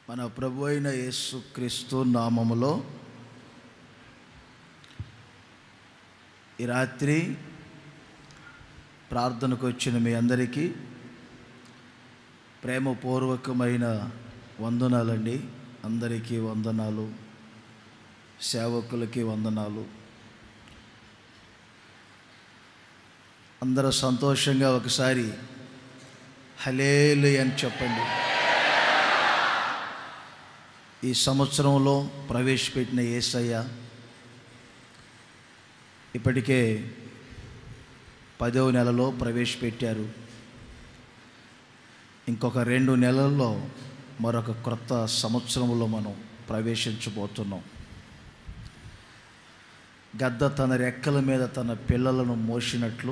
మన ప్రభు అయిన యేసుక్రీస్తు నామములో ఈ రాత్రి ప్రార్థనకు వచ్చిన మీ అందరికీ ప్రేమపూర్వకమైన వందనాలండి అందరికీ వందనాలు సేవకులకి వందనాలు అందరూ సంతోషంగా ఒకసారి హలేలు అని చెప్పండి ఈ సంవత్సరంలో ప్రవేశపెట్టిన ఏసయ్య ఇప్పటికే పదవ నెలలో ప్రవేశపెట్టారు ఇంకొక రెండు నెలల్లో మరొక క్రొత్త సంవత్సరంలో మనం ప్రవేశించబోతున్నాం గద్ద తన రెక్కల మీద తన పిల్లలను మోసినట్లు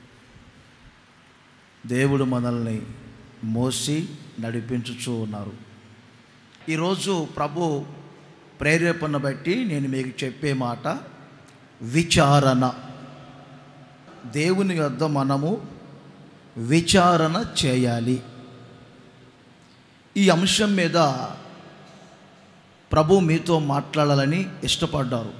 దేవుడు మనల్ని మోసి నడిపించుచూ ఉన్నారు ఈరోజు ప్రభు ప్రేరేపణ బట్టి నేను మీకు చెప్పే మాట విచారణ దేవుని యొద్ద మనము విచారణ చేయాలి ఈ అంశం మీద ప్రభు మీతో మాట్లాడాలని ఇష్టపడ్డారు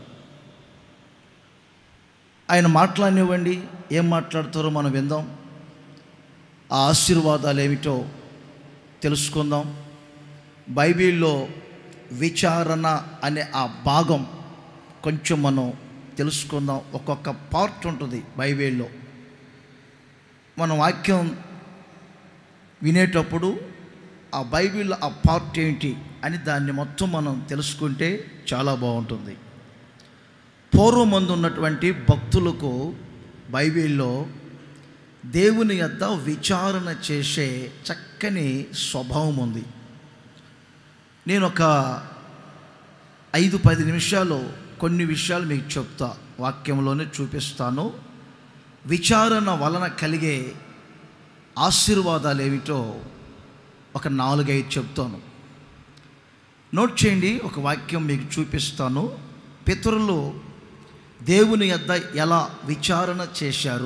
ఆయన మాట్లాడనివ్వండి ఏం మాట్లాడతారో మనం విందాం ఆ ఆశీర్వాదాలు ఏమిటో తెలుసుకుందాం బైబిల్లో విచారణ అనే ఆ భాగం కొంచెం మనం తెలుసుకుందాం ఒక్కొక్క పార్ట్ ఉంటుంది బైబిల్లో మన వాక్యం వినేటప్పుడు ఆ బైబిల్ ఆ పార్ట్ ఏంటి అని దాన్ని మొత్తం మనం తెలుసుకుంటే చాలా బాగుంటుంది పూర్వమందు ఉన్నటువంటి భక్తులకు బైబిల్లో దేవుని యొద్ద విచారణ చేసే చక్కని స్వభావం ఉంది నేను ఒక ఐదు పది నిమిషాలు కొన్ని విషయాలు మీకు చెప్తా వాక్యంలోనే చూపిస్తాను విచారణ వలన కలిగే ఆశీర్వాదాలు ఏమిటో ఒక నాలుగైదు చెప్తాను నోట్ చేయండి ఒక వాక్యం మీకు చూపిస్తాను పితరులు దేవుని యొద్ద ఎలా విచారణ చేశారు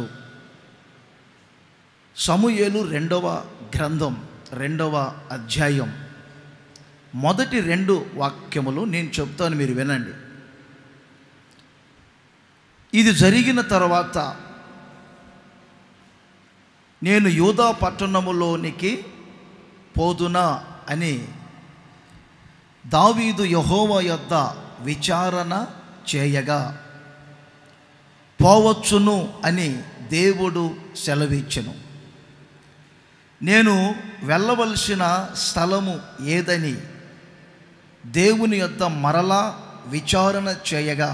సమూయేలు రెండవ గ్రంథం రెండవ అధ్యాయం మొదటి రెండు వాక్యములు నేను చెప్తాను మీరు వినండి ఇది జరిగిన తర్వాత నేను యూదా పట్టణములోనికి పోదునా అని దావీదు యహోవ యొద్ద విచారణ చేయగా పోవచ్చును అని దేవుడు సెలవిచ్చెను నేను వెళ్ళవలసిన స్థలము ఏదని దేవుని యొద్ద మరలా విచారణ చేయగా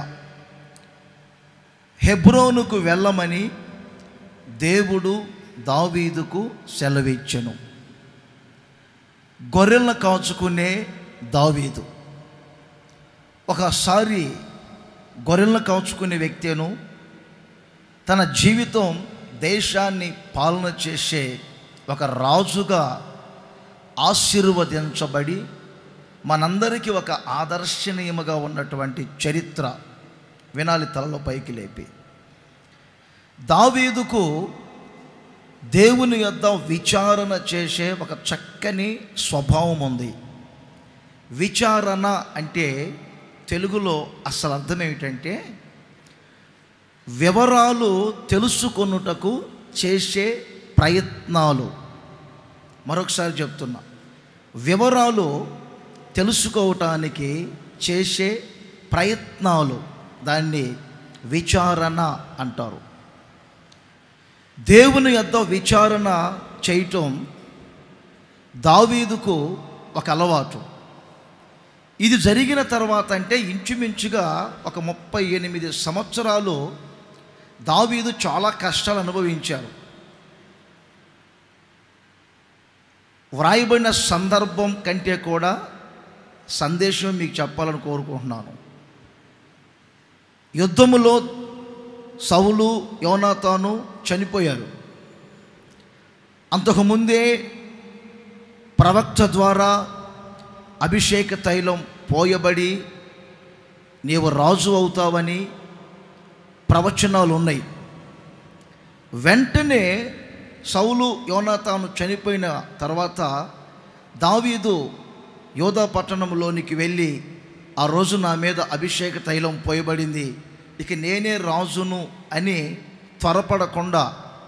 హెబ్రోనుకు వెళ్ళమని దేవుడు దావీదుకు సెలవిచ్చెను గొర్రెలను కాచుకునే దావీదు ఒకసారి గొర్రెలను కాచుకునే వ్యక్తిను తన జీవితం దేశాన్ని పాలన చేసే ఒక రాజుగా ఆశీర్వదించబడి మనందరికీ ఒక ఆదర్శనీయముగా ఉన్నటువంటి చరిత్ర వినాలి తలలో పైకి లేపి దావీదుకు దేవుని యొద్ద విచారణ చేసే ఒక చక్కని స్వభావం ఉంది విచారణ అంటే తెలుగులో అసలు అర్థం ఏమిటంటే వివరాలు తెలుసుకొనుటకు చేసే ప్రయత్నాలు మరొకసారి చెప్తున్నా వివరాలు తెలుసుకోవటానికి చేసే ప్రయత్నాలు దాన్ని విచారణ అంటారు దేవుని యొద్ద విచారణ చేయటం దావీదుకు ఒక అలవాటు ఇది జరిగిన తర్వాత అంటే ఇంచుమించుగా ఒక ముప్పై ఎనిమిది సంవత్సరాలు దావీదు చాలా కష్టాలు అనుభవించారు వ్రాయబడిన సందర్భం కంటే కూడా సందేశం మీకు చెప్పాలని కోరుకుంటున్నాను యుద్ధములో సౌలు యోనాతాను చనిపోయారు అంతకుముందే ప్రవక్త ద్వారా అభిషేక తైలం పోయబడి నీవు రాజు అవుతావని ప్రవచనాలు ఉన్నాయి వెంటనే సౌలు యోనాతాను చనిపోయిన తర్వాత దావీదు యోధా పట్టణంలోనికి వెళ్ళి ఆ రోజు నా మీద అభిషేక తైలం పోయబడింది ఇక నేనే రాజును అని త్వరపడకుండా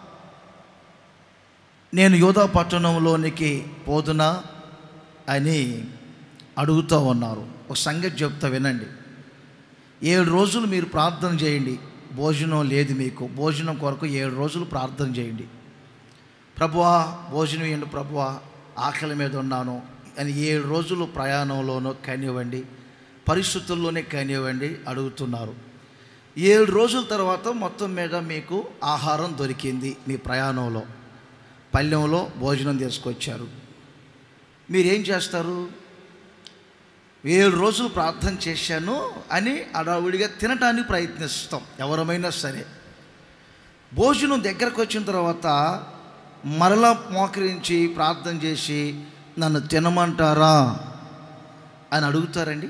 నేను యోధా పట్టణంలోనికి పోదునా అని అడుగుతూ ఉన్నారు ఒక సంగతి చెప్తా వినండి ఏడు రోజులు మీరు ప్రార్థన చేయండి భోజనం లేదు మీకు భోజనం కొరకు ఏడు రోజులు ప్రార్థన చేయండి ప్రభువా భోజనం ఇవ్వండి ప్రభువా ఆకలి మీద ఉన్నాను అని ఏడు రోజులు ప్రయాణంలోనూ కానివ్వండి పరిస్థితుల్లోనే కానివ్వండి అడుగుతున్నారు ఏడు రోజుల తర్వాత మొత్తం మీద మీకు ఆహారం దొరికింది మీ ప్రయాణంలో పల్లెంలో భోజనం తీసుకొచ్చారు మీరేం చేస్తారు ఏడు రోజులు ప్రార్థన చేశాను అని అడావుడిగా తినటానికి ప్రయత్నిస్తాం ఎవరమైనా సరే భోజనం దగ్గరకు వచ్చిన తర్వాత మరలా మోకరించి ప్రార్థన చేసి నన్ను తినమంటారా అని అడుగుతారండి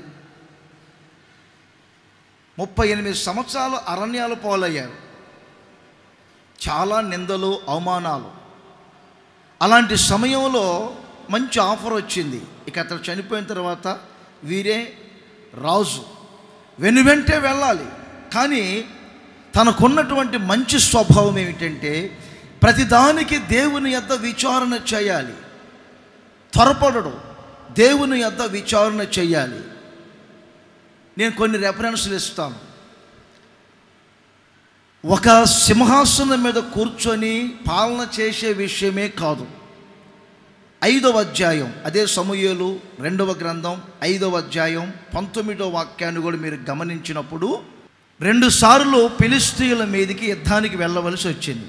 ముప్పై ఎనిమిది సంవత్సరాలు అరణ్యాలు పోలయ్యారు చాలా నిందలు అవమానాలు అలాంటి సమయంలో మంచి ఆఫర్ వచ్చింది ఇక అతను చనిపోయిన తర్వాత వీరే రాజు వెను వెంటే వెళ్ళాలి కానీ తనకున్నటువంటి మంచి స్వభావం ఏమిటంటే ప్రతిదానికి దేవుని యొద్ద విచారణ చేయాలి త్వరపడడు దేవుని యొద్ద విచారణ చేయాలి నేను కొన్ని రెఫరెన్స్లు ఇస్తాను ఒక సింహాసనం మీద కూర్చొని పాలన చేసే విషయమే కాదు ఐదవ అధ్యాయం అదే సమూహలు రెండవ గ్రంథం ఐదవ అధ్యాయం పంతొమ్మిదవ వాక్యాన్ని కూడా మీరు గమనించినప్పుడు రెండు సార్లు ఫిలిస్తీన్ల మీదకి యుద్ధానికి వెళ్ళవలసి వచ్చింది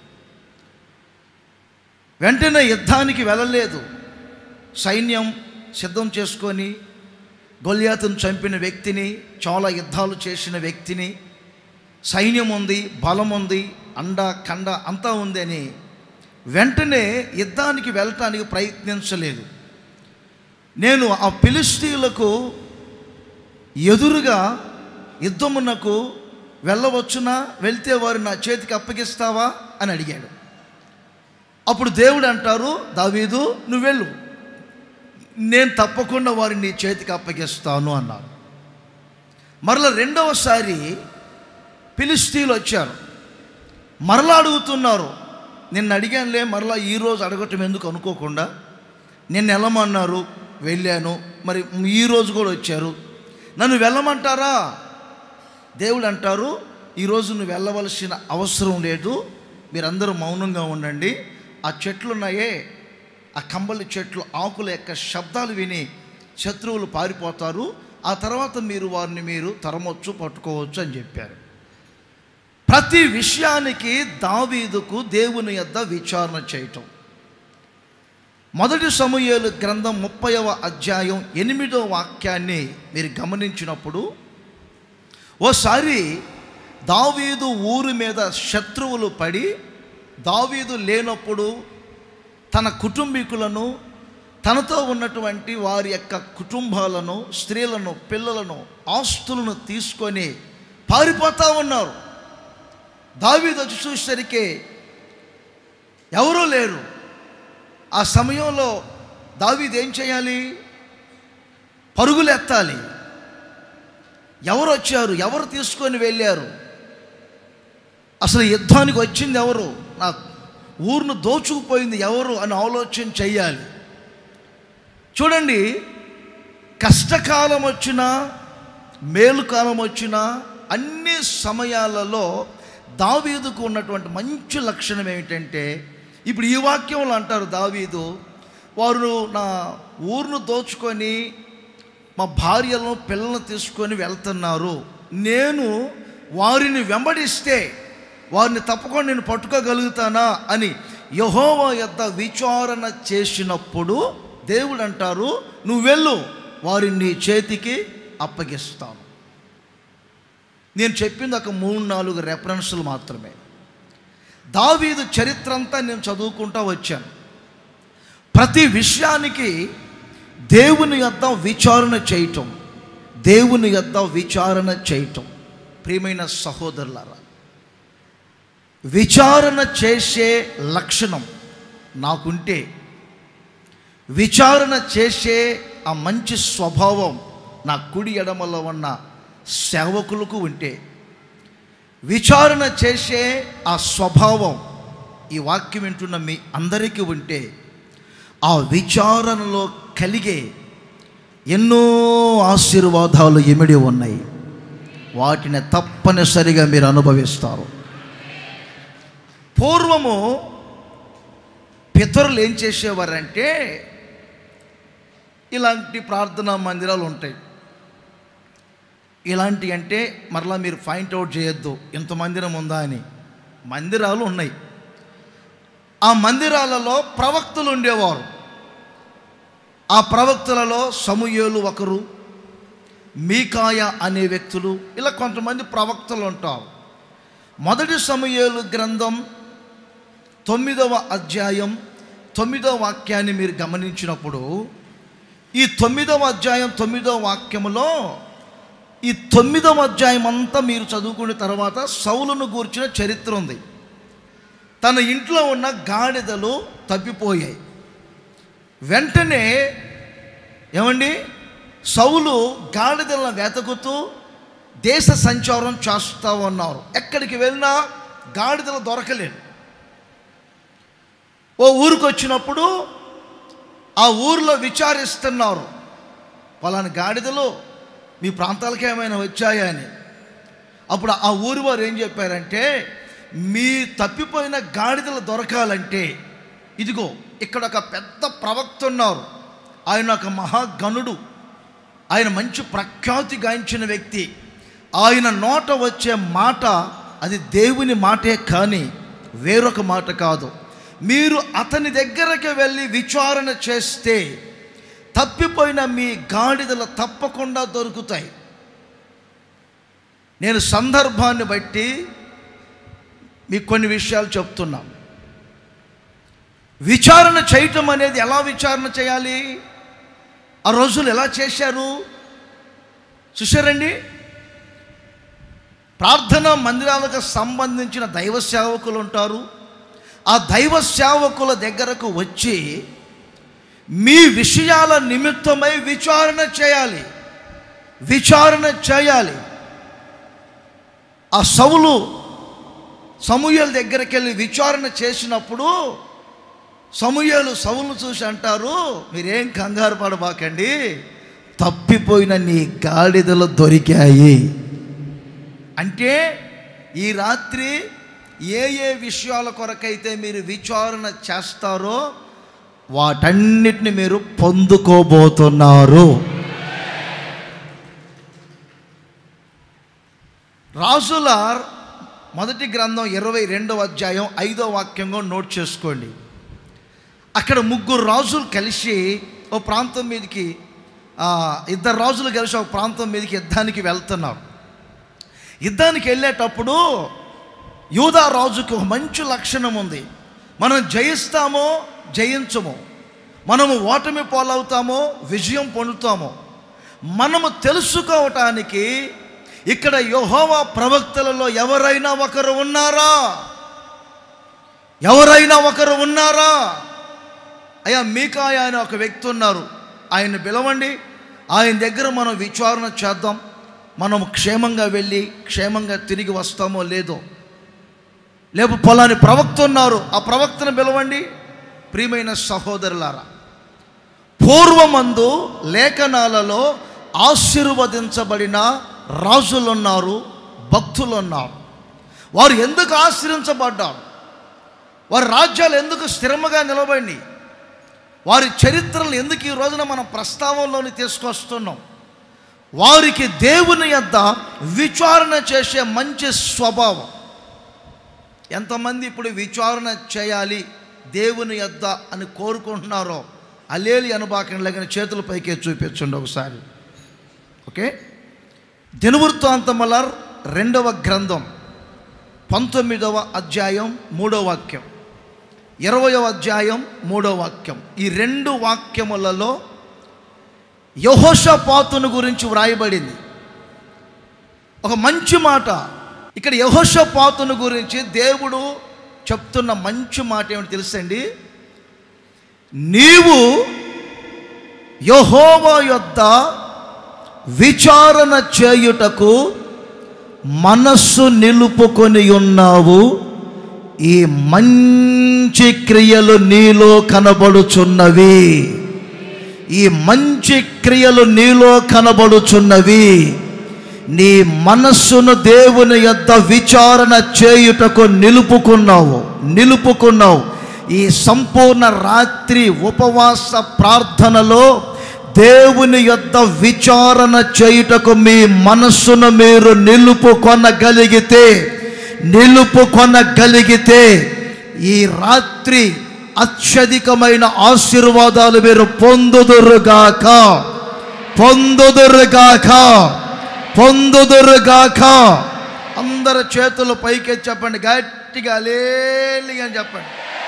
వెంటనే యుద్ధానికి వెళ్ళలేదు సైన్యం సిద్ధం చేసుకొని గొల్యాతును చంపిన వ్యక్తిని చాలా యుద్ధాలు చేసిన వ్యక్తిని సైన్యం ఉంది బలం ఉంది అండ కండ అంతా ఉంది అని వెంటనే యుద్ధానికి వెళ్ళటానికి ప్రయత్నించలేదు నేను ఆ ఫిలిస్తీన్లకు ఎదురుగా యుద్ధమునకు వెళ్ళవచ్చునా వెళ్తే వారు నా చేతికి అప్పగిస్తావా అని అడిగాడు అప్పుడు దేవుడు అంటారు దావీదు నువ్వు వెళ్ళు నేను తప్పకుండా వారిని నీ చేతికి అప్పగిస్తాను అన్నారు మరలా రెండవసారి ఫిలిస్తీన్లు వచ్చారు మరలా అడుగుతున్నారు నిన్ను అడిగానులే మరలా ఈరోజు అడగటం ఎందుకు అనుకోకుండా నిన్ను వెళ్ళమన్నారు వెళ్ళాను మరి ఈరోజు కూడా వచ్చారు నన్ను వెళ్ళమంటారా దేవుడు అంటారు ఈరోజు నువ్వు వెళ్ళవలసిన అవసరం లేదు మీరందరూ మౌనంగా ఉండండి ఆ చెట్లు ఉన్నాయే ఆ కంబలి చెట్లు ఆకుల యొక్క శబ్దాలు విని శత్రువులు పారిపోతారు ఆ తర్వాత మీరు వారిని మీరు తరమొచ్చు పట్టుకోవచ్చు అని చెప్పారు ప్రతి విషయానికి దావీదుకు దేవుని యొద్ద విచారణ చేయటం మొదటి సమూహలు గ్రంథం ముప్పైవ అధ్యాయం ఎనిమిదో వాక్యాన్ని మీరు గమనించినప్పుడు ఓసారి దావీదు ఊరు మీద శత్రువులు పడి దావీదు లేనప్పుడు తన కుటుంబీకులను తనతో ఉన్నటువంటి వారి యొక్క కుటుంబాలను స్త్రీలను పిల్లలను ఆస్తులను తీసుకొని పారిపోతూ ఉన్నారు దావీదు వచ్చి చూసేసరికి ఎవరూ లేరు ఆ సమయంలో దావీదు ఏం చేయాలి పరుగులు ఎత్తాలి ఎవరు వచ్చారు ఎవరు తీసుకొని వెళ్ళారు అసలు యుద్ధానికి వచ్చింది ఎవరు నా ఊరును దోచుకుపోయింది ఎవరు అని ఆలోచన చెయ్యాలి చూడండి కష్టకాలం వచ్చినా మేలుకాలం వచ్చినా అన్ని సమయాలలో దావీదుకు ఉన్నటువంటి మంచి లక్షణం ఏమిటంటే ఇప్పుడు ఈ వాక్యంలో అంటారు దావీదు వారు నా ఊరును దోచుకొని మా భార్యలను పిల్లలను తీసుకొని వెళ్తున్నారు నేను వారిని వెంబడిస్తే వారిని తప్పకుండా నేను పట్టుకోగలుగుతానా అని యహోవా యొద్ద విచారణ చేసినప్పుడు దేవుడు అంటారు నువ్వు వెళ్ళు వారిని నీ చేతికి అప్పగిస్తాను నేను చెప్పింది ఒక మూడు నాలుగు రెఫరెన్సులు మాత్రమే దావీదు చరిత్ర అంతా నేను చదువుకుంటా వచ్చాను ప్రతి విషయానికి దేవుని యొద్ద విచారణ చేయటం దేవుని యొద్ద విచారణ చేయటం ప్రియమైన సహోదరులారా విచారణ చేసే లక్షణం నాకుంటే విచారణ చేసే ఆ మంచి స్వభావం నా కుడి ఎడమలో ఉన్న సేవకులకు ఉంటే విచారణ చేసే ఆ స్వభావం ఈ వాక్యం వింటున్న మీ అందరికీ ఉంటే ఆ విచారణలో కలిగే ఎన్నో ఆశీర్వాదాలు ఇమిడి ఉన్నాయి వాటిని తప్పనిసరిగా మీరు అనుభవిస్తారు పూర్వము పితరులు ఏం చేసేవారంటే ఇలాంటి ప్రార్థనా మందిరాలు ఉంటాయి ఇలాంటి అంటే మరలా మీరు ఫైండ్ అవుట్ చేయొద్దు ఇంత మందిరం ఉందా అని మందిరాలు ఉన్నాయి ఆ మందిరాలలో ప్రవక్తలు ఉండేవారు ఆ ప్రవక్తలలో సమూయేలు ఒకరు మీకాయ అనే వ్యక్తులు ఇలా కొంతమంది ప్రవక్తలు ఉంటారు మొదటి సమూయేలు గ్రంథం తొమ్మిదవ అధ్యాయం తొమ్మిదవ వాక్యాన్ని మీరు గమనించినప్పుడు ఈ తొమ్మిదవ అధ్యాయం తొమ్మిదవ వాక్యములో ఈ తొమ్మిదవ అధ్యాయం అంతా మీరు చదువుకున్న తర్వాత సౌలును గూర్చిన చరిత్ర ఉంది తన ఇంట్లో ఉన్న గాడిదలు తప్పిపోయాయి వెంటనే ఏమండి సౌలు గాడిదలను వెతుకుతూ దేశ సంచారం చేస్తూ ఉన్నారు ఎక్కడికి వెళ్ళినా గాడిదలు దొరకలేదు ఓ ఊరికి వచ్చినప్పుడు ఆ ఊరిలో విచారిస్తున్నారు పలాని గాడిదలు మీ ప్రాంతాలకు ఏమైనా వచ్చాయా అని అప్పుడు ఆ ఊరి వారు ఏం చెప్పారంటే మీ తప్పిపోయిన గాడిదలు దొరకాలంటే ఇదిగో ఇక్కడ ఒక పెద్ద ప్రవక్త ఉన్నారు ఆయన ఒక మహాగణుడు ఆయన మంచి ప్రఖ్యాతి గాయించిన వ్యక్తి ఆయన నోట వచ్చే మాట అది దేవుని మాటే కానీ వేరొక మాట కాదు మీరు అతని దగ్గరకు వెళ్ళి విచారణ చేస్తే తప్పిపోయిన మీ గాడిదలు తప్పకుండా దొరుకుతాయి నేను సందర్భాన్ని బట్టి మీకు కొన్ని విషయాలు చెప్తున్నా విచారణ చేయటం అనేది ఎలా విచారణ చేయాలి ఆ రోజులు ఎలా చేశారు చూశారండి ప్రార్థనా మందిరాలకు సంబంధించిన దైవ సేవకులు ఉంటారు ఆ దైవ సేవకుల దగ్గరకు వచ్చి మీ విషయాల నిమిత్తమై విచారణ చేయాలి విచారణ చేయాలి ఆ సౌలు సమూహల దగ్గరికి వెళ్ళి విచారణ చేసినప్పుడు సమూహలు సౌలు చూసి అంటారు మీరేం కంగారు పడబాకండి తప్పిపోయిన నీ గాడిదలు దొరికాయి అంటే ఈ రాత్రి ఏ ఏ విషయాల కొరకైతే మీరు విచారణ చేస్తారో వాటన్నిటిని మీరు పొందుకోబోతున్నారు రాజుల మొదటి గ్రంథం ఇరవై రెండవ అధ్యాయం ఐదో వాక్యంగా నోట్ చేసుకోండి అక్కడ ముగ్గురు రాజులు కలిసి ఓ ప్రాంతం మీదకి ఆ, ఇద్దరు రాజులు కలిసి ఒక ప్రాంతం మీదకి యుద్ధానికి వెళ్తున్నారు యుద్ధానికి వెళ్ళేటప్పుడు యూదా రాజుకు ఒక మంచి లక్షణం ఉంది మనం జయిస్తామో జయించము మనము ఓటమి పాలవుతామో విజయం పొందుతామో మనము తెలుసుకోవటానికి ఇక్కడ యెహోవా ప్రవక్తలలో ఎవరైనా ఒకరు ఉన్నారా ఎవరైనా ఒకరు ఉన్నారా అయ్యా మీకాయ అనే ఒక వ్యక్తి ఉన్నారు ఆయన పిలవండి ఆయన దగ్గర మనం విచారణ చేద్దాం మనం క్షేమంగా వెళ్ళి క్షేమంగా తిరిగి వస్తామో లేదో లేపు పొలాని ప్రవక్త ఉన్నారు ఆ ప్రవక్తను పిలవండి ప్రియమైన సహోదరులారా పూర్వమందు లేఖనాలలో ఆశీర్వదించబడిన రాజులున్నారు భక్తులున్నారు వారు ఎందుకు ఆశ్రయించబడ్డారు వారి రాజ్యాలు ఎందుకు స్థిరముగా నిలబడి వారి చరిత్రలు ఎందుకు ఈ రోజున మనం ప్రస్తావనలోని తీసుకొస్తున్నాం వారికి దేవుని యొద్ద విచారణ చేసే మంచి స్వభావం ఎంతమంది ఇప్పుడు విచారణ చేయాలి దేవుని యొద్ద అని కోరుకుంటున్నారో అలేలి అనుబాకండి లేకని చేతుల పైకే చూపించండి ఒకసారి ఓకే దినవృత్తాంతముల రెండవ గ్రంథం పంతొమ్మిదవ అధ్యాయం మూడవ వాక్యం ఇరవయవ అధ్యాయం మూడవ వాక్యం ఈ రెండు వాక్యములలో యహోషపాతును గురించి వ్రాయబడింది ఒక మంచి మాట ఇక్కడ యహోషపాతును గురించి దేవుడు చెప్తున్న మంచి మాట ఏమిటి తెలుసండి నీవు యహోవా యొద్ద విచారణ చేయుటకు మనస్సు నిలుపుకొని ఉన్నావు ఈ మంచి క్రియలు నీలో కనబడుచున్నవి ఈ మంచి క్రియలు నీలో కనబడుచున్నవి నీ మనస్సును దేవుని యొద్ద విచారణ చేయుటకు నిలుపుకున్నావు నిలుపుకున్నావు ఈ సంపూర్ణ రాత్రి ఉపవాస ప్రార్థనలో దేవుని యొద్ద విచారణ చేయుటకు మీ మనస్సును మీరు నిలుపుకొనగలిగితే నిలుపుకొనగలిగితే ఈ రాత్రి అత్యధికమైన ఆశీర్వాదాలు మీరు పొందుదురుగాక పొందుదురుగాక పొందుదురుగాక అందరు చేతులు పైకి చెప్పండి గట్టిగా లేలి అని చెప్పండి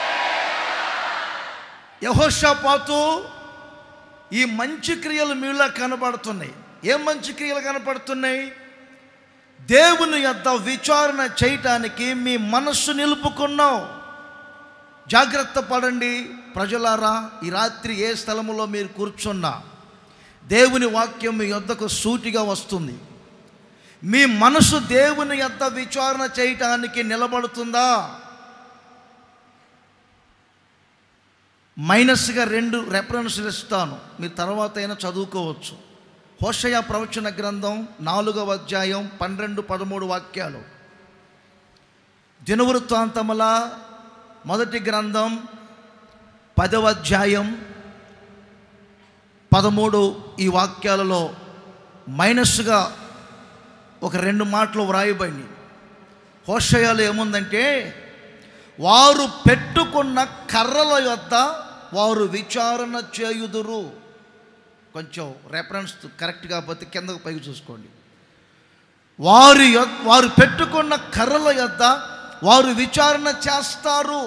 యహోషపాతు ఈ మంచి క్రియలు మీలో కనబడుతున్నాయి ఏం మంచి క్రియలు కనపడుతున్నాయి దేవుని యొద్ద విచారణ చేయటానికి మీ మనస్సు నిలుపుకున్నావు జాగ్రత్త పడండి ప్రజలారా ఈ రాత్రి ఏ స్థలములో మీరు కూర్చున్నా దేవుని వాక్యం మీ యొద్దకు సూటిగా వస్తుంది మీ మనసు దేవుని యొద్ద విచారణ చేయటానికి నిలబడుతుందా మైనస్గా రెండు రెఫరెన్స్లు ఇస్తాను మీరు తర్వాత అయినా చదువుకోవచ్చు హోషయ ప్రవచన గ్రంథం నాలుగవ అధ్యాయం పన్నెండు పదమూడు వాక్యాలు దినవృత్తాంతముల మొదటి గ్రంథం పదవ అధ్యాయం పదమూడు ఈ వాక్యాలలో మైనస్గా ఒక రెండు మాటలు వ్రాయబడి హోషయాలు ఏముందంటే వారు పెట్టుకున్న కర్రల యొద్ద వారు విచారణ చేయుదురు కొంచెం రెఫరెన్స్ కరెక్ట్ కాకపోతే కిందకు పైకి చూసుకోండి వారి యొద్- వారు పెట్టుకున్న కర్రల యొద్ద వారు విచారణ చేస్తారు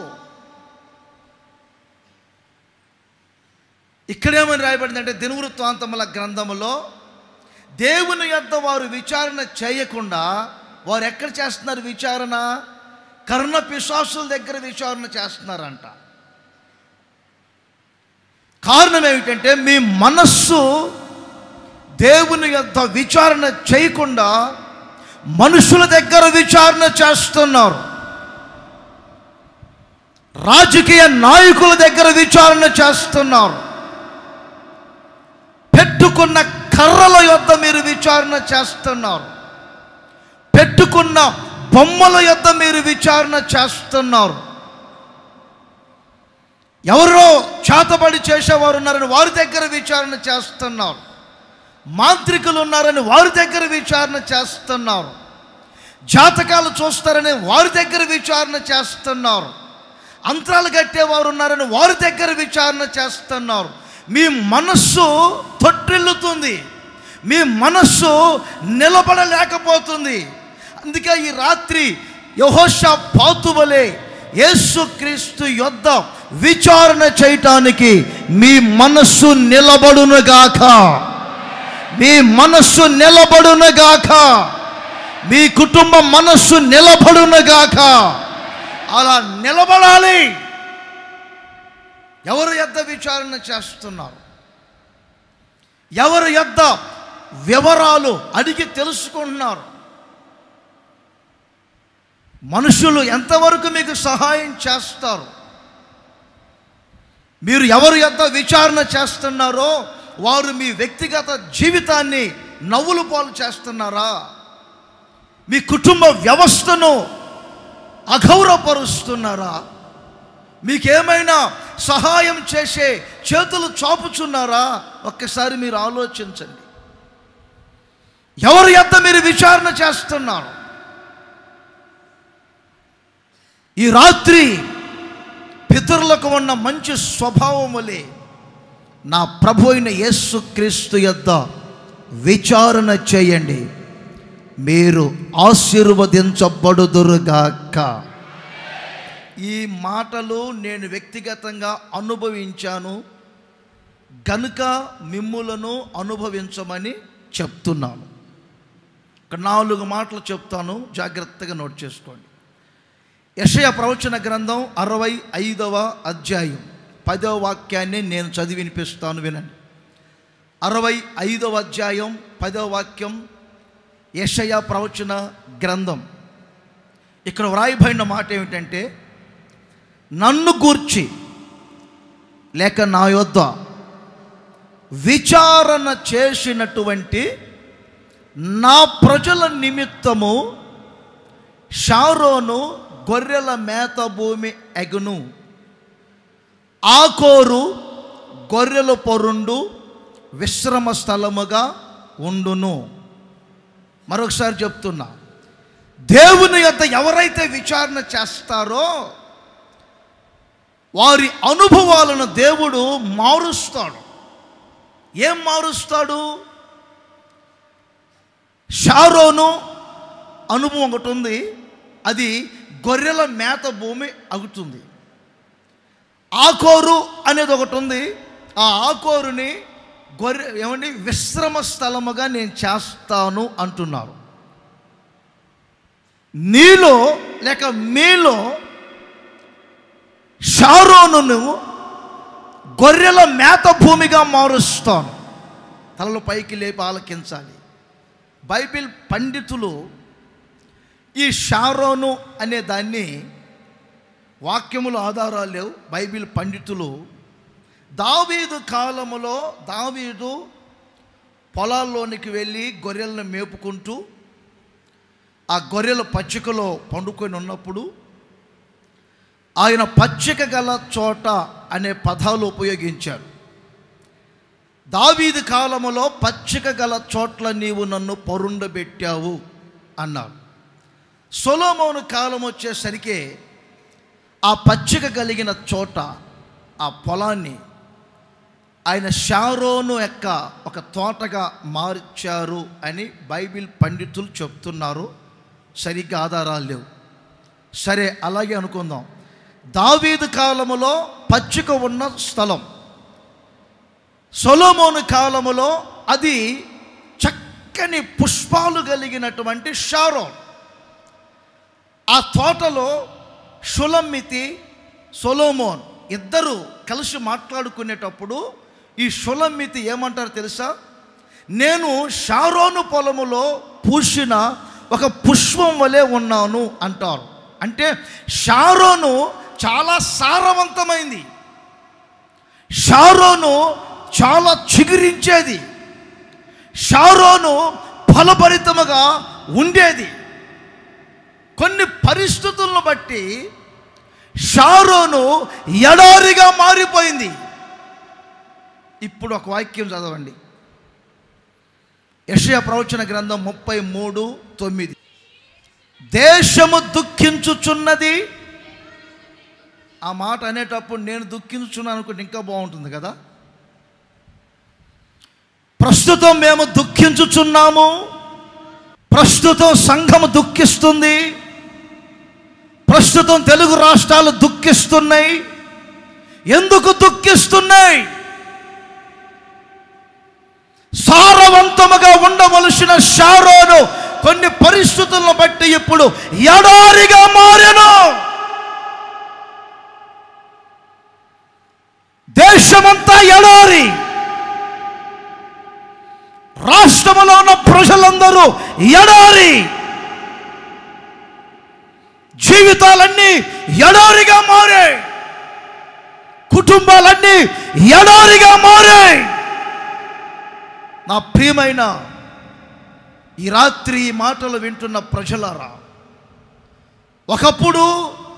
ఇక్కడేమని రాయబడిందంటే దినవృత్తాంతముల గ్రంథములో దేవుని యొద్ద వారు విచారణ చేయకుండా వారు ఎక్కడ చేస్తున్నారు విచారణ కర్ణ పిశాసుల దగ్గర విచారణ చేస్తున్నారంట కారణం ఏమిటంటే మీ మనస్సు దేవుని యొక్క విచారణ చేయకుండా మనుషుల దగ్గర విచారణ చేస్తున్నారు రాజకీయ నాయకుల దగ్గర విచారణ చేస్తున్నారు పెట్టుకున్న కర్రల యొద్ద మీరు విచారణ చేస్తున్నారు పెట్టుకున్న బొమ్మల యొద్ద మీరు విచారణ చేస్తున్నారు ఎవరో చేతబడి చేసేవారు ఉన్నారని వారి దగ్గర విచారణ చేస్తున్నారు మాంత్రికులు ఉన్నారని వారి దగ్గర విచారణ చేస్తున్నారు జాతకాలు చూస్తారని వారి దగ్గర విచారణ చేస్తున్నారు అంతరాలు కట్టేవారు ఉన్నారని వారి దగ్గర విచారణ చేస్తున్నారు మీ మనస్సు తొట్టిల్లుతుంది మీ మనస్సు నిలబడలేకపోతుంది అందుకే ఈ రాత్రి యహోష పాతువలే యేసుక్రీస్తు యొద్ద విచారణ చేయటానికి మీ మనస్సు నిలబడునుగాక మీ మనస్సు నిలబడునుగాక మీ కుటుంబ మనస్సు నిలబడునుగాక అలా నిలబడాలి ఎవరు యొద్ద విచారణ చేస్తున్నారు ఎవరు యొద్ద వివరాలు అడిగి తెలుసుకుంటున్నారు మనుషులు ఎంతవరకు మీకు సహాయం చేస్తారు మీరు ఎవరు ఎంత విచారణ చేస్తున్నారో వారు మీ వ్యక్తిగత జీవితాన్ని నవ్వులు పాలు చేస్తున్నారా మీ కుటుంబ వ్యవస్థను అగౌరవపరుస్తున్నారా మీకేమైనా సహాయం చేసే చేతులు చాపుచున్నారా ఒక్కసారి మీరు ఆలోచించండి ఎవరు ఎంత మీరు విచారణ చేస్తున్నారు ఈ రాత్రి పితరులకు ఉన్న మంచి స్వభావం వలె నా ప్రభు అయిన యేసుక్రీస్తు యొద్ద విచారణ చేయండి మీరు ఆశీర్వదించబడుదురుగాక ఈ మాటలు నేను వ్యక్తిగతంగా అనుభవించాను గనుక మిమ్ములను అనుభవించమని చెప్తున్నాను ఒక నాలుగు మాటలు చెప్తాను జాగ్రత్తగా నోట్ చేసుకోండి యషయ ప్రవచన గ్రంథం అరవై ఐదవ అధ్యాయం పదవ వాక్యాన్ని నేను చదివి వినిపిస్తాను వినండి అరవై ఐదవ అధ్యాయం పదవ వాక్యం యషయ ప్రవచన గ్రంథం ఇక్కడ వ్రాయబడిన మాట ఏమిటంటే నన్ను గూర్చి లేక నా యొద్ద విచారణ చేసినటువంటి నా ప్రజల నిమిత్తము షారోను గొర్రెల మేత భూమి ఎగును ఆకోరు గొర్రెల పొరుండు విశ్రమ స్థలముగా ఉండును మరొకసారి చెప్తున్నా దేవుని యొక్క ఎవరైతే విచారణ చేస్తారో వారి అనుభవాలను దేవుడు మారుస్తాడు ఏం మారుస్తాడు షారోను అనుభవం ఒకటి ఉంది అది గొర్రెల మేత భూమి అగుతుంది ఆకోరు అనేది ఒకటి ఉంది ఆ ఆకోరుని గొర్రె ఏమండి విశ్రమ స్థలముగా నేను చేస్తాను అంటున్నారు నీలో లేక మీలో షారోనును గొర్రెల మేత భూమిగా మారుస్తాను తలలు పైకి లేపి ఆలకించాలి బైబిల్ పండితులు ఈ షారోను అనే దాన్ని వాక్యములు ఆధారాలు లేవు బైబిల్ పండితులు దావీదు కాలములో దావీదు పొలాల్లోనికి వెళ్ళి గొర్రెలను మేపుకుంటూ ఆ గొర్రెల పచ్చికలో పండుకొని ఉన్నప్పుడు ఆయన పచ్చిక గల చోట అనే పదాలు ఉపయోగించారు దావీదు కాలములో పచ్చిక గల చోట్ల నీవు నన్ను పరుండబెట్టావు అన్నాడు సొలోమోను కాలం వచ్చేసరికి ఆ పచ్చిక కలిగిన చోట ఆ పొలాన్ని ఆయన షారోను యొక్క ఒక తోటగా మార్చారు అని బైబిల్ పండితులు చెప్తున్నారు సరిగ్గా ఆధారాలు లేవు సరే అలాగే అనుకుందాం దావీదు కాలములో పచ్చిక ఉన్న స్థలం సొలోమోను కాలములో అది చక్కని పుష్పాలు కలిగినటువంటి షారోన్ ఆ తోటలో షులమ్మితి సొలోమోన్ ఇద్దరు కలిసి మాట్లాడుకునేటప్పుడు ఈ షులమ్మితి ఏమంటారు తెలుసా నేను షారోను పొలములో పూసిన ఒక పుష్పం వలె ఉన్నాను అంటారు అంటే షారోను చాలా సారవంతమైంది షారోను చాలా చిగురించేది షారోను ఫలభరితముగా ఉండేది కొన్ని పరిస్థితులను బట్టి షారోను ఎడారిగా మారిపోయింది ఇప్పుడు ఒక వాక్యం చదవండి యషయ ప్రవచన గ్రంథం ముప్పై మూడు తొమ్మిది దేశము దుఃఖించుచున్నది ఆ మాట అనేటప్పుడు నేను దుఃఖించుచున్నాను అనుకుంటే ఇంకా బాగుంటుంది కదా ప్రస్తుతం మేము దుఃఖించుచున్నాము ప్రస్తుతం సంఘము దుఃఖిస్తుంది ప్రస్తుతం తెలుగు రాష్ట్రాలు దుఃఖిస్తున్నాయి ఎందుకు దుఃఖిస్తున్నాయి సారవంతముగా ఉండవలసిన షారోను కొన్ని పరిస్థితులను బట్టి ఇప్పుడు ఎడారిగా మారెను దేశమంతా ఎడారి రాష్ట్రంలో ఉన్న ప్రజలందరూ ఎడారి జీవితాలన్నీ ఎడారిగా మారాయి కుటుంబాలన్నీ ఎడారిగా మారాయి నా ప్రియమైన ఈ రాత్రి ఈ మాటలు వింటున్న ప్రజలారా ఒకప్పుడు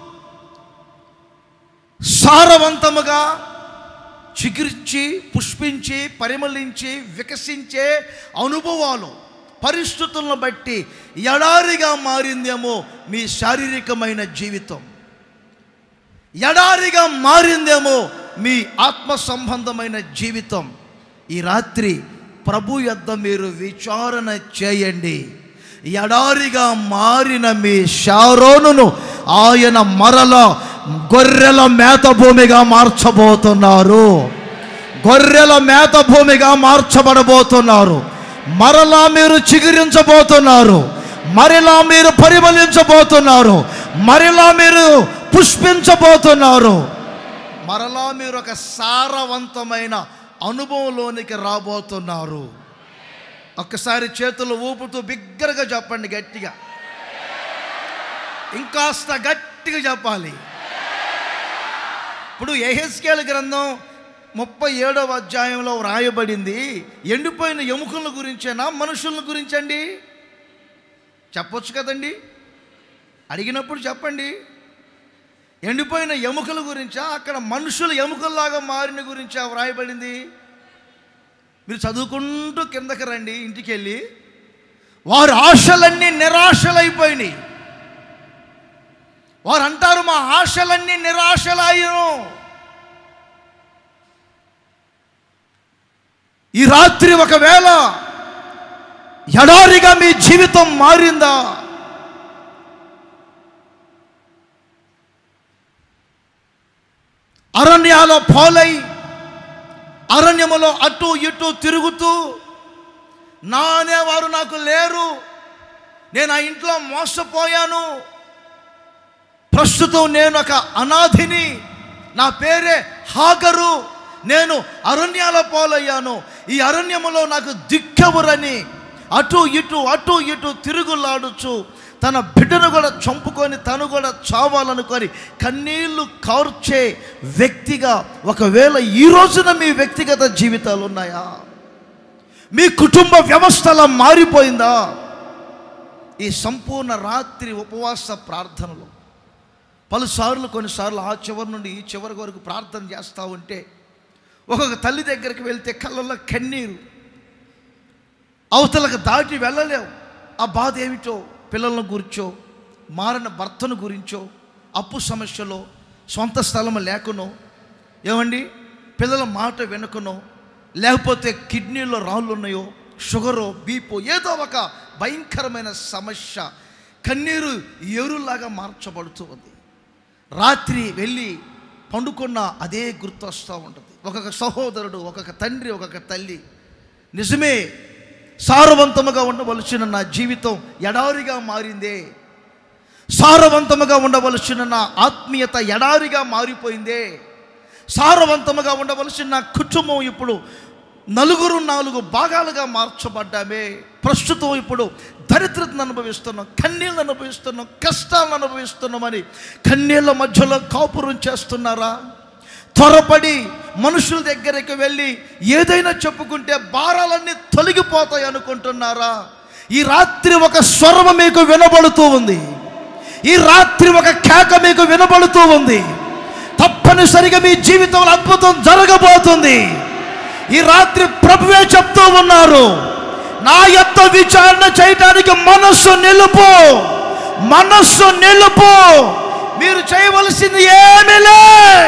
సారవంతముగా చిగురించి పుష్పించి పరిమళించి వికసించే అనుభవాలు పరిస్థితులను బట్టి ఎడారిగా మారిందేమో మీ శారీరకమైన జీవితం ఎడారిగా మారిందేమో మీ ఆత్మ సంబంధమైన జీవితం ఈ రాత్రి ప్రభు యొద్ద మీరు విచారణ చేయండి ఎడారిగా మారిన మీ షారోనును ఆయన మరల గొర్రెల మేత భూమిగా మార్చబోతున్నారు గొర్రెల మేత భూమిగా మార్చబడబోతున్నారు మరలా మీరు చిగురించబోతున్నారు మరలా మీరు పరిమళించబోతున్నారు మరలా మీరు పుష్పించబోతున్నారు మరలా మీరు ఒక సారవంతమైన అనుభవంలోనికి రాబోతున్నారు ఒక్కసారి చేతులు ఊపుతూ బిగ్గరగా చెప్పండి గట్టిగా ఇంకాస్త గట్టిగా చెప్పాలి ఇప్పుడు ఎహెస్కేల్ గ్రంథం ముప్పై ఏడవ అధ్యాయంలో వ్రాయబడింది ఎండిపోయిన ఎముకల గురించేనా మనుషుల గురించండి చెప్పొచ్చు కదండి అడిగినప్పుడు చెప్పండి ఎండిపోయిన ఎముకల గురించా అక్కడ మనుషులు ఎముకల్లాగా మారిన గురించా వ్రాయబడింది మీరు చదువుకుంటూ కిందకి రండి ఇంటికి వెళ్ళి వారి ఆశలన్నీ నిరాశలైపోయినాయి వారు అంటారు మా ఆశలన్నీ నిరాశలాయను ఈ రాత్రి ఒకవేళ ఎడారిగా మీ జీవితం మారిందా అరణ్యాల పాలై అరణ్యములో అటు ఇటు తిరుగుతూ నా అనేవారు నాకు లేరు నేను ఆ ఇంట్లో మోసపోయాను ప్రస్తుతం నేను ఒక అనాథిని నా పేరే హాగరు నేను అరణ్యాల పాలయ్యాను ఈ అరణ్యములో నాకు దిక్కెవరని అటు ఇటు అటు ఇటు తిరుగులాడుచు తన బిడ్డను కూడా చంపుకొని తను కూడా చావాలనుకొని కన్నీళ్లు కార్చే వ్యక్తిగా ఒకవేళ ఈ రోజున మీ వ్యక్తిగత జీవితాలు ఉన్నాయా మీ కుటుంబ వ్యవస్థ అలా మారిపోయిందా ఈ సంపూర్ణ రాత్రి ఉపవాస ప్రార్థనలో పలుసార్లు కొన్నిసార్లు ఆ చివరి నుండి ఈ చివరి వరకు ప్రార్థన చేస్తూ ఉంటే ఒక్కొక్క తల్లి దగ్గరికి వెళ్తే కళ్ళల్లో కన్నీరు అవతలకు దాటి వెళ్ళలేవు ఆ బాధ ఏమిటో పిల్లలను గురించో మారిన భర్తను గురించో అప్పు సమస్యలో సొంత స్థలం లేకనో ఏమండి పిల్లల మాట వెనుకనో లేకపోతే కిడ్నీలో రాళ్ళు ఉన్నాయో షుగరో బీపో ఏదో ఒక భయంకరమైన సమస్య కన్నీరు ఎరులాగా మార్చబడుతూ ఉంది రాత్రి వెళ్ళి పండుకున్న అదే గుర్తు వస్తూ ఉంటుంది ఒక్కొక్క సహోదరుడు ఒక్కొక్క తండ్రి ఒక్కొక్క తల్లి నిజమే సారవంతముగా ఉండవలసిన నా జీవితం ఎడారిగా మారిందే సారవంతముగా ఉండవలసిన నా ఆత్మీయత ఎడారిగా మారిపోయిందే సారవంతముగా ఉండవలసిన నా కుటుంబం ఇప్పుడు నలుగురు నాలుగు భాగాలుగా మార్చబడ్డామే ప్రస్తుతం ఇప్పుడు దరిద్రతను అనుభవిస్తున్నాం కన్నీళ్ళను అనుభవిస్తున్నాం కష్టాలను అనుభవిస్తున్నామని కన్నీళ్ళ మధ్యలో కాపురం చేస్తున్నారా త్వరపడి మనుషుల దగ్గరికి వెళ్ళి ఏదైనా చెప్పుకుంటే భారాలన్నీ తొలగిపోతాయి అనుకుంటున్నారా ఈ రాత్రి ఒక స్వరం మీకు వినబడుతూ ఉంది ఈ రాత్రి ఒక కేక మీకు వినబడుతూ ఉంది తప్పనిసరిగా మీ జీవితంలో అద్భుతం జరగబోతుంది ఈ రాత్రి ప్రభువే చెప్తూ ఉన్నారు నా యొక్క విచారణ చేయటానికి మనస్సు నిలుపు మనస్సు నిలుపు మీరు చేయవలసింది ఏమీ లే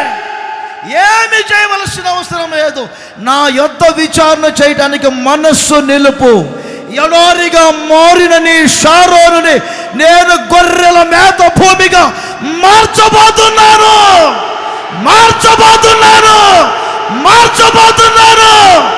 ఏమి చేయవలసిన అవసరం లేదు నా యొద్ద విచారణ చేయడానికి మనస్సు నిలుపు ఎడారిగా మారిన నీ షారోనుని నేను గొర్రెల మేత భూమిగా మార్చబోతున్నాను మార్చబోతున్నాను మార్చబోతున్నాను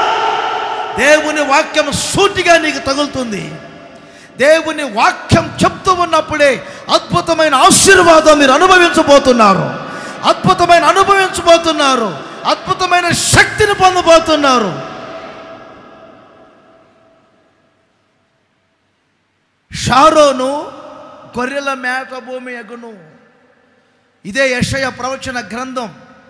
దేవుని వాక్యం సూటిగా నీకు తగులుతుంది దేవుని వాక్యం చెప్తూ ఉన్నప్పుడే అద్భుతమైన ఆశీర్వాదం మీరు అనుభవించబోతున్నారు అద్భుతమైన అనుభవించబోతున్నారు అద్భుతమైన శక్తిని పొందబోతున్నారు షారోను గొర్రెల మేత భూమి ఎగును ఇదే యషయ ప్రవచన గ్రంథం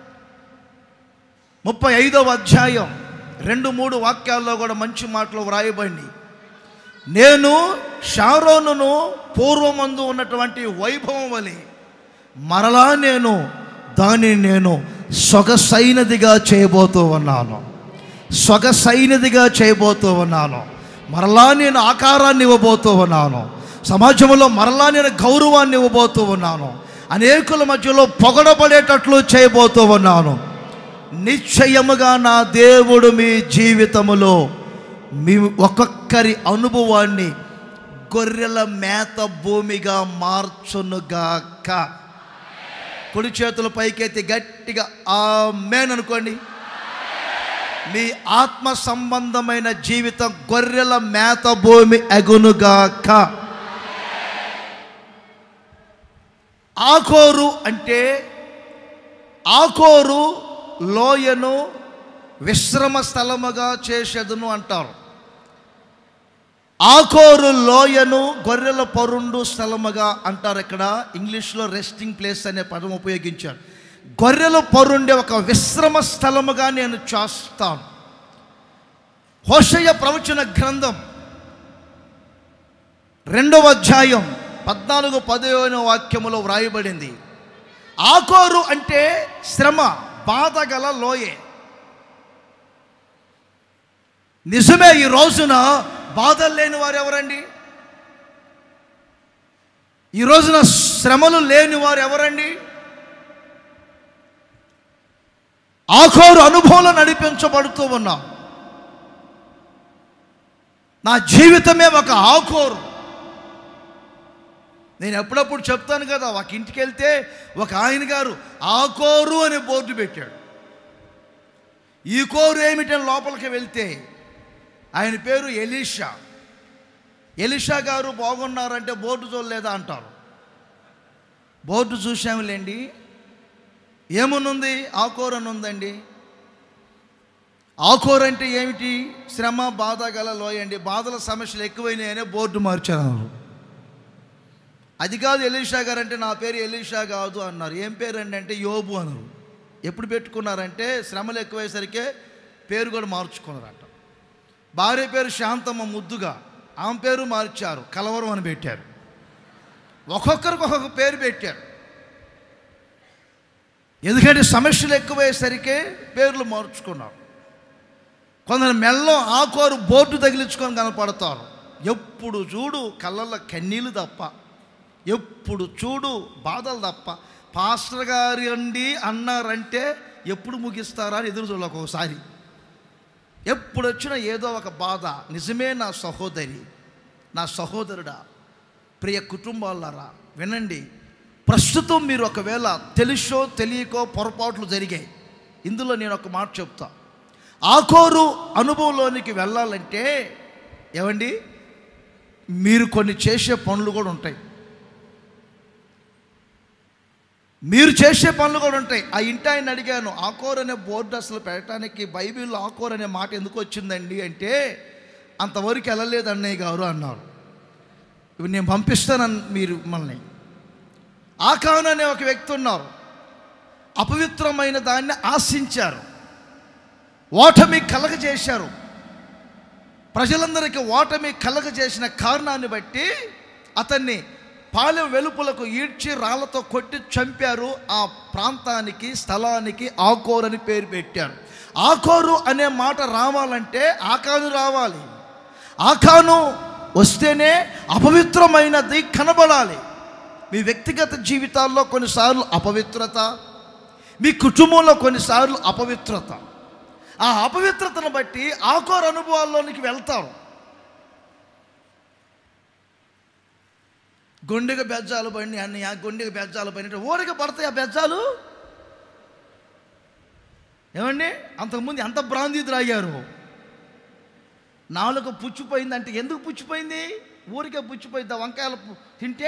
ముప్పై ఐదవ అధ్యాయం రెండు మూడు వాక్యాల్లో కూడా మంచి మాటలు వ్రాయబడి నేను షారోనును పూర్వమందు ఉన్నటువంటి వైభవం వలె మరలా నేను దానిని నేను సొగసైనదిగా చేయబోతూ ఉన్నాను సొగసైనదిగా చేయబోతూ ఉన్నాను మరలా నేను ఆకారాన్ని ఇవ్వబోతూ ఉన్నాను సమాజంలో మరలా నేను గౌరవాన్ని ఇవ్వబోతూ ఉన్నాను అనేకుల మధ్యలో పొగడబడేటట్లు చేయబోతూ ఉన్నాను నిశ్చయముగా నా దేవుడు మీ జీవితములో మీ ఒక్కొక్కరి అనుభవాన్ని గొర్రెల మేత భూమిగా మార్చునుగాక కుడి చేతుల పైకెత్తి గట్టిగా ఆ మేన్ అనుకోండి మీ ఆత్మ సంబంధమైన జీవితం గొర్రెల మేత భూమి ఎగునుగాక ఆకోరు అంటే ఆకోరు లోయను విశ్రమ స్థలముగా చేసేదును అంటారు ఆకోరు లోయను గొర్రెల పరుండు స్థలముగా అంటారు ఇక్కడ ఇంగ్లీష్లో రెస్టింగ్ ప్లేస్ అనే పదం ఉపయోగించారు గొర్రెల పరుండే ఒక విశ్రమ స్థలముగా నేను చేస్తాను హోషయ్య ప్రవచన గ్రంథం రెండవ అధ్యాయం పద్నాలుగు పదిహేను వాక్యములో వ్రాయబడింది ఆకోరు అంటే శ్రమ బాధ గల లోయే నిజమే ఈ రోజున బాధలు లేని వారు ఎవరండి ఈ రోజున శ్రమలు లేని వారు ఎవరండి ఆఖోరు అనుభవంలో నడిపించబడుతూ ఉన్నాం నా జీవితమే ఒక ఆఖోరు నేను ఎప్పుడప్పుడు చెప్తాను కదా ఒక ఇంటికి వెళ్తే ఒక ఆయన గారు ఆకోరు అనే బోర్డు పెట్టాడు ఈ కోరు ఏమిటని లోపలికి వెళ్తే ఆయన పేరు ఎలీషా ఎలీషా గారు బాగున్నారంటే బోర్డు చూడలేదా అంటారు బోర్డు చూసాములేండి ఏమునుంది ఆకోరు అని ఉందండి ఆకోరు అంటే ఏమిటి శ్రమ బాధ గల లోయండి బాధల సమస్యలు ఎక్కువైనాయనే బోర్డు మార్చారు అది కాదు ఎలీషా గారు అంటే నా పేరు ఎలీషా కాదు అన్నారు ఏం పేరు అండి అంటే యోబు అన్నారు ఎప్పుడు పెట్టుకున్నారంటే శ్రమలు ఎక్కువయ్యేసరికే పేరు కూడా మార్చుకున్నారట భార్య పేరు శాంతమ్మ ముద్దుగా ఆమె పేరు మార్చారు కలవరం అని పెట్టారు ఒక్కొక్కరికి ఒక్కొక్క పేరు పెట్టారు ఎందుకంటే సమస్యలు ఎక్కువయ్యేసరికే పేర్లు మార్చుకున్నారు కొందరు మెల్లం ఆకోరు బోర్డు తగిలించుకొని కనపడతారు ఎప్పుడు చూడు కళ్ళల్లో కన్నీళ్ళు తప్ప ఎప్పుడు చూడు బాధలు తప్ప పాస్టర్ గారి అండి అన్నారంటే ఎప్పుడు ముగిస్తారా అని ఎదురు చూడాలి ఒక్కొక్కసారి ఎప్పుడు వచ్చినా ఏదో ఒక బాధ నిజమే నా సహోదరి నా సహోదరుడా ప్రియ కుటుంబాలారా వినండి ప్రస్తుతం మీరు ఒకవేళ తెలుసో తెలియకో పొరపాట్లు జరిగాయి ఇందులో నేను ఒక మాట చెప్తా ఆకోరు అనుభవంలోనికి వెళ్ళాలంటే ఏమండి మీరు కొన్ని చేసే పనులు కూడా ఉంటాయి మీరు చేసే పనులు కూడా ఉంటాయి ఆ ఇంటి ఆయన అడిగాను ఆకోర్ అనే బోర్డు అసలు పెట్టడానికి బైబిల్లో ఆకోర్ అనే మాట ఎందుకు వచ్చిందండి అంటే అంతవరకు వెళ్ళలేదు అన్నయ్య గారు అన్నారు ఇవి నేను పంపిస్తాను మీరు మనల్ని ఆకాన్ అనే ఒక వ్యక్తి ఉన్నారు అపవిత్రమైన దాన్ని ఆశించారు ఓటమి కలగజేశారు ప్రజలందరికీ ఓటమి కలగజేసిన కారణాన్ని బట్టి అతన్ని పాలెం వెలుపులకు ఈడ్చి రాళ్లతో కొట్టి చంపారు ఆ ప్రాంతానికి స్థలానికి ఆకోరు అని పేరు పెట్టారు ఆకోరు అనే మాట రావాలంటే ఆకాను రావాలి ఆకాను వస్తేనే అపవిత్రమైనది కనబడాలి మీ వ్యక్తిగత జీవితాల్లో కొన్నిసార్లు అపవిత్రత మీ కుటుంబంలో కొన్నిసార్లు అపవిత్రత ఆ అపవిత్రతను బట్టి ఆకోరు అనుభవాల్లోనికి వెళ్తారు గుండెకి బెజ్జాలు పడినాయి అన్ని ఆ గుండెకి బెజ్జాలు పడినట్టు ఊరికి పడతాయి ఆ బెజ్జాలు ఏమండి అంతకుముందు ఎంత బ్రాందీ త్రాగారు నాలుగు పుచ్చిపోయింది అంటే ఎందుకు పుచ్చిపోయింది ఊరికే పుచ్చిపోయింది ఆ వంకాయలు పు- తింటే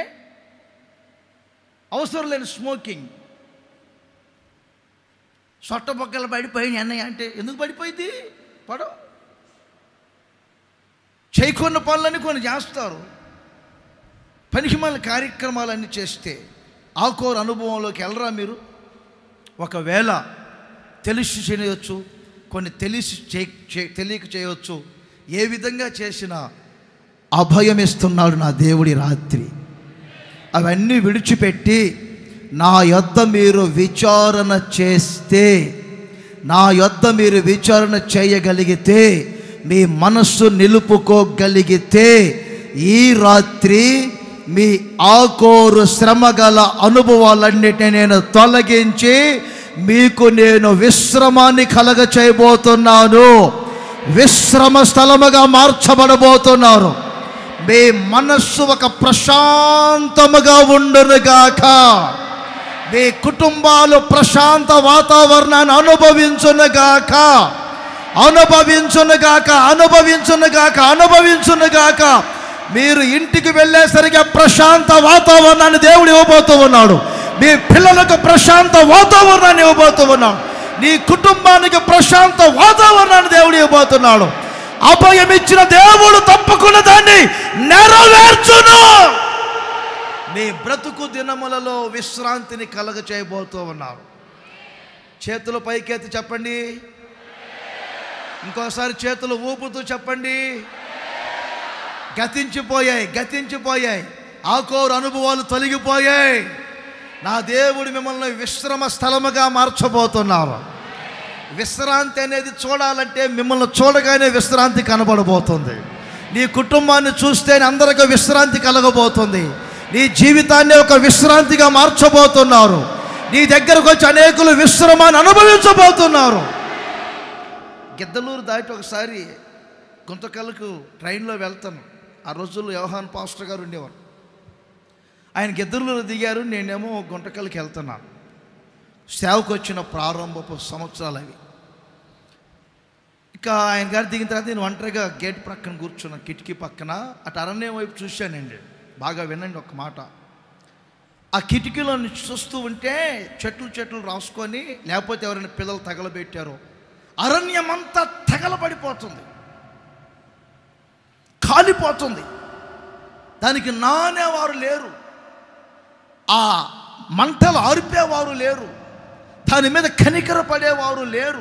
అవసరం లేని స్మోకింగ్ సొట్ట బొక్కలు పడిపోయినాయి అన్నయ్య అంటే ఎందుకు పడిపోయింది పడవు చేయకున్న పనులని కొన్ని చేస్తారు పనికిమాల కార్యక్రమాలన్నీ చేస్తే ఆకోరు అనుభవంలోకి వెళ్ళరా మీరు ఒకవేళ తెలిసి చేయవచ్చు కొన్ని తెలిసి చే చే- తెలియక చేయవచ్చు ఏ విధంగా చేసినా అభయం ఇస్తున్నాడు నా దేవుడి రాత్రి అవన్నీ విడిచిపెట్టి నా యొద్ద మీరు విచారణ చేస్తే నా యొద్ద మీరు విచారణ చేయగలిగితే మీ మనస్సు నిలుపుకోగలిగితే ఈ రాత్రి మీ ఆకోరు శ్రమ గల అనుభవాలన్నిటిని నేను తొలగించి మీకు నేను విశ్రమాన్ని కలగ చేయబోతున్నాను విశ్రమ స్థలముగా మార్చబడబోతున్నారు మీ మనస్సు ఒక ప్రశాంతముగా ఉండునుగాక మీ కుటుంబాలు ప్రశాంత వాతావరణాన్ని అనుభవించునుగాక అనుభవించునుగాక అనుభవించునుగాక అనుభవించునుగాక మీరు ఇంటికి వెళ్ళేసరికి ప్రశాంత వాతావరణాన్ని దేవుడు ఇవ్వబోతూ ఉన్నాడు మీ పిల్లలకు ప్రశాంత వాతావరణాన్ని ఇవ్వబోతూ ఉన్నాడు నీ కుటుంబానికి ప్రశాంత వాతావరణాన్ని దేవుడు ఇవ్వబోతున్నాడు అభయం ఇచ్చిన దేవుడు తప్పకుండా దాన్ని నెరవేర్చును మీ బ్రతుకు దినములలో విశ్రాంతిని కలగ చేయబోతూ ఉన్నారు చేతులు పైకెత్తి చెప్పండి ఇంకోసారి చేతులు ఊపుతూ చెప్పండి గతించిపోయాయి గతించిపోయాయి ఆకోరు అనుభవాలు తొలగిపోయాయి నా దేవుడు మిమ్మల్ని విశ్రమ స్థలముగా మార్చబోతున్నారు విశ్రాంతి అనేది చూడాలంటే మిమ్మల్ని చూడగానే విశ్రాంతి కనబడబోతుంది నీ కుటుంబాన్ని చూస్తేనే అందరికీ విశ్రాంతి కలగబోతుంది నీ జీవితాన్ని ఒక విశ్రాంతిగా మార్చబోతున్నారు నీ దగ్గరకు వచ్చి అనేకులు విశ్రమాన్ని అనుభవించబోతున్నారు గిద్దలూరు దాటి ఒకసారి గుంతకల్లకు ట్రైన్లో వెళ్తాను ఆ రోజుల్లో వ్యవహాన్ పాస్టర్ గారు ఉండేవారు ఆయన గిద్దలూరు దిగారు నేనేమో గుంటకల్కి వెళ్తున్నాను సేవకు వచ్చిన ప్రారంభపు సంవత్సరాలు అవి ఇక ఆయన గారు దిగిన తర్వాత నేను ఒంటరిగా గేట్ ప్రక్కన కూర్చున్నాను కిటికీ పక్కన అటు అరణ్యం వైపు చూశానండి బాగా వినండి ఒక మాట ఆ కిటికీలో నుంచి చూస్తూ ఉంటే చెట్లు చెట్లు రాసుకొని లేకపోతే ఎవరైనా పిల్లలు తగలబెట్టారో అరణ్యం అంతా తగలబడిపోతుంది కాలిపోతుంది దానికి నానేవారు లేరు ఆ మంటలు ఆరిపేవారు లేరు దాని మీద కనికర పడేవారు లేరు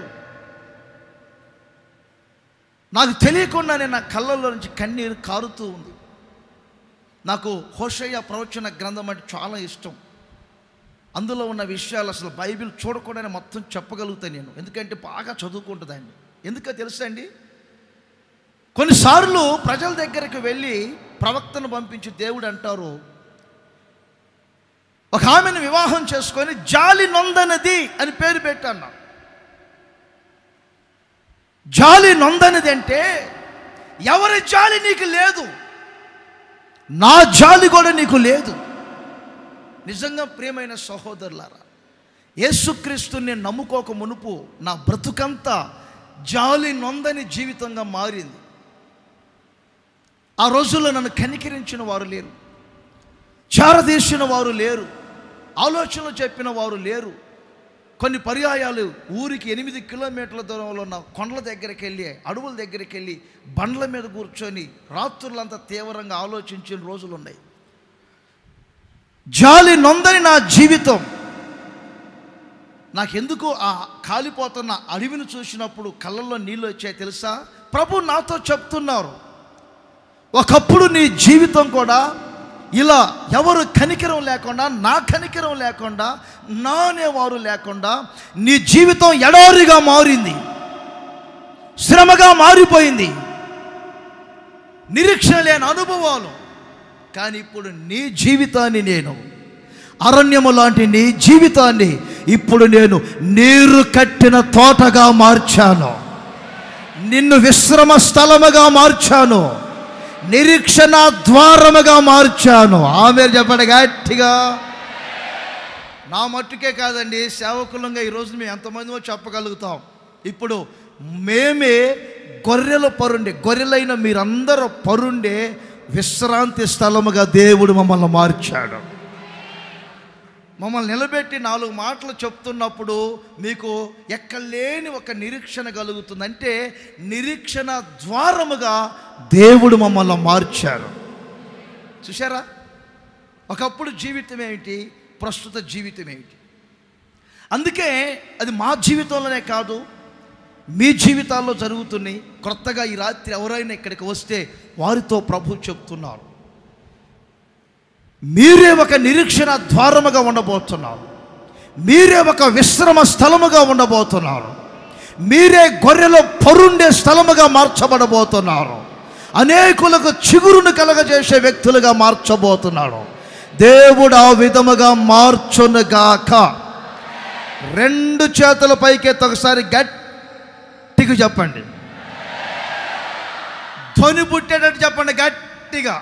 నాకు తెలియకుండానే నా కళ్ళల్లో నుంచి కన్నీరు కారుతూ ఉంది నాకు హోషయ్య ప్రవచన గ్రంథం అంటే చాలా ఇష్టం అందులో ఉన్న విషయాలు అసలు బైబిల్ చూడకుండానే మొత్తం చెప్పగలుగుతాను నేను ఎందుకంటే బాగా చదువుకుంటుందండి ఎందుకో తెలుసా అండి కొన్నిసార్లు ప్రజల దగ్గరికి వెళ్ళి ప్రవక్తను పంపించి దేవుడు అంటారు ఒక ఆమెను వివాహం చేసుకొని జాలి నొందనది అని పేరు పెట్టాను జాలి నొందనది అంటే ఎవరి జాలి నీకు లేదు నా జాలి కూడా నీకు లేదు నిజంగా ప్రియమైన సహోదరులారా యేసుక్రీస్తుని నమ్ముకోక మునుపు నా బ్రతుకంతా జాలి నొందని జీవితంగా మారింది ఆ రోజుల్లో నన్ను కనికరించిన వారు లేరు చారదీసిన వారు లేరు ఆలోచనలు చెప్పిన వారు లేరు కొన్ని పర్యాయాలు ఊరికి ఎనిమిది కిలోమీటర్ల దూరంలో ఉన్న కొండల దగ్గరికి వెళ్ళి అడవుల దగ్గరికి వెళ్ళి బండ్ల మీద కూర్చొని రాత్రులంతా తీవ్రంగా ఆలోచించిన రోజులు ఉన్నాయి జాలి నొందని నా జీవితం నాకెందుకు ఆ కాలిపోతున్న అడవిని చూసినప్పుడు కళ్ళల్లో నీళ్ళు వచ్చాయి తెలుసా ప్రభు నాతో చెప్తున్నారు ఒకప్పుడు నీ జీవితం కూడా ఇలా ఎవరు కనికరం లేకుండా నా కనికరం లేకుండా నా అనేవారు లేకుండా నీ జీవితం ఎడారిగా మారింది శ్రమగా మారిపోయింది నిరీక్షణ లేని అనుభవాలు కానీ ఇప్పుడు నీ జీవితాన్ని నేను అరణ్యము లాంటి నీ జీవితాన్ని ఇప్పుడు నేను నీరు కట్టిన తోటగా మార్చాను నిన్ను విశ్రమ స్థలముగా మార్చాను నిరీక్షణ ద్వారముగా మార్చాను ఆమె చెప్పండి గట్టిగా నా మట్టుకే కాదండి సేవకులంగా ఈరోజు మేము ఎంతమందిమో చెప్పగలుగుతాం ఇప్పుడు మేమే గొర్రెల పరుండే గొర్రెలైన మీరందరూ పరుండే విశ్రాంతి స్థలముగా దేవుడు మమ్మల్ని మార్చాడు మమ్మల్ని నిలబెట్టి నాలుగు మాటలు చెప్తున్నప్పుడు మీకు ఎక్కలేని ఒక నిరీక్షణ కలుగుతుంది అంటే నిరీక్షణ ద్వారముగా దేవుడు మమ్మల్ని మార్చారు చూసారా ఒకప్పుడు జీవితం ఏమిటి ప్రస్తుత జీవితం ఏమిటి అందుకే అది మా జీవితంలోనే కాదు మీ జీవితాల్లో జరుగుతున్నాయి కొత్తగా ఈ రాత్రి ఎవరైనా ఇక్కడికి వస్తే వారితో ప్రభు చెప్తున్నారు మీరే ఒక నిరీక్షణ ద్వారముగా ఉండబోతున్నారు మీరే ఒక విశ్రమ స్థలముగా ఉండబోతున్నారు మీరే గొర్రెలో పరుండే స్థలముగా మార్చబడబోతున్నారు అనేకులకు చిగురును కలగజేసే వ్యక్తులుగా మార్చబోతున్నాడు దేవుడు ఆ విధముగా మార్చునుగాక రెండు చేతుల పైకెత్తి ఒకసారి గట్టిగా చెప్పండి ధ్వని పుట్టేటట్టు చెప్పండి గట్టిగా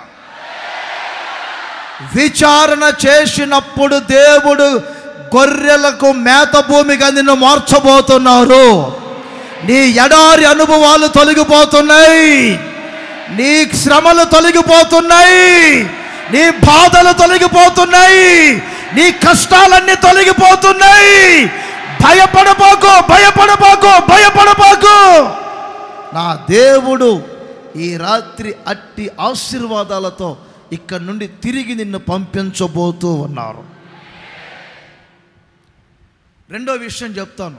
విచారణ చేసినప్పుడు దేవుడు గొర్రెలకు మేత భూమిగా నిన్ను మార్చబోతున్నారు నీ ఎడారి అనుభవాలు తొలగిపోతున్నాయి నీ శ్రమలు తొలగిపోతున్నాయి నీ బాధలు తొలగిపోతున్నాయి నీ కష్టాలన్నీ తొలగిపోతున్నాయి భయపడబాకు భయపడబాకు భయపడబాకు నా దేవుడు ఈ రాత్రి అట్టి ఆశీర్వాదాలతో ఇక్కడ నుండి తిరిగి నిన్ను పంపించబోతూ ఉన్నారు రెండో విషయం చెప్తాను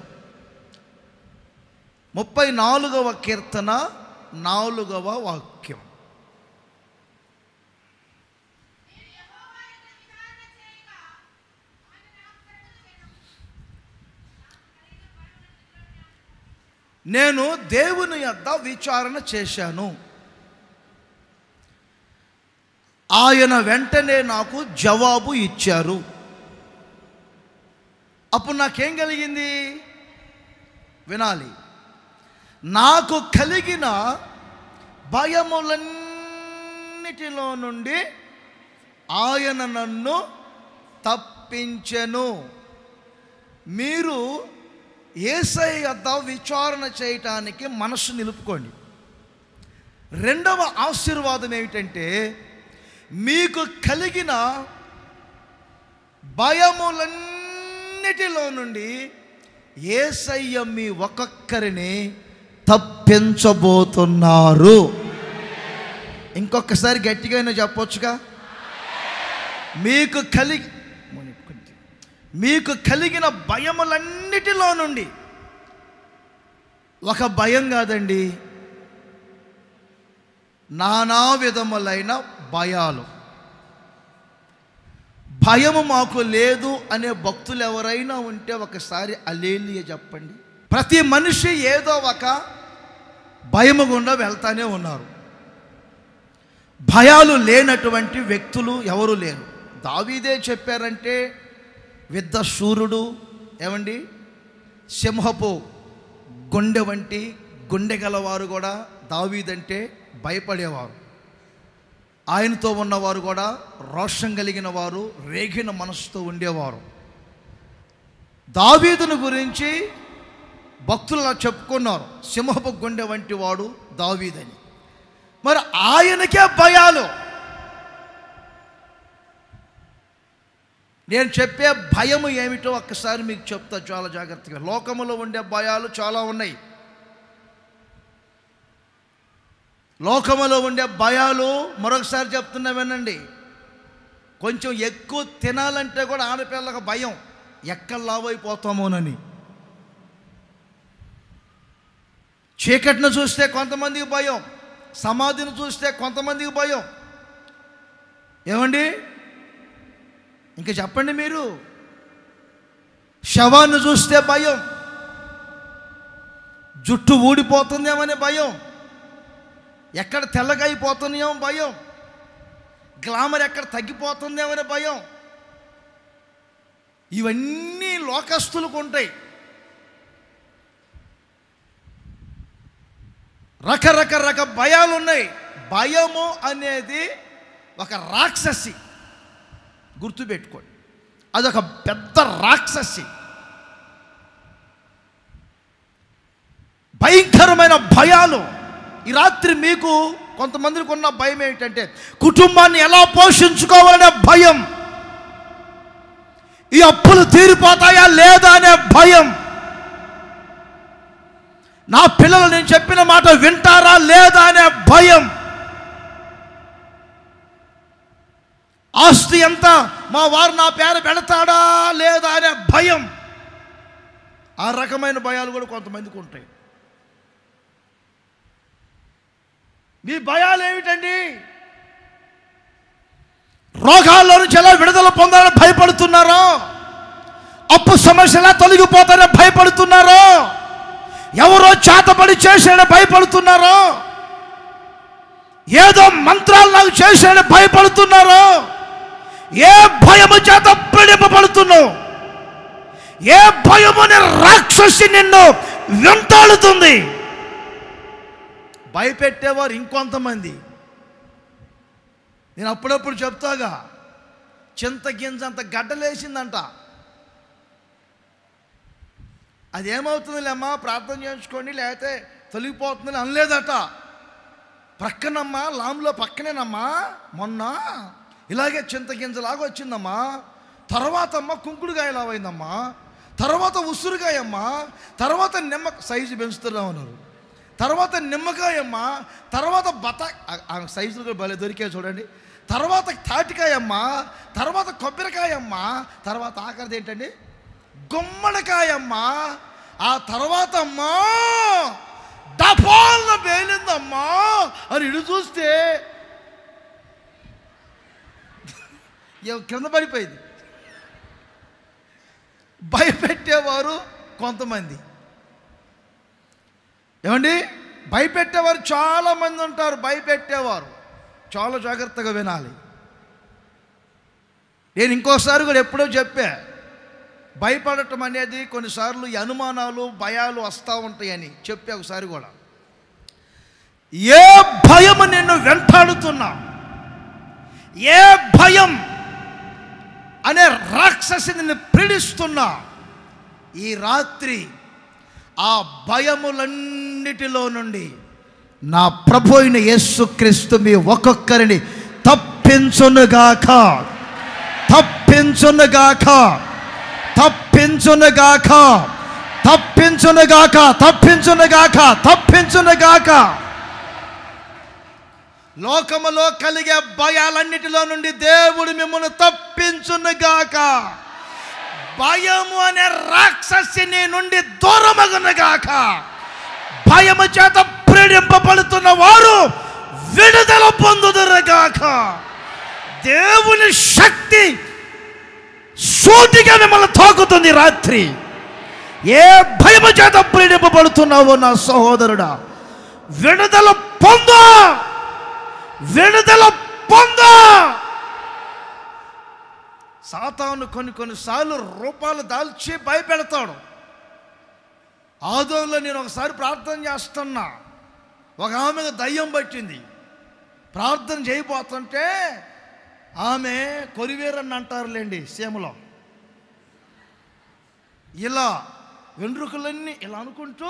ముప్పై నాలుగవ కీర్తన నాలుగవ వాక్యం నేను దేవుని యొద్ద విచారణ చేశాను ఆయన వెంటనే నాకు జవాబు ఇచ్చారు అప్పుడు నాకేం కలిగింది వినాలి నాకు కలిగిన భయములన్నిటిలో నుండి ఆయన నన్ను తప్పించెను మీరు ఏసై వద్ద విచారణ చేయటానికి మనస్సు నిలుపుకోండి రెండవ ఆశీర్వాదం ఏమిటంటే మీకు కలిగిన భయములన్నిటిలో నుండి ఏసయ్య మీ ఒక్కొక్కరిని తప్పించబోతున్నారు ఇంకొకసారి గట్టిగా చెప్పొచ్చుగా మీకు కలిగి మీకు కలిగిన భయములన్నిటిలో నుండి ఒక భయం కాదండి నానా విధములైన భయాలు భయము మాకు లేదు అనే భక్తులు ఎవరైనా ఉంటే ఒకసారి అలేలియ చెప్పండి ప్రతి మనిషి ఏదో ఒక భయము గుండా వెళ్తానే ఉన్నారు భయాలు లేనటువంటి వ్యక్తులు ఎవరు లేరు దావీదే చెప్పారంటే విద్ద శూరుడు ఏమండి సింహపు గుండె వంటి గుండె గలవారు కూడా దావీదంటే భయపడేవారు ఆయనతో ఉన్నవారు కూడా రోషం కలిగిన వారు రేగిన మనసుతో ఉండేవారు దావీదును గురించి భక్తులు అలా చెప్పుకున్నారు సింహపు గుండె వంటి వాడు దావీదని మరి ఆయనకే భయాలు నేను చెప్పే భయము ఏమిటో ఒక్కసారి మీకు చెప్తా చాలా జాగ్రత్తగా లోకములో ఉండే భయాలు చాలా ఉన్నాయి లోకములో ఉండే భయాలు మరొకసారి చెప్తున్నా వినండి కొంచెం ఎక్కువ తినాలంటే కూడా ఆడపిల్లలకు భయం ఎక్కడ లావైపోతామోనని చీకటిని చూస్తే కొంతమందికి భయం సమాధిని చూస్తే కొంతమందికి భయం ఏమండి ఇంకా చెప్పండి మీరు శవాన్ని చూస్తే భయం జుట్టు ఊడిపోతుందేమనే భయం ఎక్కడ తెల్లగా అయిపోతున్నాయో భయం గ్లామర్ ఎక్కడ తగ్గిపోతుందేమనే భయం ఇవన్నీ లోకస్తులకు ఉంటాయి రకరకరక భయాలు ఉన్నాయి భయము అనేది ఒక రాక్షసి గుర్తుపెట్టుకోండి అదొక పెద్ద రాక్షసి భయంకరమైన భయాలు ఈ రాత్రి మీకు కొంతమందికి ఉన్న భయం ఏమిటంటే కుటుంబాన్ని ఎలా పోషించుకోవాలనే భయం ఈ అప్పులు తీరిపోతాయా లేదా అనే భయం నా పిల్లలు నేను చెప్పిన మాట వింటారా లేదా అనే భయం ఆస్తి ఎంత మా వారు నా పేరు పెడతాడా లేదా అనే భయం ఆ రకమైన భయాలు కూడా కొంతమందికి ఉంటాయి మీ భయాలు ఏమిటండి రోగాల్లో నుంచి ఎలా విడుదల పొందాలని భయపడుతున్నారో అప్పు సమస్య ఎలా తొలగిపోతారని భయపడుతున్నారో ఎవరో చేతపడి చేశాడని భయపడుతున్నారో ఏదో మంత్రాలు నాకు చేశాడని భయపడుతున్నారో ఏ భయము చేత పీడింపబడుతున్నావు ఏ భయము అనే రాక్షసి నిన్ను వెంటాడుతుంది భయపెట్టేవారు ఇంకొంతమంది నేను అప్పుడప్పుడు చెప్తాగా చింత గింజంత గడ్డలేసిందంట అదేమవుతుందిలేమ్మా ప్రార్థన చేయించుకోండి లేకపోతే తొలగిపోతుందని అనలేదట ప్రక్కనమ్మా లాంలో పక్కనేనమ్మా మొన్న ఇలాగే చింత గింజలాగా వచ్చిందమ్మా తర్వాత అమ్మ కుంకుడుగాయలా అయిందమ్మా తర్వాత ఉసురుగాయమ్మ తర్వాత నిమ్మ సైజు పెంచుతున్నా ఉన్నారు తర్వాత నిమ్మకాయమ్మ తర్వాత బత ఆ- ఆ సైజులు కూడా భలే దొరికాయి చూడండి తర్వాత తాటికాయమ్మ తర్వాత కొబ్బరికాయమ్మ తర్వాత ఆఖరిది ఏంటండి గుమ్మడికాయమ్మ ఆ తర్వాత అమ్మా డపాలన పేలిందమ్మా అని ఇడు చూస్తే ఇక కింద పడిపోయింది భయపెట్టేవారు కొంతమంది ఏమండి భయపెట్టేవారు చాలా మంది ఉంటారు భయపెట్టేవారు చాలా జాగ్రత్తగా వినాలి నేను ఇంకోసారి కూడా ఎప్పుడో చెప్పా భయపడటం అనేది కొన్నిసార్లు ఈ అనుమానాలు భయాలు వస్తూ ఉంటాయని చెప్పే ఒకసారి కూడా ఏ భయం నిన్ను వెంటాడుతున్నా ఏ భయం అనే రాక్షసి నిన్ను పీడిస్తున్నా ఈ రాత్రి ఆ భయములన్నిటిలో నుండి నా ప్రభు అయిన యేసుక్రీస్తు మీ ఒక్కొక్కరిని తప్పించునుగాక తప్పించునుగాక తప్పించునుగాక తప్పించునుగాక తప్పించునుగాక తప్పించునుగాక లోకములో కలిగే భయాలన్నిటిలో నుండి దేవుడు మిమ్మల్ని తప్పించునుగాక భయము అనే రాక్షసిని నుండి దూరమగునుగాక భయము చేత ప్రేరింపబడుతున్న వారు విడుదల పొందుదురుగాక దేవుని శక్తి సూటిగా మిమ్మల్ని తాకుతుంది రాత్రి ఏ భయము చేత ప్రేరింపబడుతున్నావో నా సహోదరుడా విడుదల పొందు విడుదల పొందు సాతాను కొన్ని కొన్నిసార్లు రూపాలు దాల్చి భయపెడతాడు ఆదోలో నేను ఒకసారి ప్రార్థన చేస్తున్నా ఒక ఆమెకు దయ్యం పట్టింది ప్రార్థన చేయబోతుంటే ఆమె కొరివేరని అంటారులేండి సీమలో ఇలా వెంట్రుకలన్నీ ఇలా అనుకుంటూ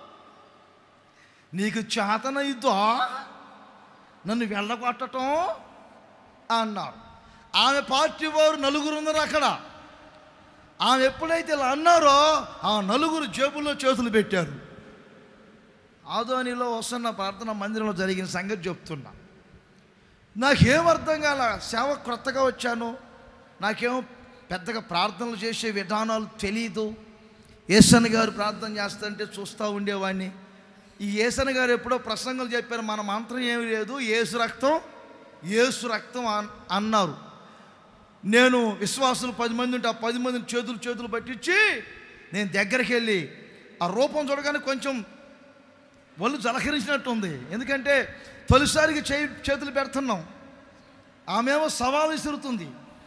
నీకు చేతనైద్దో నన్ను వెళ్ళగొట్టటం అన్నారు ఆమె పార్టీ వారు నలుగురు ఉన్నారు అక్కడ ఆమె ఎప్పుడైతే ఇలా అన్నారో ఆ నలుగురు జేబుల్లో చేతులు పెట్టారు ఆదోనిలో వస్తున్న ప్రార్థన మందిరంలో జరిగిన సంగతి చెప్తున్నా నాకేం అర్థం కాల సేవ క్రొత్తగా వచ్చాను నాకేమో పెద్దగా ప్రార్థనలు చేసే విధానాలు తెలీదు ఏసన్ గారు ప్రార్థన చేస్తుంటే చూస్తూ ఉండేవాడిని ఈ ఏసన్ గారు ఎప్పుడో ప్రసంగాలు చెప్పారు మన మంత్రం ఏమీ లేదు ఏసు రక్తం ఏసు రక్తం అన్- అన్నారు నేను విశ్వాసులు పది మంది ఉంటే ఆ పది మందిని చేతులు చేతులు పట్టించి నేను దగ్గరికి వెళ్ళి ఆ రూపం చూడగానే కొంచెం ఒళ్ళు జలకరించినట్టు ఉంది ఎందుకంటే తొలిసారికి చేయి చేతులు పెడుతున్నాం ఆమెమో సవాలు విసురుతుంది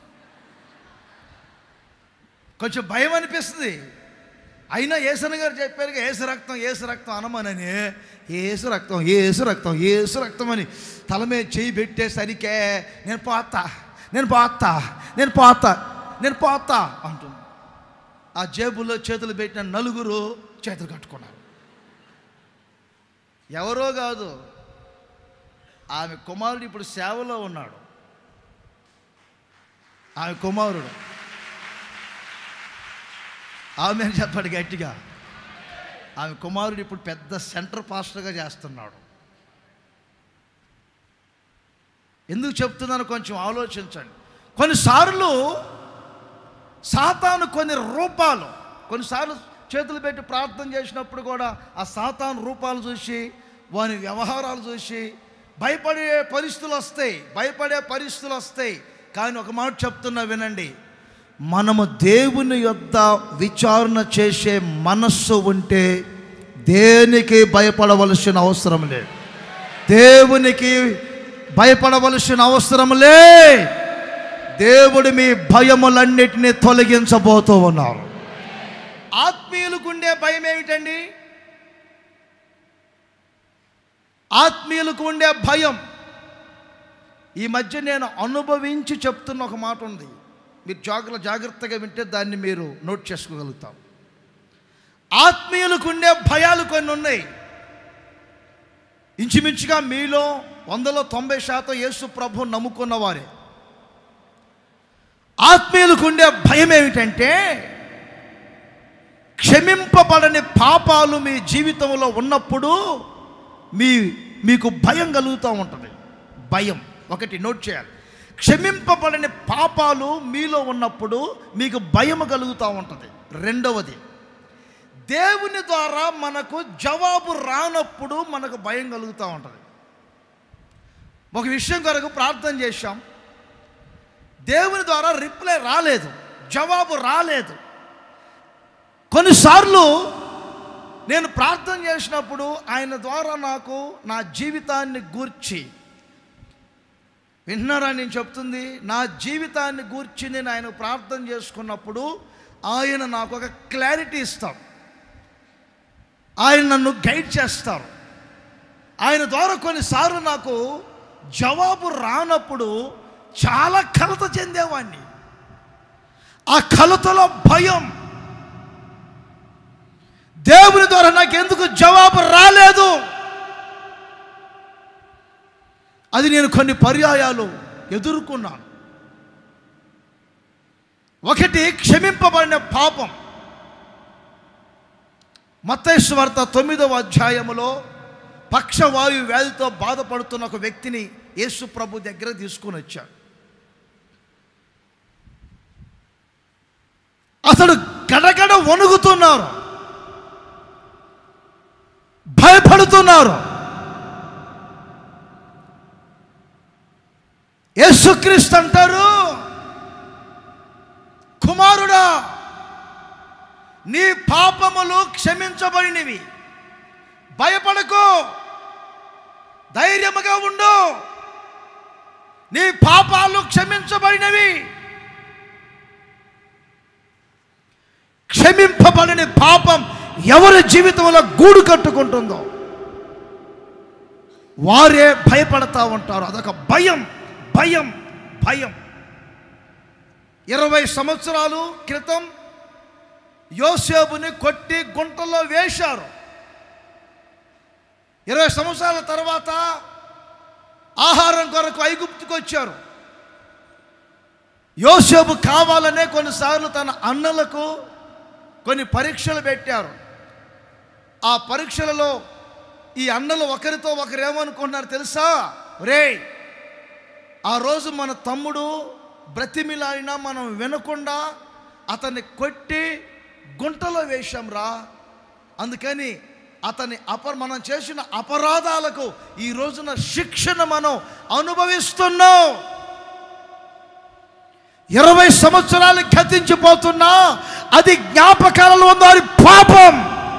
కొంచెం భయం అనిపిస్తుంది అయినా ఏసన గారు చెప్పారు ఏసు రక్తం ఏసు రక్తం అనమనని ఏసు రక్తం ఏసు రక్తం ఏసు రక్తం అని తల మీద చేయి పెట్టేసరికే నేను పోతా నేను పోతా నేను పోతా నేను పోతా అంటుంది ఆ జేబుల్లో చేతులు పెట్టిన నలుగురు చేతులు కట్టుకున్నారు ఎవరో కాదు ఆమె కుమారుడు ఇప్పుడు సేవలో ఉన్నాడు ఆమె కుమారుడు ఆమె అని చెప్పాడు గట్టిగా ఆమె కుమారుడు ఇప్పుడు పెద్ద సెంటర్ పాస్టర్గా చేస్తున్నాడు ఎందుకు చెప్తున్నాను కొంచెం ఆలోచించండి కొన్నిసార్లు సాతాను కొన్ని రూపాలు కొన్నిసార్లు చేతులు పెట్టి ప్రార్థన చేసినప్పుడు కూడా ఆ సాతాను రూపాలు చూసి వాని వ్యవహారాలు చూసి భయపడే పరిస్థితులు వస్తాయి భయపడే పరిస్థితులు వస్తాయి కానీ ఒక మాట చెప్తున్నా వినండి మనము దేవుని యొద్ద విచారణ చేసే మనస్సు ఉంటే దేనికి భయపడవలసిన అవసరం లేదు దేవునికి భయపడవలసిన అవసరం లే దేవుడు మీ భయములన్నిటినీ తొలగించబోతూ ఉన్నారు ఆత్మీయులకు ఉండే భయం ఏమిటండి ఆత్మీయులకు ఉండే భయం ఈ మధ్య నేను అనుభవించి చెప్తున్న ఒక మాట ఉంది మీరు జాగ్రత్త జాగ్రత్తగా వింటే దాన్ని మీరు నోట్ చేసుకోగలుగుతాం ఆత్మీయులకు ఉండే భయాలు కొన్ని ఉన్నాయి ఇంచుమించుగా మీలో వందలో తొంభై శాతం యేసు ప్రభు నమ్ముకున్న వారే ఆత్మీయులకు ఉండే భయం ఏమిటంటే క్షమింపబడని పాపాలు మీ జీవితంలో ఉన్నప్పుడు మీ మీకు భయం కలుగుతూ ఉంటుంది భయం ఒకటి నోట్ చేయాలి క్షమింపబడని పాపాలు మీలో ఉన్నప్పుడు మీకు భయం కలుగుతూ ఉంటుంది రెండవది దేవుని ద్వారా మనకు జవాబు రానప్పుడు మనకు భయం కలుగుతూ ఉంటుంది ఒక విషయం కొరకు ప్రార్థన చేశాం దేవుని ద్వారా రిప్లై రాలేదు జవాబు రాలేదు కొన్నిసార్లు నేను ప్రార్థన చేసినప్పుడు ఆయన ద్వారా నాకు నా జీవితాన్ని గూర్చి విన్నారా నేను చెప్తుంది నా జీవితాన్ని గూర్చి నేను ఆయన ప్రార్థన చేసుకున్నప్పుడు ఆయన నాకు ఒక క్లారిటీ ఇస్తాడు ఆయన నన్ను గైడ్ చేస్తారు ఆయన ద్వారా కొన్నిసార్లు నాకు జవాబు రానప్పుడు చాలా కలత చెందేవాడిని ఆ కలతలో భయం దేవుని ద్వారా నాకు ఎందుకు జవాబు రాలేదు అది నేను కొన్ని పర్యాయాలు ఎదుర్కొన్నాను ఒకటి క్షమింపబడిన పాపం మత్తైశ్వార్త తొమ్మిదవ అధ్యాయములో పక్షవాయు వ్యాధితో బాధపడుతున్న ఒక వ్యక్తిని యేసు ప్రభు దగ్గర తీసుకుని వచ్చాడు అతడు గడగడ వణుకుతున్నారు భయపడుతున్నారు యేసుక్రీస్తు అంటారు కుమారుడా నీ పాపములు క్షమించబడినవి భయపడకు ధైర్యముగా ఉండు నీ పాపాలు క్షమించబడినవి క్షమింపబడని పాపం ఎవరి జీవితంలో గూడు కట్టుకుంటుందో వారే భయపడతా ఉంటారు అదొక భయం భయం భయం ఇరవై సంవత్సరాలు క్రితం యోసేపుని కొట్టి గుంటలో వేశారు ఇరవై సంవత్సరాల తర్వాత ఆహారం కొరకు ఐగుప్తుకు వచ్చారు యోసేపు కావాలనే కొన్నిసార్లు తన అన్నలకు కొన్ని పరీక్షలు పెట్టారు ఆ పరీక్షలలో ఈ అన్నలు ఒకరితో ఒకరు ఏమనుకుంటున్నారు తెలుసా రే ఆ రోజు మన తమ్ముడు బ్రతిమిలాడినా మనం వినకుండా అతన్ని కొట్టి గుంటలో వేశాం రా అందుకని అతని అప మనం చేసిన అపరాధాలకు ఈ రోజున శిక్షణ మనం అనుభవిస్తున్నాం ఇరవై సంవత్సరాలు గతించిపోతున్నా అది జ్ఞాపకాలలో ఉన్న వారి పాపం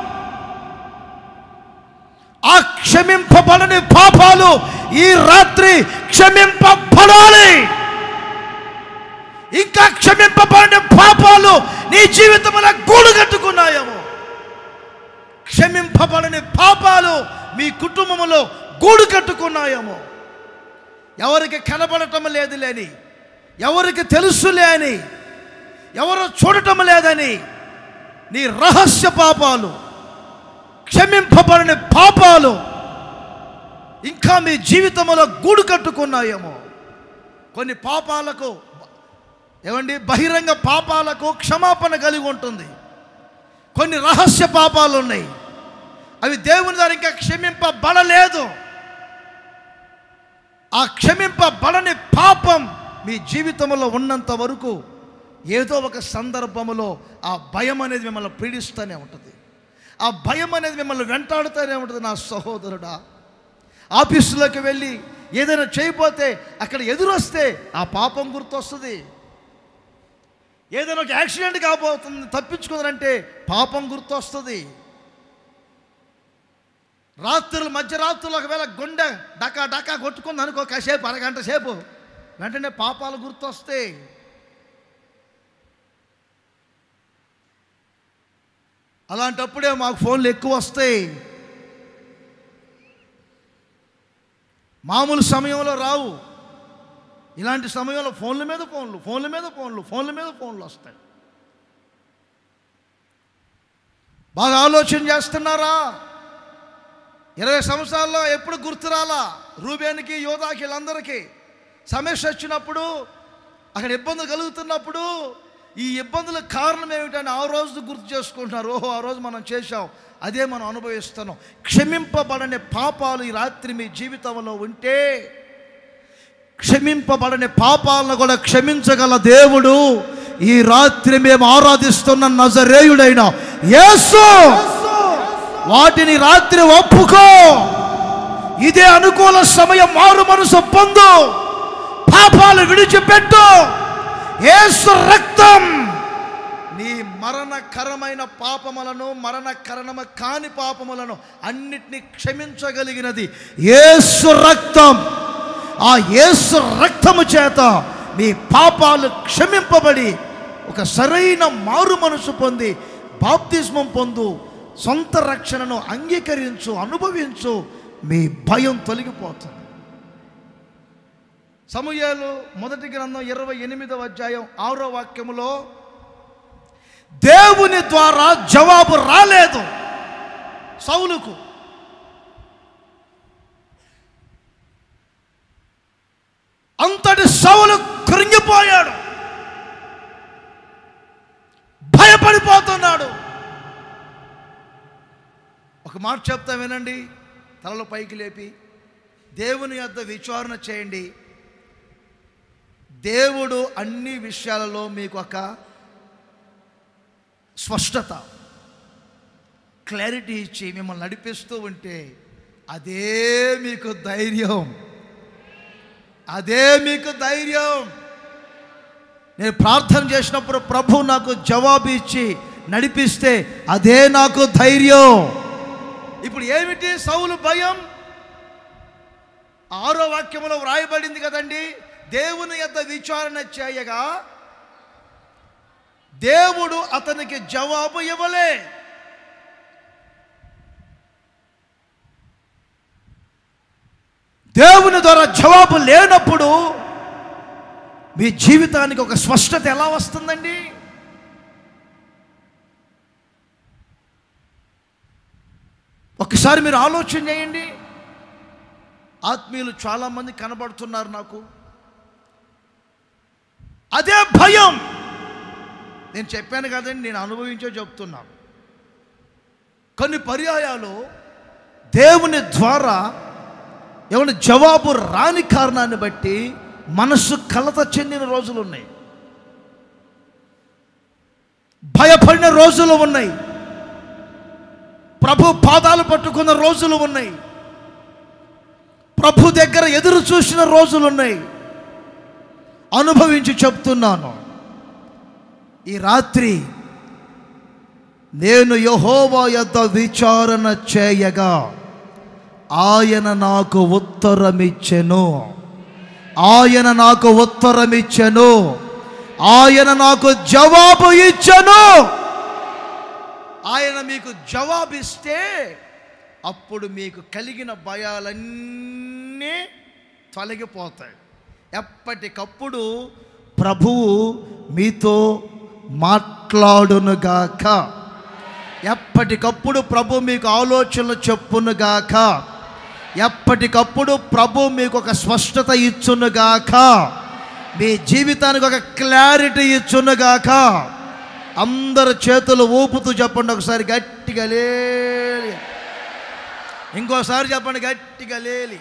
ఆ క్షమింపబడని పాపాలు ఈ రాత్రి క్షమింపబడాలి ఇంకా క్షమింపబడని పాపాలు నీ జీవితంలో గూడు కట్టుకున్నాయేమో క్షమింపబడని పాపాలు మీ కుటుంబంలో గూడు కట్టుకున్నాయేమో ఎవరికి కనబడటం లేదు లేని ఎవరికి తెలుసులే అని ఎవరు చూడటం లేదని నీ రహస్య పాపాలు క్షమింపబడని పాపాలు ఇంకా మీ జీవితంలో గూడు కట్టుకున్నాయేమో కొన్ని పాపాలకు ఏమండి బహిరంగ పాపాలకు క్షమాపణ కలిగి ఉంటుంది కొన్ని రహస్య పాపాలు ఉన్నాయి అవి దేవుని ద్వారా ఇంకా క్షమింపబడలేదు ఆ క్షమింపబడని పాపం మీ జీవితంలో ఉన్నంత వరకు ఏదో ఒక సందర్భంలో ఆ భయం అనేది మిమ్మల్ని పీడిస్తూనే ఉంటుంది ఆ భయం అనేది మిమ్మల్ని వెంటాడుతూనే ఉంటుంది నా సహోదరుడా ఆఫీసులోకి వెళ్ళి ఏదైనా చేయకపోతే అక్కడ ఎదురొస్తే ఆ పాపం గుర్తొస్తుంది ఏదైనా ఒక యాక్సిడెంట్ కాబోతుంది తప్పించుకుందంటే పాపం గుర్తొస్తుంది రాత్రులు మధ్యరాత్రులు ఒకవేళ గుండె డకా డకా కొట్టుకుంది అనుకో కాసేపు అరగంట సేపు వెంటనే పాపాలు గుర్తొస్తాయి అలాంటప్పుడే మాకు ఫోన్లు ఎక్కువ వస్తాయి మామూలు సమయంలో రావు ఇలాంటి సమయంలో ఫోన్ల మీద ఫోన్లు ఫోన్ల మీద ఫోన్లు ఫోన్ల మీద ఫోన్లు వస్తాయి బాగా ఆలోచన చేస్తున్నారా ఇరవై సంవత్సరాల్లో ఎప్పుడు గుర్తురాలా రూబేనికి యోధాకి వీళ్ళందరికీ సమస్య వచ్చినప్పుడు అక్కడ ఇబ్బంది కలుగుతున్నప్పుడు ఈ ఇబ్బందులకు కారణం ఏమిటని ఆ రోజు గుర్తు చేసుకుంటున్నారు ఓహో ఆ రోజు మనం చేశాం అదే మనం అనుభవిస్తున్నాం క్షమింపబడని పాపాలు ఈ రాత్రి మీ జీవితంలో ఉంటే క్షమింపబడని పాపాలను కూడా క్షమించగల దేవుడు ఈ రాత్రి మేము ఆరాధిస్తున్న నజరేయుడైన యేసు వాటిని రాత్రి ఒప్పుకో ఇదే అనుకూల సమయం మారు మనసు పొందు పాపాలు విడిచిపెట్టు యేసు రక్తం నీ మరణకరమైన పాపములను మరణకరణమ కాని పాపములను అన్నిటినీ క్షమించగలిగినది యేసు రక్తం ఆ యేసు రక్తము చేత మీ పాపాలు క్షమింపబడి ఒక సరైన మారు మనసు పొంది బాప్తిస్మం పొందు సొంత రక్షణను అంగీకరించు అనుభవించు మీ భయం తొలగిపోతుంది సమూయేలు మొదటి గ్రంథం ఇరవై ఎనిమిదవ అధ్యాయం ఆరో వాక్యములో దేవుని ద్వారా జవాబు రాలేదు సౌలుకు అంతటి సౌలు కృంగిపోయాడు భయపడిపోతున్నాడు ఒక మాట చెప్తా వినండి తలలో పైకి లేపి దేవుని యొద్ద విచారణ చేయండి దేవుడు అన్ని విషయాలలో మీకు ఒక స్పష్టత క్లారిటీ ఇచ్చి మిమ్మల్ని నడిపిస్తూ ఉంటే అదే మీకు ధైర్యం అదే మీకు ధైర్యం నేను ప్రార్థన చేసినప్పుడు ప్రభు నాకు జవాబు ఇచ్చి నడిపిస్తే అదే నాకు ధైర్యం ఇప్పుడు ఏమిటి సౌలు భయం ఆరో వాక్యములో వ్రాయబడింది కదండి దేవుని యొక్క విచారణ చేయగా దేవుడు అతనికి జవాబు ఇవ్వలే దేవుని ద్వారా జవాబు లేనప్పుడు మీ జీవితానికి ఒక స్పష్టత ఎలా వస్తుందండి ఒకసారి మీరు ఆలోచన చేయండి ఆత్మీయులు చాలామంది కనబడుతున్నారు నాకు అదే భయం నేను చెప్పాను కదండి నేను అనుభవించే చెప్తున్నాను కొన్ని పర్యాయాలు దేవుని ద్వారా ఏమైనా జవాబు రాని కారణాన్ని బట్టి మనస్సు కలత చెందిన రోజులు ఉన్నాయి భయపడిన రోజులు ఉన్నాయి ప్రభు పాదాలు పట్టుకున్న రోజులు ఉన్నాయి ప్రభు దగ్గర ఎదురు చూసిన రోజులు ఉన్నాయి అనుభవించి చెప్తున్నాను ఈ రాత్రి నేను యహోవా యొద్ద విచారణ చేయగా ఆయన నాకు ఉత్తరమిచ్చెను ఆయన నాకు ఉత్తరమిచ్చెను ఆయన నాకు జవాబు ఇచ్చెను ఆయన మీకు జవాబిస్తే అప్పుడు మీకు కలిగిన భయాలన్నీ తొలగిపోతాయి ఎప్పటికప్పుడు ప్రభువు మీతో మాట్లాడునుగాక ఎప్పటికప్పుడు ప్రభు మీకు ఆలోచనలు చెప్పునుగాక ఎప్పటికప్పుడు ప్రభు మీకు ఒక స్పష్టత ఇచ్చునుగాక మీ జీవితానికి ఒక క్లారిటీ ఇచ్చునుగాక అందరు చేతులు ఊపుతూ చెప్పండి ఒకసారి గట్టిగా లేలి ఇంకోసారి చెప్పండి గట్టిగా లేలి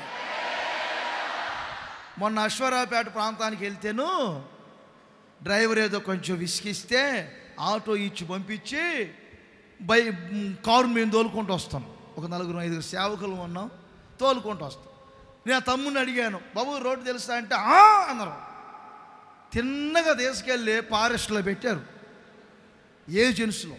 మొన్న అశ్వరావుపేట ప్రాంతానికి వెళ్తేను డ్రైవర్ ఏదో కొంచెం విసిగిస్తే ఆటో ఇచ్చి పంపించి బై కారు మేము తోలుకుంటూ వస్తాం ఒక నలుగురు ఐదుగురు సేవకులు ఉన్నాం తోలుకుంటూ వస్తాం నేను ఆ తమ్ముడిని అడిగాను బాబు రోడ్డు తెలుసా అంటే "ఆ" అన్నారు తిన్నగా తీసుకెళ్ళి ఫారెస్ట్లో పెట్టారు ఏజెన్సీలో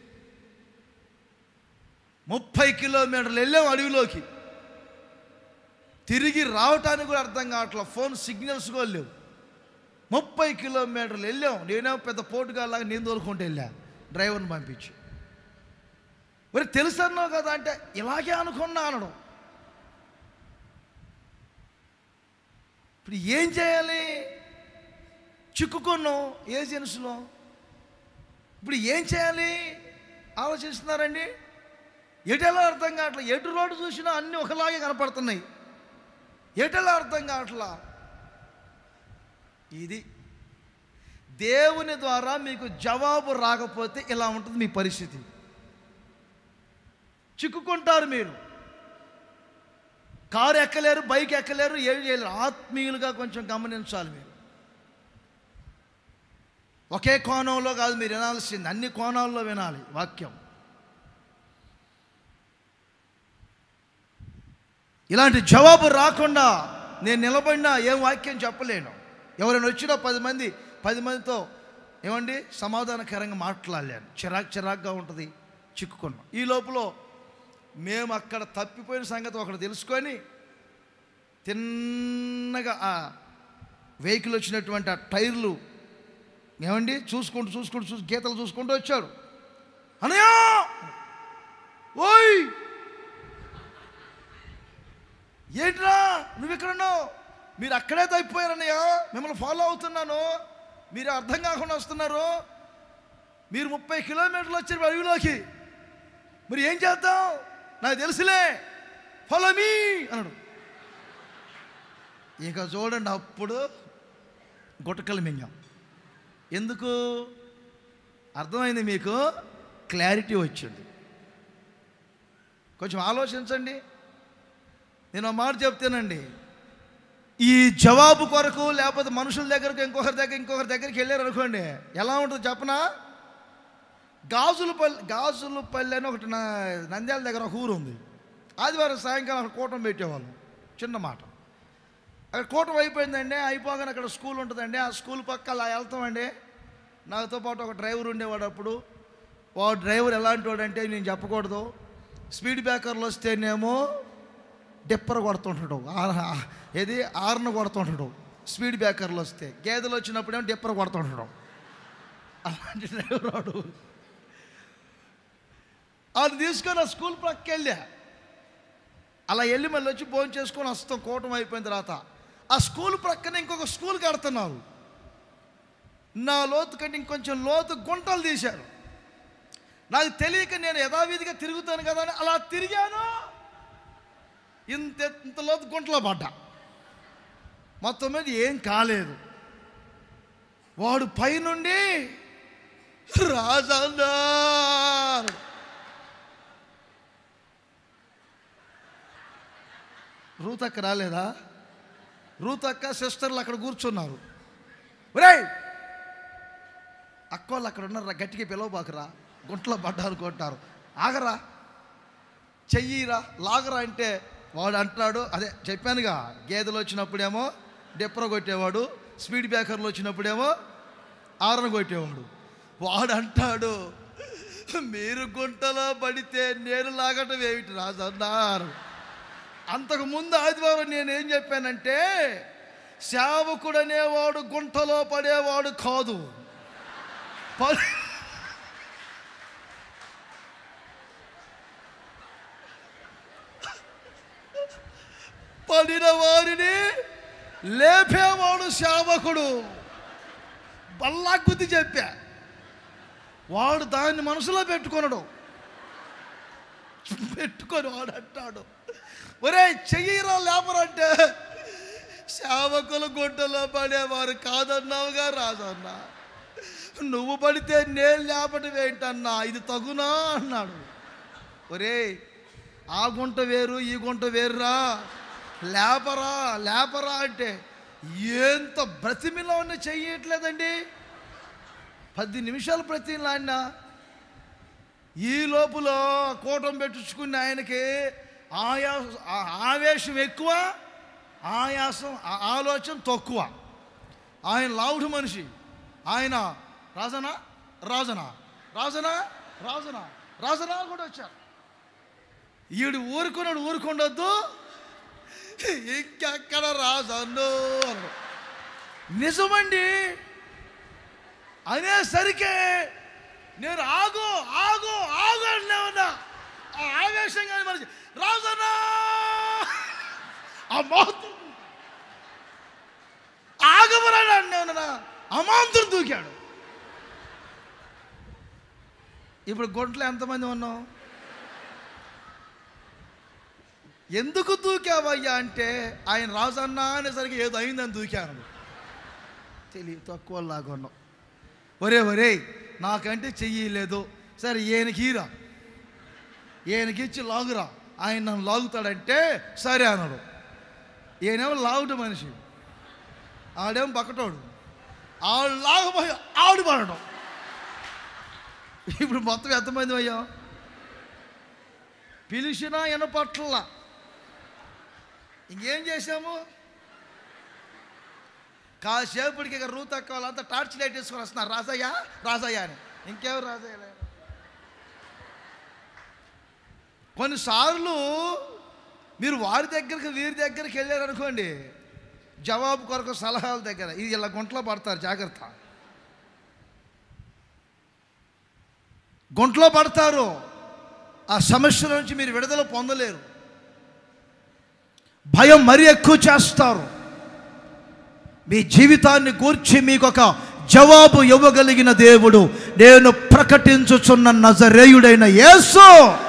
ముప్పై కిలోమీటర్లు వెళ్ళాం అడవిలోకి తిరిగి రావటానికి కూడా అర్థం కావట్లేదు ఫోన్ సిగ్నల్స్ కూడా లేవు ముప్పై కిలోమీటర్లు వెళ్ళాం నేనేమో పెద్ద పోటుగాలాగా నేను తోలుకుంటూ వెళ్ళా డ్రైవర్ని పంపించి మరి తెలుసు అన్నావు కదా అంటే ఇలాగే అనుకున్నా అనడం ఇప్పుడు ఏం చేయాలి చిక్కుకున్నాం ఏజెన్సీలో ఇప్పుడు ఏం చేయాలి ఆలోచిస్తున్నారండి ఎటెలా అర్థం కావట్లేదు ఎటు రోడ్డు చూసినా అన్నీ ఒకలాగే కనపడుతున్నాయి ఎటెలా అర్థం కావట్లా ఇది దేవుని ద్వారా మీకు జవాబు రాకపోతే ఇలా ఉంటుంది మీ పరిస్థితి చిక్కుకుంటారు మీరు కారు ఎక్కలేరు బైక్ ఎక్కలేరు ఏం చేయలేరు ఆత్మీయులుగా కొంచెం గమనించాలి మీరు ఒకే కోణంలో కాదు మీరు వినాల్సింది అన్ని కోణాల్లో వినాలి వాక్యం ఇలాంటి జవాబు రాకుండా నేను నిలబడినా ఏం వాక్యం చెప్పలేను ఎవరైనా వచ్చినా పది మంది పది మందితో ఏమండి సమాధానకరంగా మాట్లాడలేను చిరాక్ చిరాక్గా ఉంటుంది చిక్కుకున్నాం ఈ లోపల మేము అక్కడ తప్పిపోయిన సంగతి ఒకటి తెలుసుకొని తిన్నగా ఆ వెహికల్ వచ్చినటువంటి ఆ టైర్లు ఏమండి చూసుకుంటూ చూసుకుంటూ చూసి గీతలు చూసుకుంటూ వచ్చాడు అనయ్య ఓయ్ ఏంట్రా నువ్వు ఇక్కడ ఉన్నావు మీరు అక్కడే తప్పిపోయారన్నయ్య మిమ్మల్ని ఫాలో అవుతున్నాను మీరు అర్థం కాకుండా వస్తున్నారు మీరు ముప్పై కిలోమీటర్లు వచ్చారు అడవిలోకి మరి ఏం చేద్దాం నాకు తెలుసులే ఫాలో మీ అన్నాడు ఇక చూడండి అప్పుడు గుట్టకలు మింగాం ఎందుకు అర్థమైంది మీకు క్లారిటీ వచ్చింది కొంచెం ఆలోచించండి నేను ఆ మాట చెప్తానండి ఈ జవాబు కొరకు లేకపోతే మనుషుల దగ్గరకు ఇంకొకరి దగ్గర ఇంకొకరి దగ్గరికి వెళ్ళారు అనుకోండి ఎలా ఉంటుంది చెప్పనా గాజులపల్లి గాజులపల్లి అని ఒకటి నా నంద్యాల దగ్గర ఒక ఊరు ఉంది ఆదివారం సాయంకాలం అక్కడ కూటం పెట్టేవాళ్ళం చిన్న మాట అక్కడ కూటం అయిపోయిందండి అయిపోగానే అక్కడ స్కూల్ ఉంటుందండి ఆ స్కూల్ పక్క అలా వెళ్తామండి నాతో పాటు ఒక డ్రైవర్ ఉండేవాడు అప్పుడు వాడు డ్రైవర్ ఎలాంటి వాడు అంటే నేను చెప్పకూడదు స్పీడ్ బ్రేకర్లు వస్తేనేమో డిప్పర్ కొడుతుంటాడు ఆర్- ఏది ఆర్న కొడుతుంటాడు స్పీడ్ బ్రేకర్లు వస్తే గేదెలు వచ్చినప్పుడేమో డిప్పర్ కొడుతుంటాడు అలాంటి డ్రైవర్ వాడు ఆయన తీసుకొని ఆ స్కూల్ పక్కకి వెళ్ళా అలా వెళ్ళి మళ్ళీ వచ్చి భోజనం చేసుకొని వస్తాం కూటం అయిపోయిన తర్వాత ఆ స్కూల్ ప్రక్కన ఇంకొక స్కూల్ కడుతున్నారు నా లోతు కంటే ఇంకొంచెం లోతు గుంటలు తీశారు నాకు తెలియక నేను యథావిధిగా తిరుగుతాను కదా అని అలా తిరిగాను ఇంత ఇంత లోతు గుంటలో పడ్డా మొత్తం మీద ఏం కాలేదు వాడు పైనుండి రాజన్నా రూతక్క రాలేదా రూతక్క సిస్టర్లు అక్కడ కూర్చున్నారు ఒరేయ్ అక్కోళ్ళు అక్కడ ఉన్నారా గట్టిగా పిలవబాకురా గుంటలో పడ్డా అనుకుంటారు ఆగరా చెయ్యిరా లాగరా అంటే వాడు అంటాడు అదే చెప్పానుగా గేదెలు వచ్చినప్పుడేమో డిప్పర కొట్టేవాడు స్పీడ్ బ్రేకర్లు వచ్చినప్పుడేమో ఆరన కొట్టేవాడు వాడు అంటాడు మీరు గుంటలో పడితే నేను లాగటం ఏమిటి రాజు అన్నారు అంతకు ముందు ఆదివారం నేనేం చెప్పానంటే సేవకుడు అనేవాడు గుంటలో పడేవాడు కాదు ప- పడిన వారిని లేపేవాడు సేవకుడు బల్లా గుద్ది చెప్పా వాడు దాన్ని మనసులో పెట్టుకొనడు పెట్టుకొని వాడు అంటాడు ఒరే చెయ్యిరా లేపరంటే సేవకులు గుంటలో పడేవారు కాదన్నావుగా రాజన్నా నువ్వు పడితే నేను లేపటం ఏంటన్నా ఇది తగునా అన్నాడు ఒరే ఆ గుంట వేరు ఈ గుంట వేరురా లేపరా లేపరా అంటే ఎంత బ్రతిమిలో ఉన్న చెయ్యట్లేదండి పది నిమిషాలు బ్రతిలాడినా ఈ లోపల కూటం పెట్టించుకున్న ఆయనకి ఆయా ఆ- ఆవేశం ఎక్కువ ఆయాసం ఆ- ఆలోచన తక్కువ ఆయన లావుడు మనిషి ఆయన రాజనా రాజనా రాజనా రాజనా రాజనా కూడా వచ్చారు ఈడు ఊరుకున్నాడు ఊరుకుండొద్దు ఇంకెక్కడ రాజన్ను అన్నాడు. నిజమండి అనేసరికి నేను ఆగు ఆగు ఆగు అన్నా ఉన్నా ఆ ఆవేశంగా మనిషి రాజన్నా ఆ మహత్వం ఆగమరాడు అన్నా ఉన్నా అమాంతం దూకాడు ఇప్పుడు గుంట్లో ఎంతమంది ఉన్నాం ఎందుకు దూకావయ్యా అంటే ఆయన రాజన్నా అనేసరికి ఏదో అయిందని దూకాను తెలియ తక్కువ లాగా ఉన్నాం ఒరే ఒరే నాకంటే చెయ్యి లేదు సరే ఈయనకి ఈరా ఈయనకి ఇచ్చి లాగురా ఆయన నన్ను లాగుతాడంటే సరే అన్నాడు ఈయనేమో లాగుట మనిషి ఆడేమో బక్కటోడు ఆడు లాగపోయి ఆడు పడడం ఇప్పుడు మొత్తం ఎంతమంది అయ్యా పిలిచినా వినపట్ల ఇంకేం చేశాము కాసేపటికి ఇక రూ తక్కువ వాళ్ళంతా టార్చ్ లైట్ వేసుకొని వస్తున్నారు రాజయ్య రాజయ్య అని ఇంకెవరు రాజయ్య లేరు. కొన్నిసార్లు మీరు వారి దగ్గరికి వీరి దగ్గరికి వెళ్ళారు అనుకోండి జవాబు కొరకు సలహాల దగ్గర ఇది ఇలా గుంటలో పడతారు జాగ్రత్త గుంటలో పడతారు ఆ సమస్య నుంచి మీరు విడుదల పొందలేరు భయం మరీ ఎక్కువ చేస్తారు మీ జీవితాన్ని గూర్చి మీకు ఒక జవాబు ఇవ్వగలిగిన దేవుడు నేను ప్రకటించుచున్న నజరేయుడైన యేసు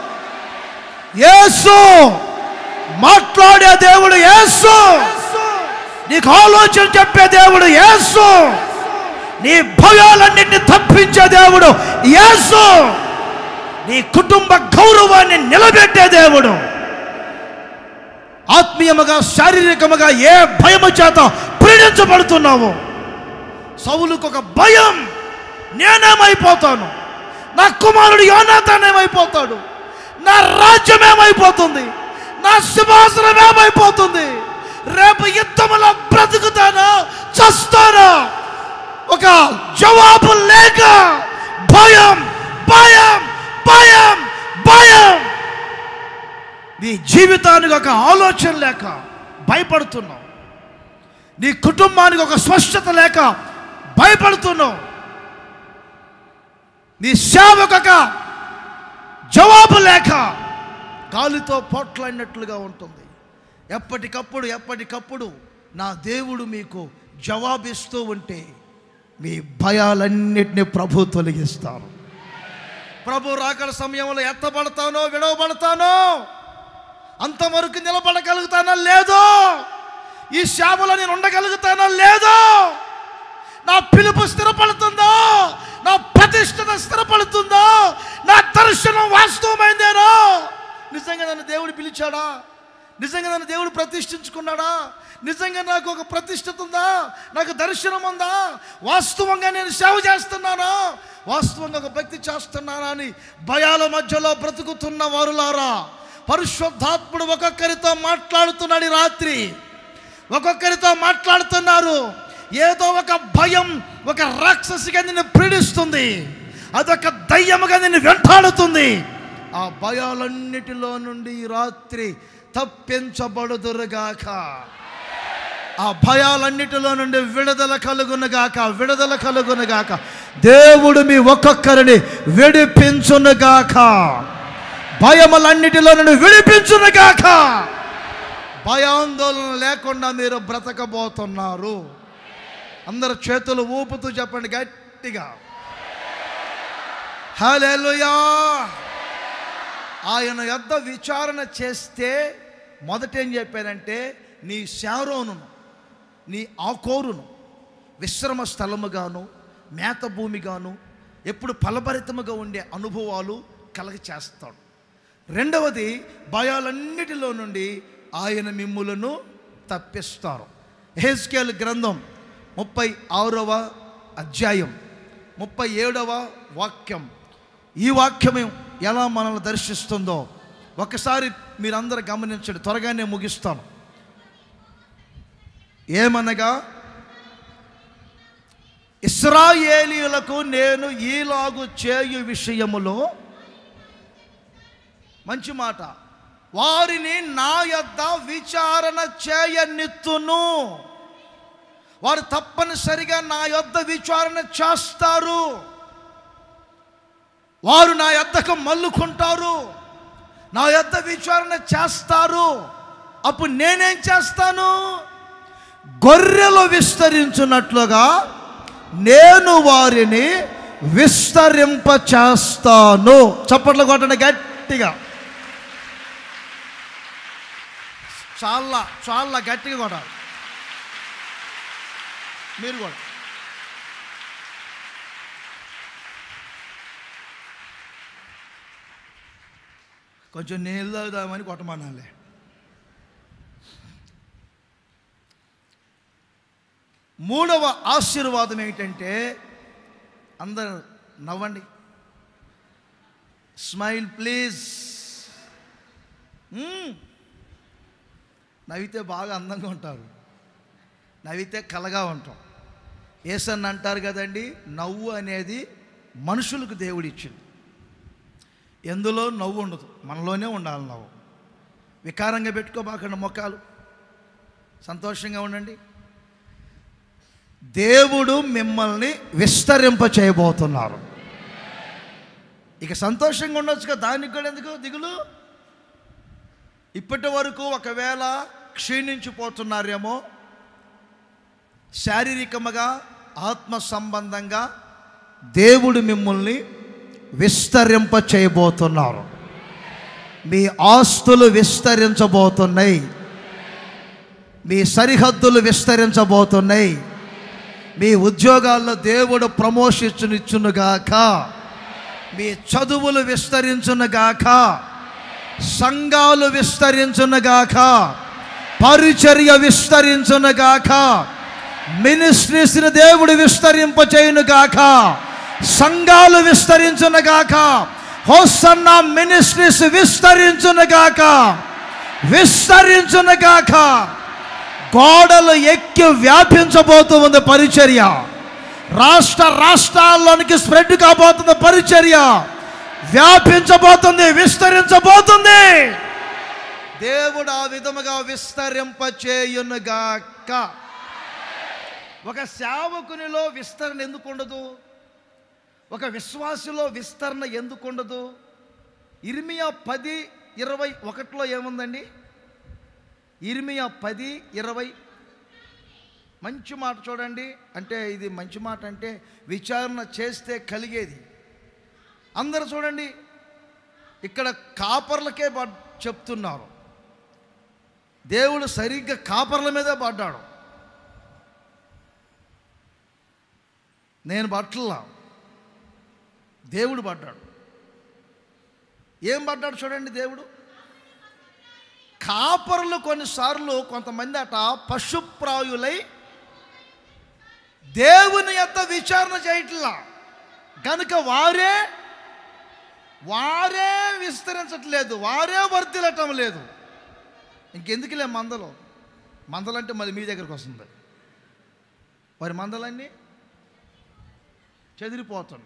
యేసు మాట్లాడే దేవుడు యేసు నీకు ఆలోచన చెప్పే దేవుడు యేసు నీ భయాలన్నింటినీ తప్పించే దేవుడు యేసు నీ కుటుంబ గౌరవాన్ని నిలబెట్టే దేవుడు ఆత్మీయముగా శారీరకముగా ఏ భయము చేత పీడించబడుతున్నావు సౌలుకు ఒక భయం నేనేమైపోతాను నా కుమారుడు యోనాథాన్ ఏమైపోతాడు నా రాజ్యం ఏమైపోతుంది నా సింహాసనం ఏమైపోతుంది రేపు యుద్ధములో బ్రతుకుతానా చస్తానా ఒక జవాబు లేక భయం భయం భయం భయం నీ జీవితానికి ఒక ఆలోచన లేక భయపడుతున్నావు నీ కుటుంబానికి ఒక స్పష్టత లేక భయపడుతున్నావు నీ సేవకు ఒక జవాబు లేక గాలితో పోట్లాడినట్లుగా ఉంటుంది ఎప్పటికప్పుడు ఎప్పటికప్పుడు నా దేవుడు మీకు జవాబిస్తూ ఉంటే మీ భయాలన్నిటిని ప్రభు తొలగిస్తారు ప్రభు రాకడ సమయంలో ఎత్తబడతానో విడవబడతానో అంతవరకు నిలబడగలుగుతానా లేదో ఈ సేవలో నేను ఉండగలుగుతానా లేదో నా పిలుపు స్థిరపడుతుందో నా ప్రతిష్టత స్థిరపడుతుందో నా దర్శనం వాస్తవమైందేనో నిజంగా నన్ను దేవుడు పిలిచాడా నిజంగా నన్ను దేవుడు ప్రతిష్ఠించుకున్నాడా నిజంగా నాకు ఒక ప్రతిష్టత ఉందా నాకు దర్శనం ఉందా వాస్తవంగా నేను సేవ చేస్తున్నానా వాస్తవంగా ఒక భక్తి చేస్తున్నానా అని భయాల మధ్యలో బ్రతుకుతున్న వారులారా పరిశుద్ధాత్ముడు ఒక్కొక్కరితో మాట్లాడుతున్నాడు ఈ రాత్రి ఒక్కొక్కరితో మాట్లాడుతున్నారు ఏదో ఒక భయం ఒక రాక్షసిగా నిన్ను పీడిస్తుంది అదొక దయ్యముగా నిన్ను వెంటాడుతుంది ఆ భయాలన్నిటిలో నుండి ఈ రాత్రి తప్పించబడుదురుగాక ఆ భయాలన్నిటిలో నుండి విడుదల కలుగునుగాక విడుదల కలుగునుగాక దేవుడు మీ ఒక్కొక్కరిని విడిపించునుగాక భయములన్నిటిలో నుండి విడిపించునుగాక భయాందోళన లేకుండా మీరు బ్రతకబోతున్నారు అందరు చేతులు ఊపుతూ చెప్పండి గట్టిగా హల్లెలూయా ఆయన యొద్ద విచారణ చేస్తే మొదట ఏం చెప్పారంటే నీ శారోను నీ ఆకోరును విశ్రమ స్థలముగాను మేత భూమిగాను ఎప్పుడు ఫలభరితముగా ఉండే అనుభవాలు కలగ చేస్తాడు రెండవది భయాలన్నిటిలో నుండి ఆయన మిమ్ములను తప్పిస్తారు హెస్కేల్ గ్రంథం ముప్పై ఆరవ అధ్యాయం ముప్పై ఏడవ వాక్యం ఈ వాక్యం ఎలా మనల్ని దర్శిస్తుందో ఒకసారి మీరందరూ గమనించండి త్వరగానే ముగిస్తాను ఏమనగా ఇస్రాయేలీయులకు నేను ఈలాగు చేయు విషయములో మంచి మాట వారిని నా యొద్ద విచారణ చేయనిత్తును వారు తప్పనిసరిగా నా యొద్ద విచారణ చేస్తారు వారు నా యొద్దకు మల్లుకుంటారు నా యొద్ద విచారణ చేస్తారు అప్పుడు నేనేం చేస్తాను గొర్రెలు విస్తరించున్నట్లుగా నేను వారిని విస్తరింప చేస్తాను చప్పట్లు కొట్టండి గట్టిగా చాలా చాలా గట్టిగా కొట్టాలి మీరు కూడా కొంచెం నీళ్ళు తాగుదామని కొట్టమనాలి మూడవ ఆశీర్వాదం ఏమిటంటే అందరూ నవ్వండి స్మైల్ ప్లీజ్ నవ్వితే బాగా అందంగా ఉంటారు నవ్వితే కలగా ఉంటాం ఏసన్ అంటారు కదండి నవ్వు అనేది మనుషులకు దేవుడు ఇచ్చింది ఎందులో నవ్వు ఉండదు మనలోనే ఉండాలి నవ్వు వికారంగా పెట్టుకోబాకండి మొక్కలు సంతోషంగా ఉండండి దేవుడు మిమ్మల్ని విస్తరింప చేయబోతున్నారు ఇక సంతోషంగా ఉండొచ్చుగా దానికి కూడా ఎందుకు దిగులు ఇప్పటి వరకు ఒకవేళ క్షీణించిపోతున్నారేమో శారీరకముగా ఆత్మ సంబంధంగా దేవుడు మిమ్మల్ని విస్తరింప చేయబోతున్నారు మీ ఆస్తులు విస్తరించబోతున్నాయి మీ సరిహద్దులు విస్తరించబోతున్నాయి మీ ఉద్యోగాల్లో దేవుడు ప్రమోషన్ ఇచ్చునుగాక మీ చదువులు విస్తరించునుగాక సంఘాలు విస్తరించునుగాక పరిచర్య విస్తరించునుగాక మినిస్ట్రీస్ని దేవుడు విస్తరింపచేయునుగాక సంఘాలు విస్తరించునుగాక హోసన్న మినిస్ట్రీస్ విస్తరించునుగాక విస్తరించునుగాక గోడలు ఎక్కి వ్యాపించబోతూ ఉంది పరిచర్య రాష్ట్ర రాష్ట్రాల్లోనికి స్ప్రెడ్ కాబోతుంది పరిచర్య వ్యాపించబోతుంది విస్తరించబోతుంది దేవుడు ఆ విధముగా విస్తరింపచేయునుగాక ఒక సేవకునిలో విస్తరణ ఎందుకు ఉండదు ఒక విశ్వాసిలో విస్తరణ ఎందుకు ఉండదు ఇర్మియా పది ఇరవై ఒకటిలో ఏముందండి ఇర్మియా పది ఇరవై మంచి మాట చూడండి అంటే ఇది మంచి మాట అంటే విచారణ చేస్తే కలిగేది అందరు చూడండి ఇక్కడ కాపర్లకే పడ్ చెప్తున్నారు దేవుడు సరిగ్గా కాపర్ల మీదే పడ్డాడు నేను పట్టలా దేవుడు పడ్డాడు ఏం పడ్డాడు చూడండి దేవుడు కాపరులు కొన్నిసార్లు కొంతమంది అట పశుప్రాయులై దేవుని యొక్క విచారణ చేయట్లా కనుక వారే వారే విస్తరించట్లేదు వారే వర్ధిల్లటం లేదు ఇంకెందుకులే మందలు మందలంటే మళ్ళీ మీ దగ్గరకు వస్తుంది వారి మందలన్నీ చెదిరిపోతుంది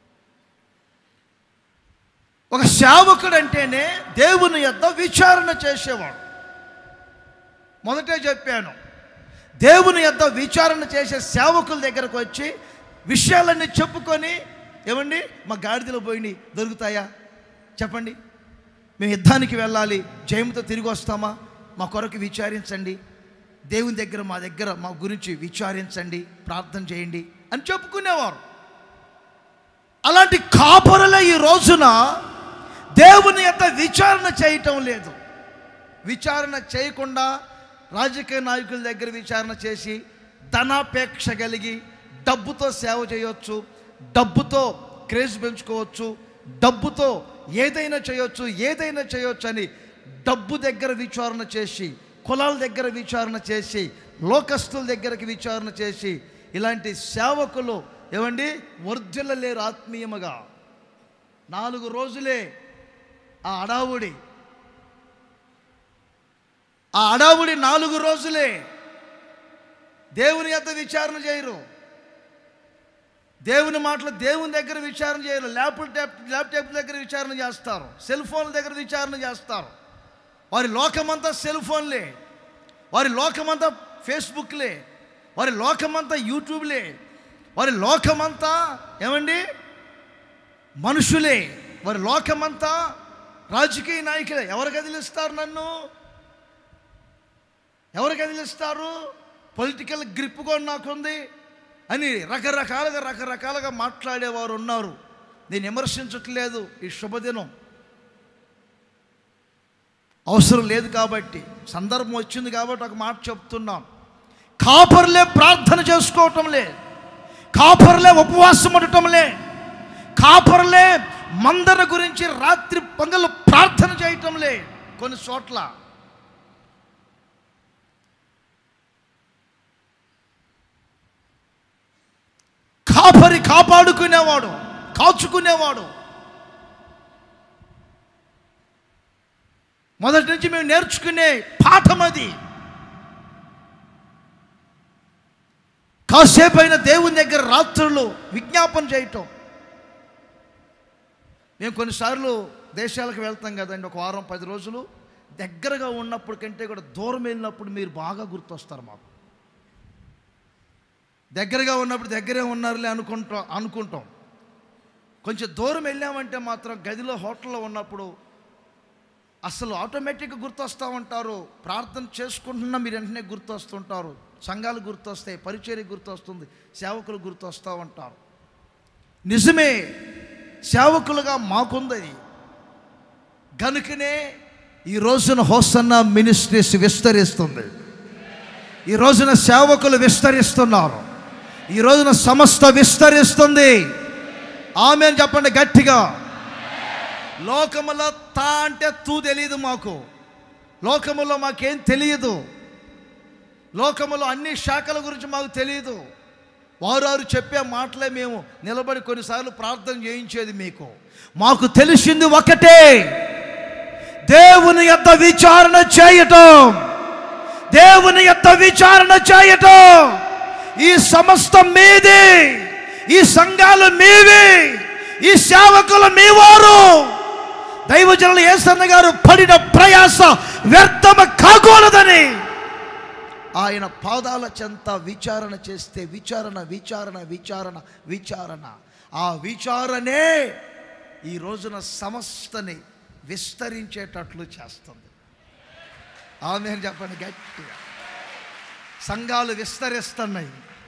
ఒక సేవకుడు అంటేనే దేవుని యొద్ద విచారణ చేసేవాడు మొదటే చెప్పాను దేవుని యొద్ద విచారణ చేసే సేవకుల దగ్గరకు వచ్చి విషయాలన్నీ చెప్పుకొని ఏమండి మా గాడిదలో పోయి దొరుకుతాయా చెప్పండి మేము యుద్ధానికి వెళ్ళాలి జయముతో తిరిగి వస్తామా మా కొరకు విచారించండి దేవుని దగ్గర మా దగ్గర మా గురించి విచారించండి ప్రార్థన చేయండి అని చెప్పుకునేవారు అలాంటి కాపరుల ఈ రోజున దేవుని యొక్క విచారణ చేయటం లేదు విచారణ చేయకుండా రాజకీయ నాయకుల దగ్గర విచారణ చేసి ధనాపేక్ష కలిగి డబ్బుతో సేవ చేయొచ్చు డబ్బుతో క్రేజ్ పెంచుకోవచ్చు డబ్బుతో ఏదైనా చేయొచ్చు ఏదైనా చేయొచ్చు అని డబ్బు దగ్గర విచారణ చేసి కులాల దగ్గర విచారణ చేసి లోకస్తుల దగ్గరికి విచారణ చేసి ఇలాంటి సేవకులు ఏమండి వర్ధిల్లలేరు ఆత్మీయముగా నాలుగు రోజులే ఆ అడావుడి ఆ అడావుడి నాలుగు రోజులే దేవుని యొక్క విచారణ చేయరు దేవుని మాటలు దేవుని దగ్గర విచారణ చేయరు ల్యాప్టాప్ ల్యాప్టాప్ దగ్గర విచారణ చేస్తారు సెల్ ఫోన్ల దగ్గర విచారణ చేస్తారు వారి లోకమంతా సెల్ ఫోన్లే వారి లోకమంతా ఫేస్బుక్లే వారి లోకమంతా యూట్యూబ్లే వారి లోకమంతా ఏమండి మనుషులే వారి లోకమంతా రాజకీయ నాయకులే ఎవరు కదిలిస్తారు నన్ను ఎవరు కదిలిస్తారు పొలిటికల్ గ్రిప్ కూడా నాకుంది అని రకరకాలుగా రకరకాలుగా మాట్లాడేవారు ఉన్నారు నేను విమర్శించట్లేదు ఈ శుభదినం అవసరం లేదు కాబట్టి సందర్భం వచ్చింది కాబట్టి ఒక మాట చెప్తున్నాం కాపర్లే ప్రార్థన చేసుకోవటంలే కాపర్లే ఉపవాసం ఉండటంలే కాపర్లే మందర గురించి రాత్రి పొంగలు ప్రార్థన చేయటం లే కొన్ని చోట్ల కాపరి కాపాడుకునేవాడు కాచుకునేవాడు మొదటి నుంచి మేము నేర్చుకునే పాఠం అది కాసేపు అయిన దేవుని దగ్గర రాత్రులు విజ్ఞాపన చేయటం మేము కొన్నిసార్లు దేశాలకు వెళ్తాం కదండి ఒక వారం పది రోజులు దగ్గరగా ఉన్నప్పుడు కంటే కూడా దూరం వెళ్ళినప్పుడు మీరు బాగా గుర్తొస్తారు మాకు దగ్గరగా ఉన్నప్పుడు దగ్గరే ఉన్నారులే అనుకుంటాం అనుకుంటాం కొంచెం దూరం వెళ్ళామంటే మాత్రం గదిలో హోటల్లో ఉన్నప్పుడు అసలు ఆటోమేటిక్గా గుర్తొస్తూ ఉంటారు ప్రార్థన చేసుకుంటున్నా మీరు వెంటనే గుర్తొస్తుంటారు సంఘాలు గుర్తొస్తాయి పరిచర్య గుర్తొస్తుంది సేవకులు గుర్తొస్తూ ఉంటారు నిజమే సేవకులుగా మాకుంది అది గనుకనే ఈ రోజున హోసన్న మినిస్ట్రీస్ విస్తరిస్తుంది ఈ రోజున సేవకులు విస్తరిస్తున్నారు ఈ రోజున సంస్థ విస్తరిస్తుంది ఆమె చెప్పండి గట్టిగా లోకములో తా అంటే తూ తెలియదు మాకు లోకములో మాకేం తెలియదు లోకములో అన్ని శాఖల గురించి మాకు తెలియదు వారు వారు చెప్పే మాటలే మేము నిలబడి కొన్నిసార్లు ప్రార్థన చేయించేది మీకు మాకు తెలిసింది ఒకటే దేవుని యొక్క విచారణ చేయటం దేవుని యొక్క విచారణ చేయటం ఈ సమస్త మీది ఈ సంఘాలు మీవి ఈ సేవకులు మీ వారు దైవజనులు ఏసన్న గారు పడిన ప్రయాస వ్యర్థమ కాకూడదని ఆయన పాదాల చెంత విచారణ చేస్తే విచారణ విచారణ విచారణ విచారణ ఆ విచారణే ఈ రోజున సమస్తని విస్తరించేటట్లు చేస్తుంది ఆమె అని చెప్పండి గట్టిగా సంఘాలు విస్తరిస్తున్నాయి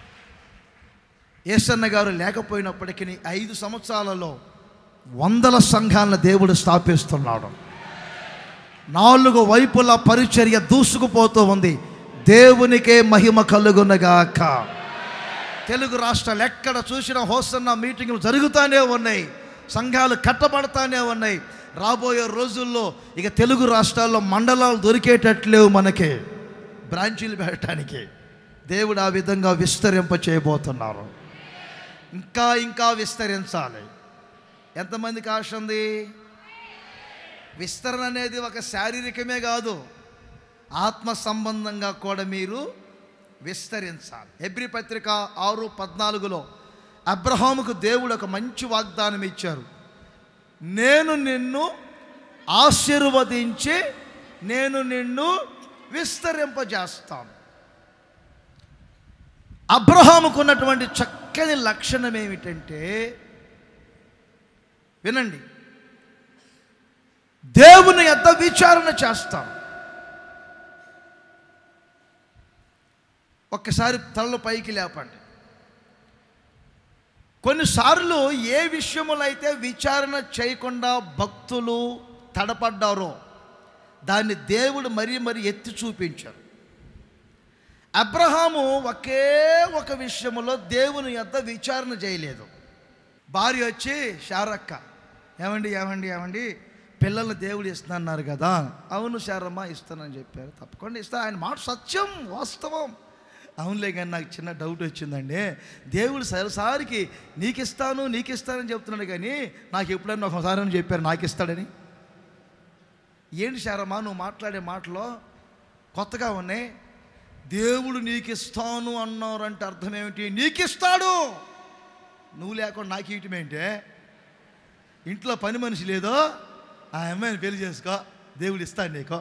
ఏసన్న గారు లేకపోయినప్పటికీ ఐదు సంవత్సరాలలో వందల సంఘాలను దేవుడు స్థాపిస్తున్నాడు నాలుగు వైపుల పరిచర్య దూసుకుపోతూ ఉంది దేవునికే మహిమ కలుగునగాక తెలుగు రాష్ట్రాలు ఎక్కడ చూసినా హోసన్న మీటింగ్లు జరుగుతూనే ఉన్నాయి సంఘాలు కట్టబడతానే ఉన్నాయి రాబోయే రోజుల్లో ఇక తెలుగు రాష్ట్రాల్లో మండలాలు దొరికేటట్లేవు మనకి బ్రాంచీలు పెట్టడానికి దేవుడు ఆ విధంగా విస్తరింప చేయబోతున్నారు ఇంకా ఇంకా విస్తరించాలి ఎంతమందికి ఆశ ఉంది విస్తరణ అనేది ఒక శారీరకమే కాదు ఆత్మ సంబంధంగా కూడా మీరు విస్తరించాలి ఎబ్రి పత్రిక ఆరు పద్నాలుగులో అబ్రహాముకు దేవుడు ఒక మంచి వాగ్దానం ఇచ్చారు నేను నిన్ను ఆశీర్వదించి నేను నిన్ను విస్తరింపజేస్తాను అబ్రహాముకు ఉన్నటువంటి చక్కని లక్షణం ఏమిటంటే వినండి దేవుని యొద్ద విచారణ చేస్తాం ఒక్కసారి తలలు పైకి లేపండి కొన్నిసార్లు ఏ విషయములైతే విచారణ చేయకుండా భక్తులు తడపడ్డారో దాన్ని దేవుడు మరీ మరీ ఎత్తి చూపించారు అబ్రహాము ఒకే ఒక విషయములో దేవుని యొద్ద విచారణ చేయలేదు భార్య వచ్చి శారక్క ఏమండి ఏమండి ఏమండి పిల్లల్ని దేవుడు ఇస్తున్నారు కదా అవును శారమ్మ ఇస్తానని చెప్పారు తప్పకుండా ఇస్తా ఆయన మాట సత్యం వాస్తవం అవునులే కానీ నాకు చిన్న డౌట్ వచ్చిందండి దేవుడు సరిసారికి నీకు ఇస్తాను నీకు ఇస్తానని చెప్తున్నాడు కానీ నాకు ఎప్పుడన్నా ఒకసారి అని చెప్పారు నాకు ఇస్తాడని ఏంటి శారమ్మ నువ్వు మాట్లాడే మాటలో కొత్తగా ఉన్నాయి దేవుడు నీకు ఇస్తాను అన్నారంటే అర్థం ఏమిటి నీకు ఇస్తాడు నువ్వు లేకుండా నాకు ఇయటం ఏంటే ఇంట్లో పని మనిషి లేదో ఆ అమ్మాయిని పెళ్లి చేసుకో దేవుడు ఇస్తాడు నీకో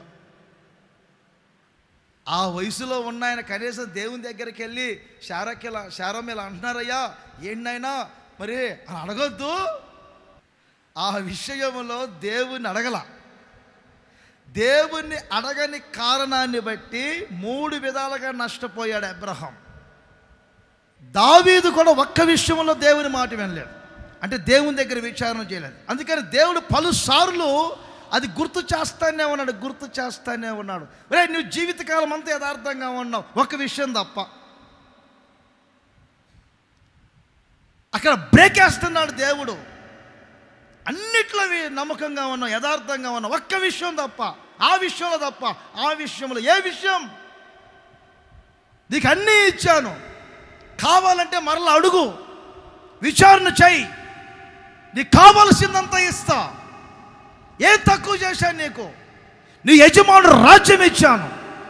ఆ వయసులో ఉన్న ఆయన కనీసం దేవుని దగ్గరికి వెళ్ళి శారక్కిలా శారం ఇలా అంటున్నారయ్యా ఏంటైనా మరి అని అడగొద్దు ఆ విషయంలో దేవుని అడగల దేవుణ్ణి అడగని కారణాన్ని బట్టి మూడు విధాలుగా నష్టపోయాడు అబ్రహం దావీదు కూడా ఒక్క విషయంలో దేవుని మాట వినలేదు అంటే దేవుని దగ్గర విచారణ చేయలేదు అందుకని దేవుడు పలుసార్లు అది గుర్తు చేస్తానే ఉన్నాడు గుర్తు చేస్తానే ఉన్నాడు రే నువ్వు జీవితకాలం అంతా యథార్థంగా ఉన్నావు ఒక విషయం తప్ప అక్కడ బ్రేక్ వేస్తున్నాడు దేవుడు అన్నిట్లో వి- నమ్మకంగా ఉన్నాం యథార్థంగా ఉన్నాం ఒక్క విషయం తప్ప ఆ విషయంలో తప్ప ఆ విషయంలో ఏ విషయం నీకు అన్నీ ఇచ్చాను కావాలంటే మరలా అడుగు విచారణ చెయ్యి నీకు కావలసిందంతా ఇస్తా ఏం తక్కువ చేశాను నీకు నీ యజమానుడు రాజ్యం ఇచ్చాను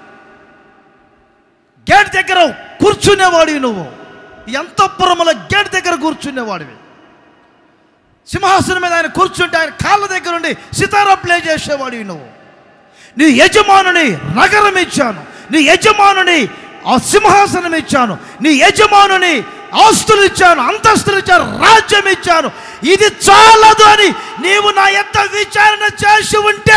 గేట్ దగ్గర కూర్చునేవాడివి నువ్వు ఈ అంతఃపురముల గేట్ దగ్గర కూర్చునేవాడివి సింహాసనం మీద ఆయన కూర్చుంటే ఆయన కాళ్ళ దగ్గర ఉండి సితారా ప్లే చేసేవాడివి నువ్వు నీ యజమానుని నగరం ఇచ్చాను నీ యజమానుని ఆ సింహాసనం ఇచ్చాను నీ యజమానుని ఆస్తులు ఇచ్చాను అంతస్తులు ఇచ్చాను రాజ్యం ఇచ్చాను ఇది చాలదు అని నీవు నా ఎంత విచారణ చేసి ఉంటే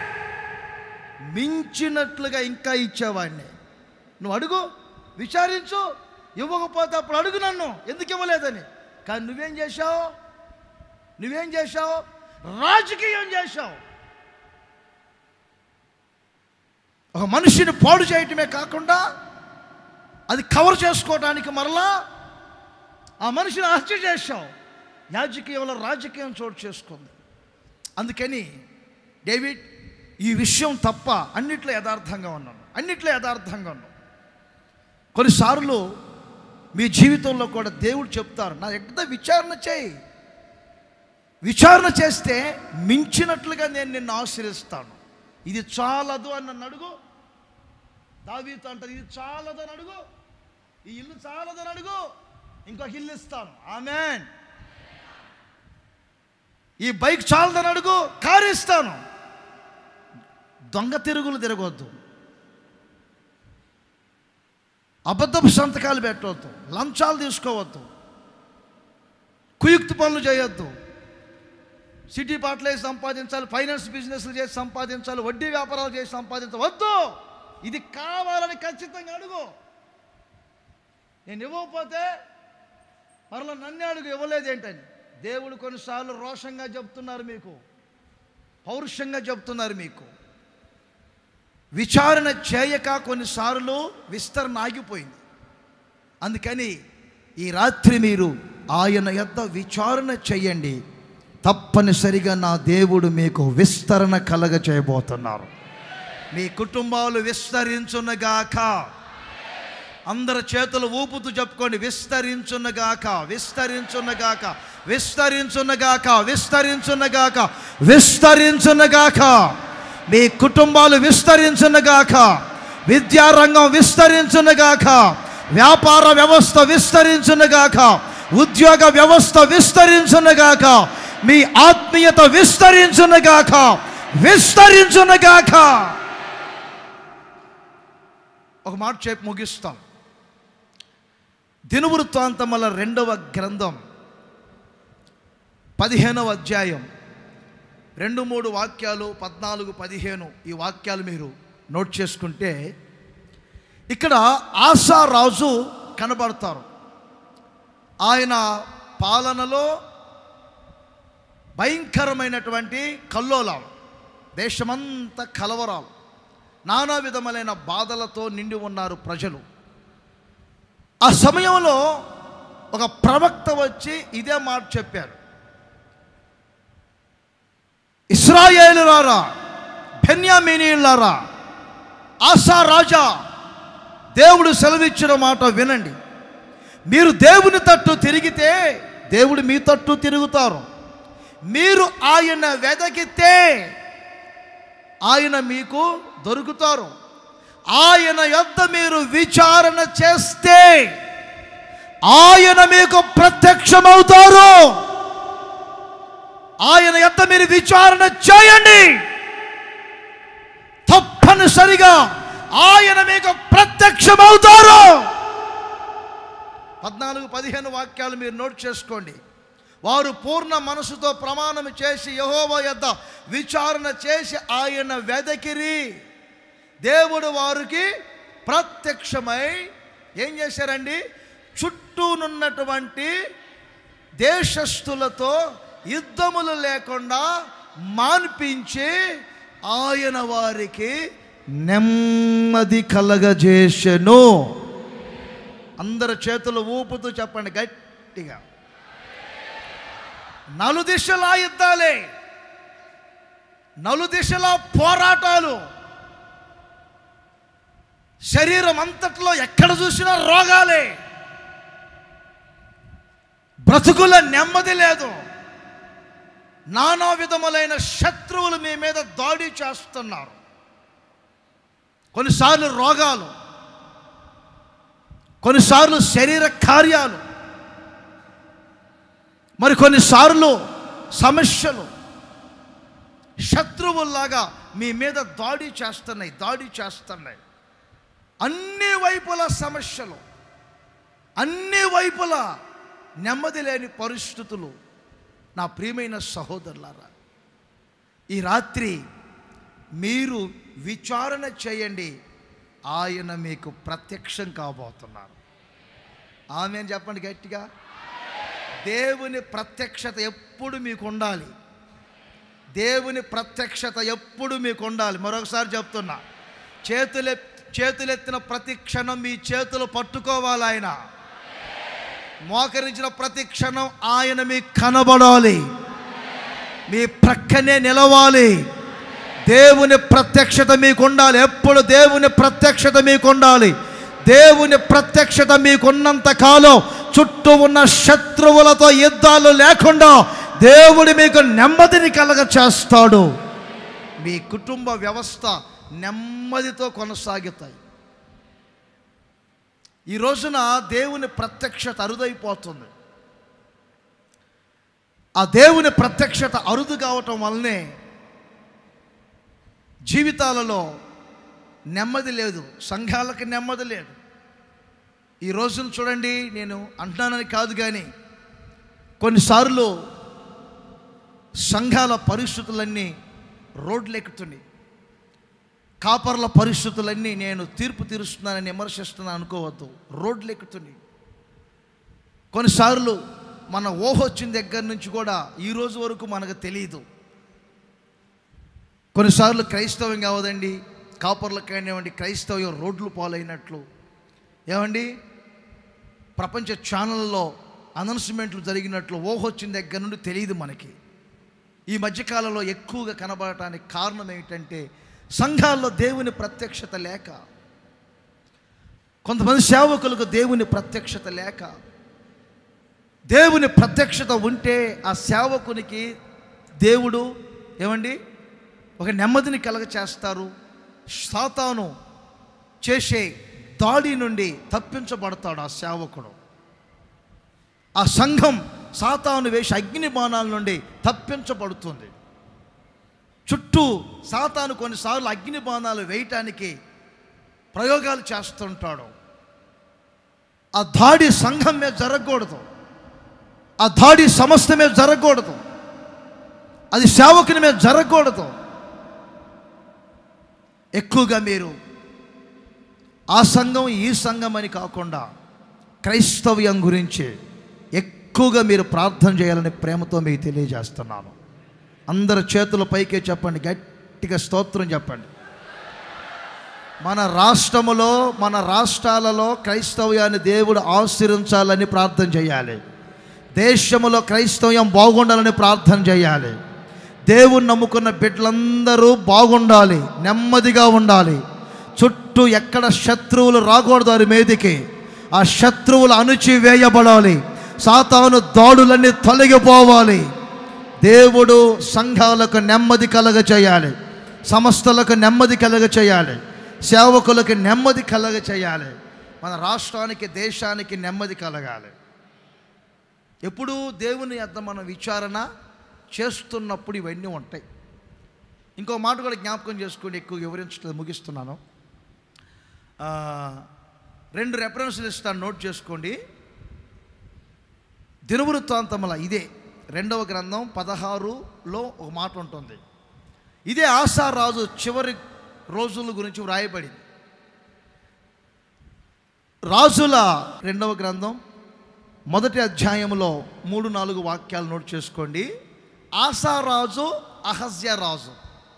మించినట్లుగా ఇంకా ఇచ్చేవాడిని నువ్వు అడుగు విచారించు ఇవ్వకపోతే అప్పుడు అడుగు నన్ను ఎందుకు ఇవ్వలేదని కానీ నువ్వేం చేశావు నువ్వేం చేశావు రాజకీయం చేశావు ఒక మనిషిని పాడు చేయటమే కాకుండా అది కవర్ చేసుకోవడానికి మరలా ఆ మనిషిని హత్య చేశావు యాజకీయంలో రాజకీయం చోటు చేసుకుంది అందుకని డేవిడ్ ఈ విషయం తప్ప అన్నిట్లో యథార్థంగా ఉన్నాను అన్నిట్లో యథార్థంగా ఉన్నాను కొన్నిసార్లు మీ జీవితంలో కూడా దేవుడు చెప్తారు నా ఎంత విచారణ చేయి విచారణ చేస్తే మించినట్లుగా నేను నిన్ను ఆశ్రయిస్తాను ఇది చాలదు అని నన్ను అడుగు దావీతో అంటారు ఇది చాలదు అని అడుగు ఈ ఇల్లు చాలదు అని అడుగు ఇంకొక ఇల్లు ఇస్తాను ఆమెన్ ఈ బైక్ చాలదని అడుగు కారు ఇస్తాను దొంగ తిరుగులు తిరగవద్దు అబద్ధపు సంతకాలు పెట్టవద్దు లంచాలు తీసుకోవద్దు కుయుక్తి పనులు చేయొద్దు సిటీ పాటలే సంపాదించాలి ఫైనాన్స్ బిజినెస్లు చేసి సంపాదించాలి వడ్డీ వ్యాపారాలు చేసి సంపాదించవద్దు ఇది కావాలని ఖచ్చితంగా అడుగు నేను ఇవ్వకపోతే మరలా నన్నే అడుగు ఇవ్వలేదేంటని దేవుడు కొన్నిసార్లు రోషంగా చెప్తున్నారు మీకు పౌరుషంగా చెప్తున్నారు మీకు విచారణ చేయక కొన్నిసార్లు విస్తరణ ఆగిపోయింది అందుకని ఈ రాత్రి మీరు ఆయన యొద్ద విచారణ చేయండి తప్పనిసరిగా నా దేవుడు మీకు విస్తరణ కలగ చేయబోతున్నారు మీ కుటుంబాలు విస్తరించునగాక అందరి చేతులు ఊపుతూ చెప్పుకోండి విస్తరించునగాక విస్తరించునగాక విస్తరించునగాక విస్తరించునగాక విస్తరించునగాక మీ కుటుంబాలు విస్తరించునగాక విద్యారంగం విస్తరించునగాక వ్యాపార వ్యవస్థ విస్తరించునగాక ఉద్యోగ వ్యవస్థ విస్తరించునగాక మీ ఆత్మీయత విస్తరించునగాక విస్తరించునగాక ఒక మాట చెప్పి ముగిస్తాం దినవృత్తాంతముల రెండవ గ్రంథం పదిహేనవ అధ్యాయం రెండు మూడు వాక్యాలు పద్నాలుగు పదిహేను ఈ వాక్యాలు మీరు నోట్ చేసుకుంటే ఇక్కడ ఆశా రాజు కనబడతారు ఆయన పాలనలో భయంకరమైనటువంటి కల్లోలాలు దేశమంతా కలవరాలు నానా విధములైన బాధలతో నిండి ఉన్నారు ప్రజలు ఆ సమయంలో ఒక ప్రవక్త వచ్చి ఇదే మాట చెప్పారు ఇస్రాయేలులారా బెన్యామీనీయులారా ఆశా రాజా దేవుడు సెలవిచ్చిన మాట వినండి మీరు దేవుని తట్టు తిరిగితే దేవుడు మీ తట్టు తిరుగుతారు మీరు ఆయన వెదకితే ఆయన మీకు దొరుకుతారు ఆయన యొద్ద మీరు విచారణ చేస్తే ఆయన మీకు ప్రత్యక్షమవుతారు ఆయన యొక్క మీరు విచారణ చేయండి తప్పనిసరిగా ఆయన మీకు ప్రత్యక్షమవుతారు పద్నాలుగు పదిహేను వాక్యాలు మీరు నోట్ చేసుకోండి వారు పూర్ణ మనసుతో ప్రమాణం చేసి యహోవ యొద్ద విచారణ చేసి ఆయన వెదకిరి దేవుడు వారికి ప్రత్యక్షమై ఏం చేశారండి చుట్టూనున్నటువంటి దేశస్థులతో యుద్ధములు లేకుండా మాన్పించి ఆయన వారికి నెమ్మది కలగజేసెను అందరు చేతులు ఊపుతూ చెప్పండి గట్టిగా నలుదిశలా యుద్ధాలే నలుదిశలా పోరాటాలు శరీరం అంతట్లో ఎక్కడ చూసినా రోగాలే బ్రతుకుల నెమ్మది లేదు నానా విధములైన శత్రువులు మీ మీద దాడి చేస్తున్నారు కొన్నిసార్లు రోగాలు కొన్నిసార్లు శరీర కార్యాలు మరి కొన్నిసార్లు సమస్యలు శత్రువుల్లాగా మీ మీద దాడి చేస్తున్నాయి దాడి చేస్తున్నాయి అన్ని వైపుల సమస్యలు అన్ని వైపుల నెమ్మది లేని పరిస్థితులు నా ప్రియమైన సహోదరులారా ఈ రాత్రి మీరు విచారణ చేయండి ఆయన మీకు ప్రత్యక్షం కాబోతున్నారు ఆమె చెప్పండి గట్టిగా దేవుని ప్రత్యక్షత ఎప్పుడు మీకు ఉండాలి దేవుని ప్రత్యక్షత ఎప్పుడు మీకు ఉండాలి మరొకసారి చెప్తున్నా చేతులె చేతులెత్తిన ప్రతి క్షణం మీ చేతులు పట్టుకోవాలి ఆయన మోకరించిన ప్రతి క్షణం ఆయన మీకు కనబడాలి మీ ప్రక్కనే నిలవాలి దేవుని ప్రత్యక్షత మీకు ఉండాలి ఎప్పుడు దేవుని ప్రత్యక్షత మీకు ఉండాలి దేవుని ప్రత్యక్షత మీకున్నంత కాలం చుట్టూ ఉన్న శత్రువులతో యుద్ధాలు లేకుండా దేవుడు మీకు నెమ్మదిని కలగ చేస్తాడు మీ కుటుంబ వ్యవస్థ నెమ్మదితో కొనసాగుతాయి ఈ రోజున దేవుని ప్రత్యక్షత అరుదైపోతుంది ఆ దేవుని ప్రత్యక్షత అరుదు కావటం వల్లనే జీవితాలలో నెమ్మది లేదు సంఘాలకు నెమ్మది లేదు ఈ రోజున చూడండి నేను అంటున్నానని కాదు కానీ కొన్నిసార్లు సంఘాల పరిస్థితులన్నీ రోడ్లు ఎక్కుతున్నాయి కాపర్ల పరిస్థితులన్నీ నేను తీర్పు తీరుస్తున్నానని విమర్శిస్తున్నాను అనుకోవద్దు రోడ్లు ఎక్కుతున్నాయి కొన్నిసార్లు మన ఊహ వచ్చిన దగ్గర నుంచి కూడా ఈ రోజు వరకు మనకు తెలియదు కొన్నిసార్లు క్రైస్తవం కావదండి కాపర్లకు కానివ్వండి క్రైస్తవ్యం రోడ్లు పాలైనట్లు ఏమండి ప్రపంచ ఛానల్లో అనౌన్స్మెంట్లు జరిగినట్లు ఊహ వచ్చిన దగ్గర నుండి తెలియదు మనకి ఈ మధ్యకాలంలో ఎక్కువగా కనబడటానికి కారణం ఏమిటంటే సంఘాల్లో దేవుని ప్రత్యక్షత లేక కొంతమంది సేవకులకు దేవుని ప్రత్యక్షత లేక దేవుని ప్రత్యక్షత ఉంటే ఆ సేవకునికి దేవుడు ఏమండి ఒక నెమ్మదిని కలగ చేస్తారు సాతాను చేసే దాడి నుండి తప్పించబడతాడు ఆ సేవకుడు ఆ సంఘం సాతాను వేసి అగ్ని బాణాల నుండి తప్పించబడుతుంది చుట్టూ సాతాను కొన్నిసార్లు అగ్ని బాణాలు వేయటానికి ప్రయోగాలు చేస్తుంటాడు ఆ దాడి సంఘం మీద జరగకూడదు ఆ దాడి సంస్థ మీద జరగకూడదు అది సేవకుని మీద జరగకూడదు ఎక్కువగా మీరు ఆ సంఘం ఈ సంఘం అని కాకుండా క్రైస్తవ్యం గురించి ఎక్కువగా మీరు ప్రార్థన చేయాలని ప్రేమతో మీకు తెలియజేస్తున్నాను అందరు చేతుల పైకే చెప్పండి గట్టిగా స్తోత్రం చెప్పండి మన రాష్ట్రములో మన రాష్ట్రాలలో క్రైస్తవ్యాన్ని దేవుడు ఆశీర్వించాలని ప్రార్థన చేయాలి దేశములో క్రైస్తవ్యం బాగుండాలని ప్రార్థన చేయాలి దేవుని నమ్ముకున్న బిడ్డలందరూ బాగుండాలి నెమ్మదిగా ఉండాలి చుట్టూ ఎక్కడ శత్రువులు రాకూడదు వారి మీదికి ఆ శత్రువులు అణుచివేయబడాలి సాతాను దాడులన్నీ తొలగిపోవాలి దేవుడు సంఘాలకు నెమ్మది కలగ చేయాలి సంస్థలకు నెమ్మది కలగ చేయాలి సేవకులకు నెమ్మది కలగ చేయాలి మన రాష్ట్రానికి దేశానికి నెమ్మది కలగాలి ఎప్పుడు దేవుని యొద్ద మనం విచారణ చేస్తున్నప్పుడు ఇవన్నీ ఉంటాయి ఇంకో మాట కూడా జ్ఞాపకం చేసుకొని ఎక్కువ వివరించడం ముగిస్తున్నాను ఆ, రెండు రెఫరెన్స్లు ఇస్తాను నోట్ చేసుకోండి దినవృత్తాంతముల ఇదే రెండవ గ్రంథం పదహారులో ఒక మాట ఉంటుంది ఇదే ఆశారాజు చివరి రోజుల గురించి వ్రాయబడింది రాజుల రెండవ గ్రంథం మొదటి అధ్యాయంలో మూడు నాలుగు వాక్యాలు నోట్ చేసుకోండి ఆశారాజు అహజ్య రాజు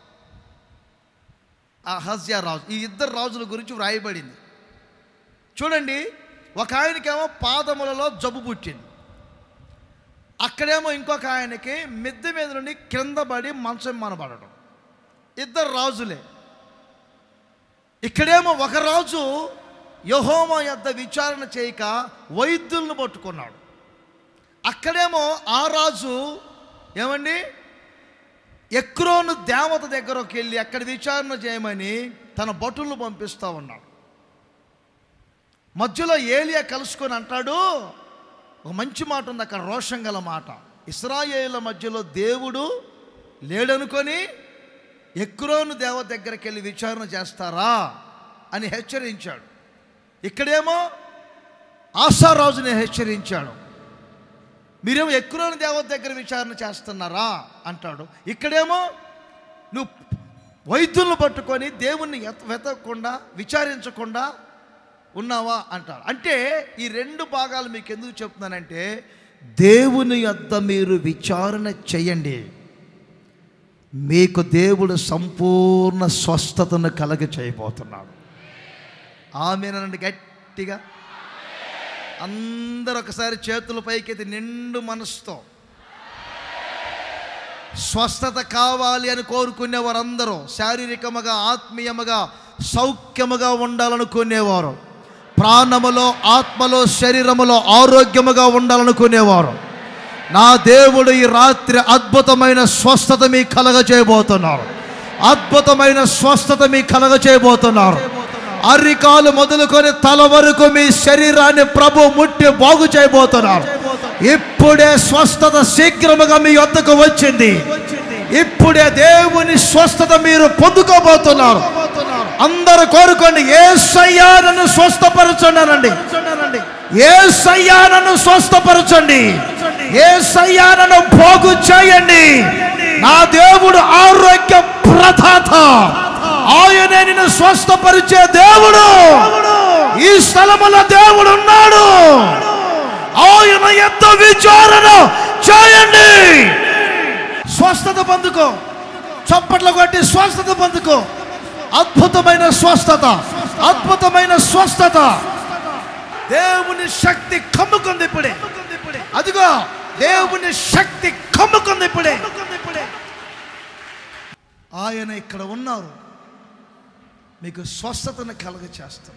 అహజ్య రాజు ఈ ఇద్దరు రాజుల గురించి వ్రాయబడింది చూడండి ఒక ఆయనకేమో పాదములలో జబ్బు పుట్టింది అక్కడేమో ఇంకొక ఆయనకి మిద్దె మీద నుండి కింద పడి మంచం మనబడడం ఇద్దరు రాజులే ఇక్కడేమో ఒక రాజు యహోమ యొద్ద విచారణ చేయక వైద్యులను పట్టుకున్నాడు అక్కడేమో ఆ రాజు ఏమండి ఎక్రోను దేవత దగ్గరకు వెళ్ళి అక్కడ విచారణ చేయమని తన భటులను పంపిస్తూ ఉన్నాడు మధ్యలో ఏలియా కలుసుకొని అంటాడు ఒక మంచి మాట ఉంది అక్కడ రోషం గల మాట ఇస్రాయేళ్ల మధ్యలో దేవుడు లేడనుకొని ఎక్రోను దేవత దగ్గరికి వెళ్ళి విచారణ చేస్తారా అని హెచ్చరించాడు ఇక్కడేమో ఆశారాజుని హెచ్చరించాడు మీరేమో ఎక్రోని దేవత దగ్గర విచారణ చేస్తున్నారా అంటాడు ఇక్కడేమో నువ్వు వైద్యులను పట్టుకొని దేవుణ్ణి ఎత- వెతకకుండా విచారించకుండా ఉన్నావా అంటాడు అంటే ఈ రెండు భాగాలు మీకు ఎందుకు చెప్తున్నానంటే దేవుని యొద్ద మీరు విచారణ చేయండి మీకు దేవుడు సంపూర్ణ స్వస్థతను కలగ చేయబోతున్నాడు ఆమెనండి గట్టిగా అందరు ఒకసారి చేతుల పైకెత్తి నిండు మనసుతో స్వస్థత కావాలి అని కోరుకునే వారందరూ శారీరకముగా ఆత్మీయముగా సౌఖ్యముగా ఉండాలనుకునేవారు ప్రాణములో ఆత్మలో శరీరములో ఆరోగ్యముగా ఉండాలనుకునేవారు నా దేవుడు ఈ రాత్రి అద్భుతమైన స్వస్థత మీ కలగ చేయబోతున్నారు అద్భుతమైన స్వస్థత మీ కలగ చేయబోతున్నారు అరికాలు మొదలుకొని తల వరకు మీ శరీరాన్ని ప్రభు ముట్టి బాగు చేయబోతున్నారు ఇప్పుడే స్వస్థత శీఘ్రముగా మీ వద్దకు వచ్చింది ఇప్పుడే దేవుని స్వస్థత మీరు పొందుకోబోతున్నారు అందరూ కోరుకోండి ఏ నన్ను స్వస్థపరచండి అనండి ఏ నన్ను స్వస్థపరచండి ఏ నన్ను పోగు చేయండి నా దేవుడు ఆరోగ్య ప్రదాత ఆయనే నిన్ను స్వస్థపరిచే దేవుడు ఈ స్థలములో దేవుడు ఉన్నాడు ఆయన ఎంత విచారణ చేయండి స్వస్థత పొందుకో చప్పట్లు కొట్టి స్వస్థత పొందుకో అద్భుతమైన స్వస్థత అద్భుతమైన స్వస్థత దేవుని శక్తి కమ్ముకుంది ఇప్పుడే అదిగో దేవుని శక్తి కమ్ముకుంది ఇప్పుడే ఆయన ఇక్కడ ఉన్నారు మీకు స్వస్థతను కలుగ చేస్తున్నారు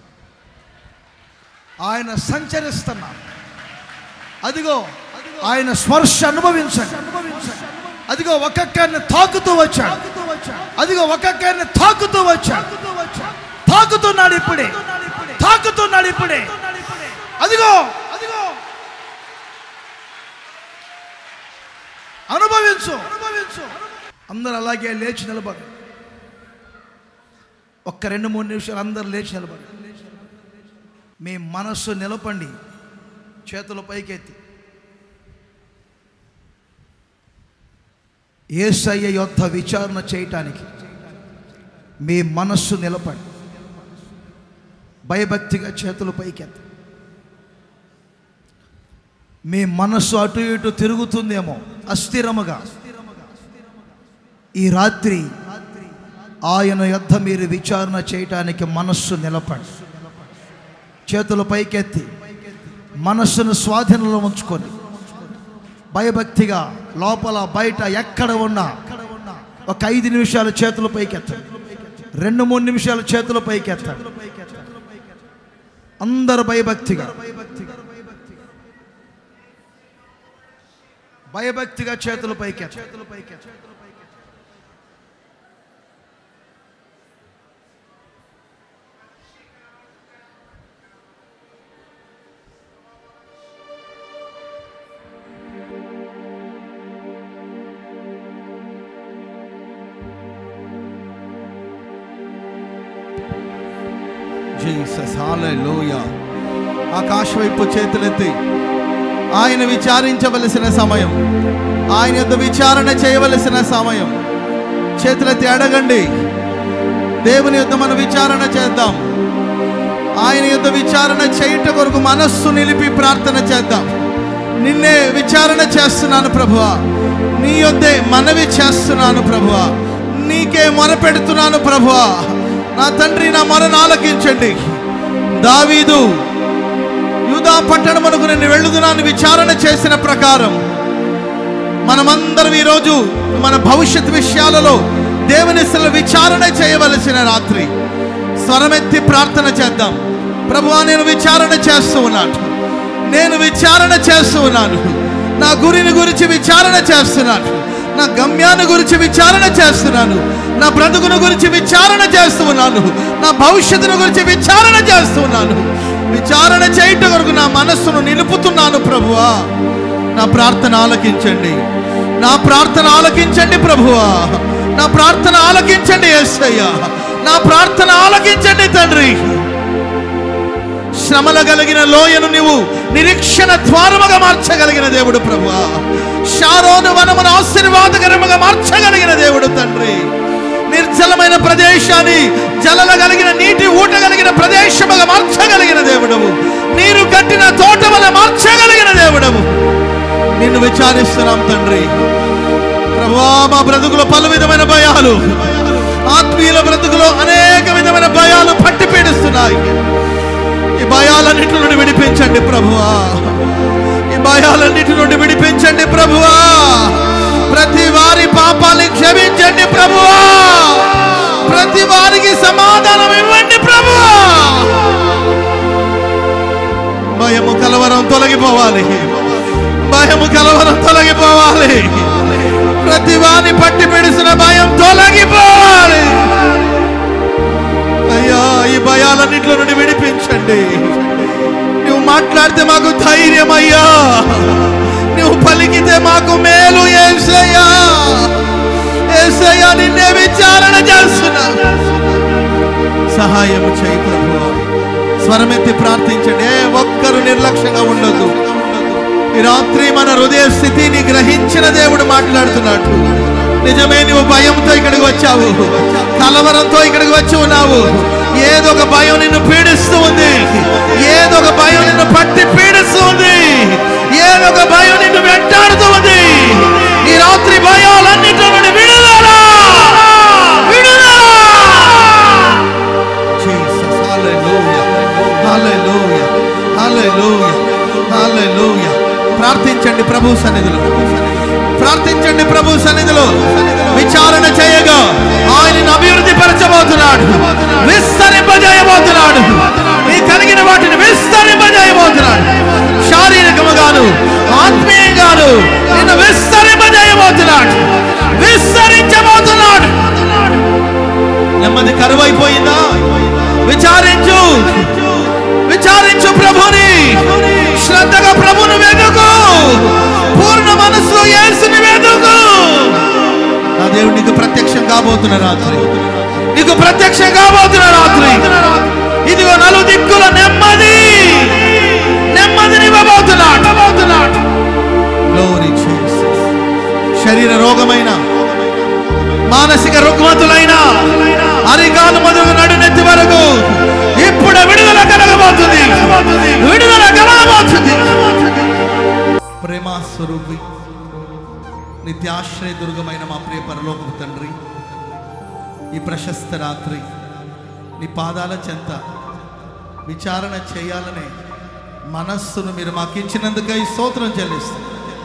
ఆయన సంచరిస్తున్నారు అదిగో ఆయన స్పర్శ అనుభవించండి అదిగో ఒక్కొక్కరిని తాకుతూ వచ్చాడు అదిగో ఒక్కొక్కరిని తాకుతూ వచ్చాడు తాకుతున్నాడు ఇప్పుడే తాకుతున్నాడు ఇప్పుడే అదిగో అదిగో అనుభవించు అనుభవించు అందరూ అలాగే లేచి నిలబడు ఒక్క రెండు మూడు నిమిషాలు అందరూ లేచి నిలబడు మీ మనస్సు నిలపండి చేతులు పైకెత్తి ఏసయ్య యొద్ద విచారణ చేయటానికి మీ మనస్సు నిలపండి భయభక్తిగా చేతులు పైకెత్తి మీ మనస్సు అటు ఇటు తిరుగుతుందేమో అస్థిరముగా ఈ రాత్రి ఆయన యొద్ద మీరు విచారణ చేయటానికి మనస్సు నిలపండి చేతులు పైకెత్తి మనస్సును స్వాధీనంలో ఉంచుకొని భయభక్తిగా లోపల బయట ఎక్కడ ఉన్నా ఒక ఐదు నిమిషాలు చేతులు పైకెత్తండి రెండు మూడు నిమిషాలు చేతులు పైకెత్తండి అందరు భయభక్తిగా భయభక్తిగా చేతులు పైకెత్త చేతులు పైకెత్త జీసస్ హల్లెలూయా ఆకాశ వైపు చేతులెత్తి ఆయన విచారించవలసిన సమయం ఆయన యొక్క విచారణ చేయవలసిన సమయం చేతులెత్తి అడగండి దేవుని యొక్క మనం విచారణ చేద్దాం ఆయన యొక్క విచారణ చేయుట కొరకు మనస్సు నిలిపి ప్రార్థన చేద్దాం నిన్నే విచారణ చేస్తున్నాను ప్రభువా నీ యొద్దే మనవి చేస్తున్నాను ప్రభువా నీకే మొరపెడుతున్నాను ప్రభువా నా తండ్రి నా మొరను ఆలకించండి దావీదు యూదా పట్టణమునకు నేను వెళ్ళుదునాను విచారణ చేసిన ప్రకారం మనమందరం ఈరోజు మన భవిష్యత్ విషయాలలో దేవుని అసలు విచారణ చేయవలసిన రాత్రి స్వరమెత్తి ప్రార్థన చేద్దాం ప్రభువా నేను విచారణ చేస్తూ ఉన్నాను నేను విచారణ చేస్తూ ఉన్నాను నా గురిని గురించి విచారణ చేస్తున్నాను నా గమ్యాన్ని గురించి విచారణ చేస్తున్నాను నా బ్రతుకును గురించి విచారణ చేస్తూ ఉన్నాను నా భవిష్యత్తును గురించి విచారణ చేస్తూ ఉన్నాను విచారణ చేయట కొరకు నా మనస్సును నిలుపుతున్నాను ప్రభువా నా ప్రార్థన ఆలకించండి నా ప్రార్థన ఆలకించండి ప్రభువా నా ప్రార్థన ఆలకించండి యేసయ్య నా ప్రార్థన ఆలకించండి తండ్రి శ్రమల కలిగిన లోయను నీవు నిరీక్షణ ద్వారముగా మార్చగలిగిన దేవుడు ప్రభువా షారోను వనమును ఆశీర్వాదకరముగా మార్చగలిగిన దేవుడు తండ్రి నిర్జలమైన ప్రదేశాన్ని జలల కలిగిన నీటి ఊట కలిగిన ప్రదేశముగా మార్చగలిగిన దేవుడవు నీరు కట్టిన తోట వల్ల మార్చగలిగిన దేవుడవు నిన్ను విచారిస్తున్నాం తండ్రి ప్రభువా మా బ్రతుకులో పలు విధమైన భయాలు ఆత్మీయుల బ్రతుకులో అనేక విధమైన భయాలు పట్టి పీడిస్తున్నాయి ఈ భయాలన్నిటి నుండి విడిపించండి ప్రభువా ఈ భయాలన్నిటి నుండి విడిపించండి ప్రభువా ప్రతి వారి పాపాన్ని క్షమించండి ప్రభువా ప్రతి వారికి సమాధానం ఇవ్వండి ప్రభువా భయము కలవరం తొలగిపోవాలి భయము కలవరం తొలగిపోవాలి ప్రతి వారిని పట్టి పిడిసిన భయం తొలగిపోవాలి అయ్యా ఈ భయాలన్నింటిలో నుండి విడిపించండి నువ్వు మాట్లాడితే మాకు ధైర్యం అయ్యా నువ్వు పలికితే మాకు మేలు ఏసయ్యా ఏసయ్యా నిన్నే విచారణ చేస్తున్నా సహాయం చేయి ప్రభు స్వరమెత్తి ప్రార్థించండి ఏ ఒక్కరు నిర్లక్ష్యంగా ఉండొద్దు ఈ రాత్రి మన హృదయ స్థితిని గ్రహించిన దేవుడు మాట్లాడుతున్నాడు నిజమే నువ్వు భయంతో ఇక్కడికి వచ్చావు కలవరంతో ఇక్కడికి వచ్చి ఉన్నావు ఏదో ఒక భయం నిన్ను పీడిస్తూ ఉంది ఏదో ఒక భయం నిన్ను పట్టి పీడిస్తూ ఉంది ఏదో ఒక భయం నిన్ను వెంటాడుతూ ఉంది ఈ రాత్రి భయాలన్నింటి నుండి విడుదల విడుదల Jesus, hallelujah, hallelujah, hallelujah, hallelujah. ప్రార్థించండి ప్రభు సన్నిధిలో ప్రార్థించండి ప్రభు సన్నిధిలో విచారణ చేయగా ఆయనను అభివృద్ధి పరచబోతున్నాడు విస్తరింపజేయబోతున్నాడు నీ కలిగిన వాటిని విస్తరింపజేయబోతున్నాడు శారీరకముగాను ఆత్మీయంగాను నిన్ను విస్తరింపజేయబోతున్నాడు విస్తరించబోతున్నాడు నెమ్మది కరువైపోయిందా విచారించు విచారించు ప్రభుని శ్రద్ధగా ప్రభుని వెతుకు పూర్ణ మనసులో యేసుని వెతుకు నా దేవుడు నీకు ప్రత్యక్షం కాబోతున్న రాత్రి నీకు ప్రత్యక్షం కాబోతున్న రాత్రి ఇదిగో నలు దిక్కుల నెమ్మది నెమ్మదినివ్వబోతున్నాడు Glory Jesus. శరీర రోగమైన మానసిక రుగ్మతులైన అరికాలు మొదలు నడునెత్తి వరకు ఇప్పుడు విడుదల కలగబోతుంది విడుదల కలగబోతుంది ప్రేమ స్వరూపి నిత్యాశ్రయ దుర్గమైన మా ప్రియ పరలోకపు తండ్రి ఈ ప్రశస్త రాత్రి నీ పాదాల చెంత విచారణ చేయాలనే మనస్సును మీరు మాకు ఇచ్చినందుకై స్తోత్రం చెల్లిస్తాం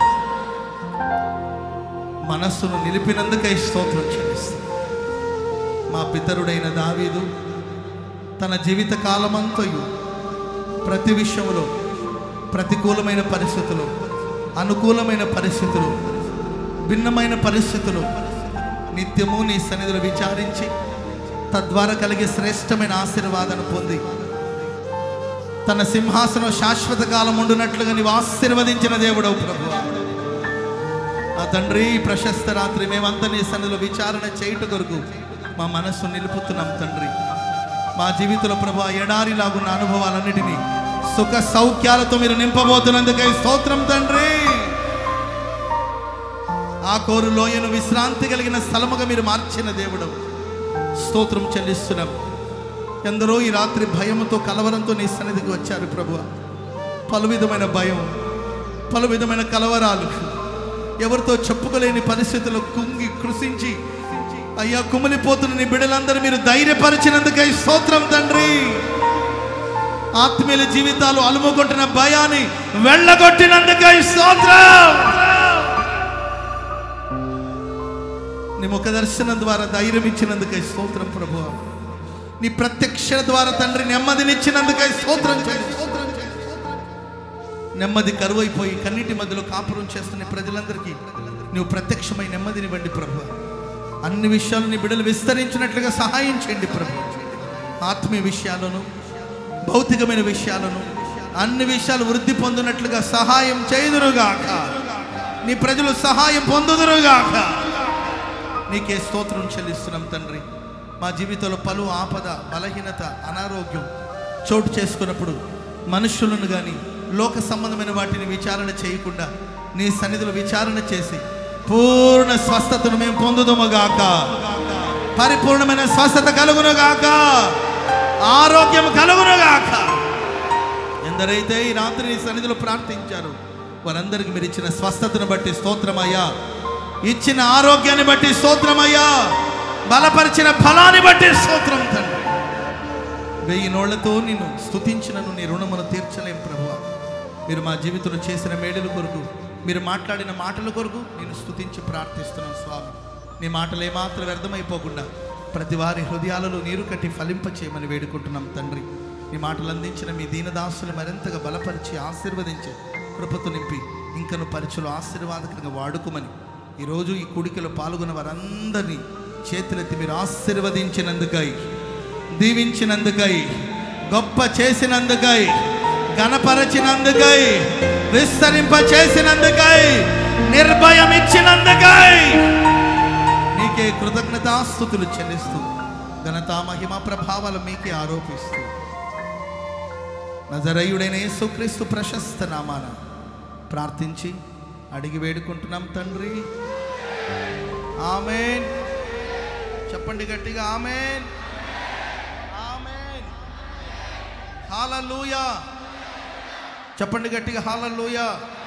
మనస్సును నిలిపినందుకై స్తోత్రం చెల్లిస్తాం మా పితరుడైన దావీదు తన జీవిత కాలమంతయు ప్రతి విషయంలో ప్రతికూలమైన పరిస్థితులు అనుకూలమైన పరిస్థితులు భిన్నమైన పరిస్థితులు నిత్యము నీ సన్నిధిలో విచారించి తద్వారా కలిగే శ్రేష్టమైన ఆశీర్వాదాన్ని పొంది తన సింహాసనం శాశ్వత కాలం ఉండునట్లుగా నీవు ఆశీర్వదించిన దేవుడవు ప్రభువా ఆ తండ్రి ఈ ప్రశస్త రాత్రి మేమంతా నీ సన్నిధిలో విచారణ చేయుట కొరకు మా మనస్సు నిలుపుతున్నాం తండ్రి మా జీవితంలో ప్రభా ఎడారిలాగున్న అనుభవాలన్నిటినీ సుఖ సౌఖ్యాలతో మీరు నింపబోతున్నందుకై స్తోత్రం తండ్రి ఆ కోరు లోయను విశ్రాంతి కలిగిన స్థలముగా మీరు మార్చిన దేవుడు స్తోత్రం చెల్లిస్తున్నాం ఎందరో ఈ రాత్రి భయముతో కలవరంతో నీ సన్నిధికి వచ్చారు ప్రభు పలు విధమైన భయం పలు విధమైన కలవరాలు ఎవరితో చెప్పుకోలేని పరిస్థితుల్లో కుంగి కృషించి అయ్యా కుమిలిపోతున్న నీ బిడ్డలందరూ మీరు ధైర్యపరిచినందుకై స్తోత్రం తండ్రి ఆత్మీయుల జీవితాలు అలుముకుంటున్న భయాన్ని వెళ్ళగొట్టినందుకై స్తోత్రం ముఖ దర్శనం ద్వారా ధైర్యం ఇచ్చినందుకై స్తోత్రం ప్రభు నీ ప్రత్యక్ష ద్వారా తండ్రి నెమ్మదినిచ్చినందుకై స్తోత్రం చేయి స్తోత్రం చేయి. నెమ్మది కరువైపోయి కన్నీటి మధ్యలో కాపురం చేస్తున్న ప్రజలందరికీ నువ్వు ప్రత్యక్షమై నెమ్మదినివ్వండి ప్రభు అన్ని విషయాలు నీ బిడ్డలు విస్తరించినట్లుగా సహాయం చేయండి ప్రభు ఆత్మీయ విషయాలను భౌతికమైన విషయాలను అన్ని విషయాలు వృద్ధి పొందినట్లుగా సహాయం చేయుదురుగాక నీ ప్రజలు సహాయం పొందుదురుగాక నీకే స్తోత్రం చెల్లిస్తున్నాం తండ్రి మా జీవితంలో పలు ఆపద బలహీనత అనారోగ్యం చోటు చేసుకున్నప్పుడు మనుషులను కానీ లోక సంబంధమైన వాటిని విచారణ చేయకుండా నీ సన్నిధిలో విచారణ చేసి పూర్ణ స్వస్థతను మేము పొందుదముగాక పరిపూర్ణమైన స్వస్థత కలుగునుగాక ఆరోగ్యం కలుగునుగాక ఎందరైతే ఈ రాత్రి నీ సన్నిధిలో ప్రార్థించారు వారందరికీ మీరు ఇచ్చిన స్వస్థతను బట్టి స్తోత్రమయ్యా ఇచ్చిన ఆరోగ్యాన్ని బట్టి స్తోత్రమయ్యా బలపరిచిన ఫలాన్ని బట్టి స్తోత్రం తండ్రి వెయ్యి నోళ్లతో నిన్ను స్తుతించినను నీ రుణమును తీర్చలేం ప్రభువా మీరు మా జీవితంలో చేసిన మేలుల కొరకు మీరు మాట్లాడిన మాటల కొరకు నేను స్తుతించి ప్రార్థిస్తున్నాను స్వామి నీ మాటలు ఏమాత్రం వ్యర్థమైపోకుండా ప్రతి వారి హృదయాలలో నీరు కట్టి ఫలింప చేయమని వేడుకుంటున్నాం తండ్రి నీ మాటలు అందించిన మీ దీనదాసులు మరింతగా బలపరిచి ఆశీర్వదించి కృపతో నింపి ఇంకను పరిచయలు ఆశీర్వాదకరంగా వాడుకోమని ఈరోజు ఈ కూడికలో పాల్గొన్న వారందరినీ చేతులెత్తి మీరు ఆశీర్వదించినందుకై దీవించినందుకై గొప్ప చేసినందుకై గణపరచినందుకై విస్తరింప చేసినందుకై నిర్భయం ఇచ్చినందుకై నీకే కృతజ్ఞతాస్థుతులు చెల్లిస్తూ ఘనత మహిమ ప్రభావాలు మీకే ఆరోపిస్తూ నజరయుడైన యేసుక్రీస్తు ప్రశస్త నామాన ప్రార్థించి అడిగి వేడుకుంటున్నాం తండ్రి ఆమెన్ చెప్పండి గట్టిగా ఆమెన్ ఆమెన్ హాలూయా చెప్పండి గట్టిగా హాలూయా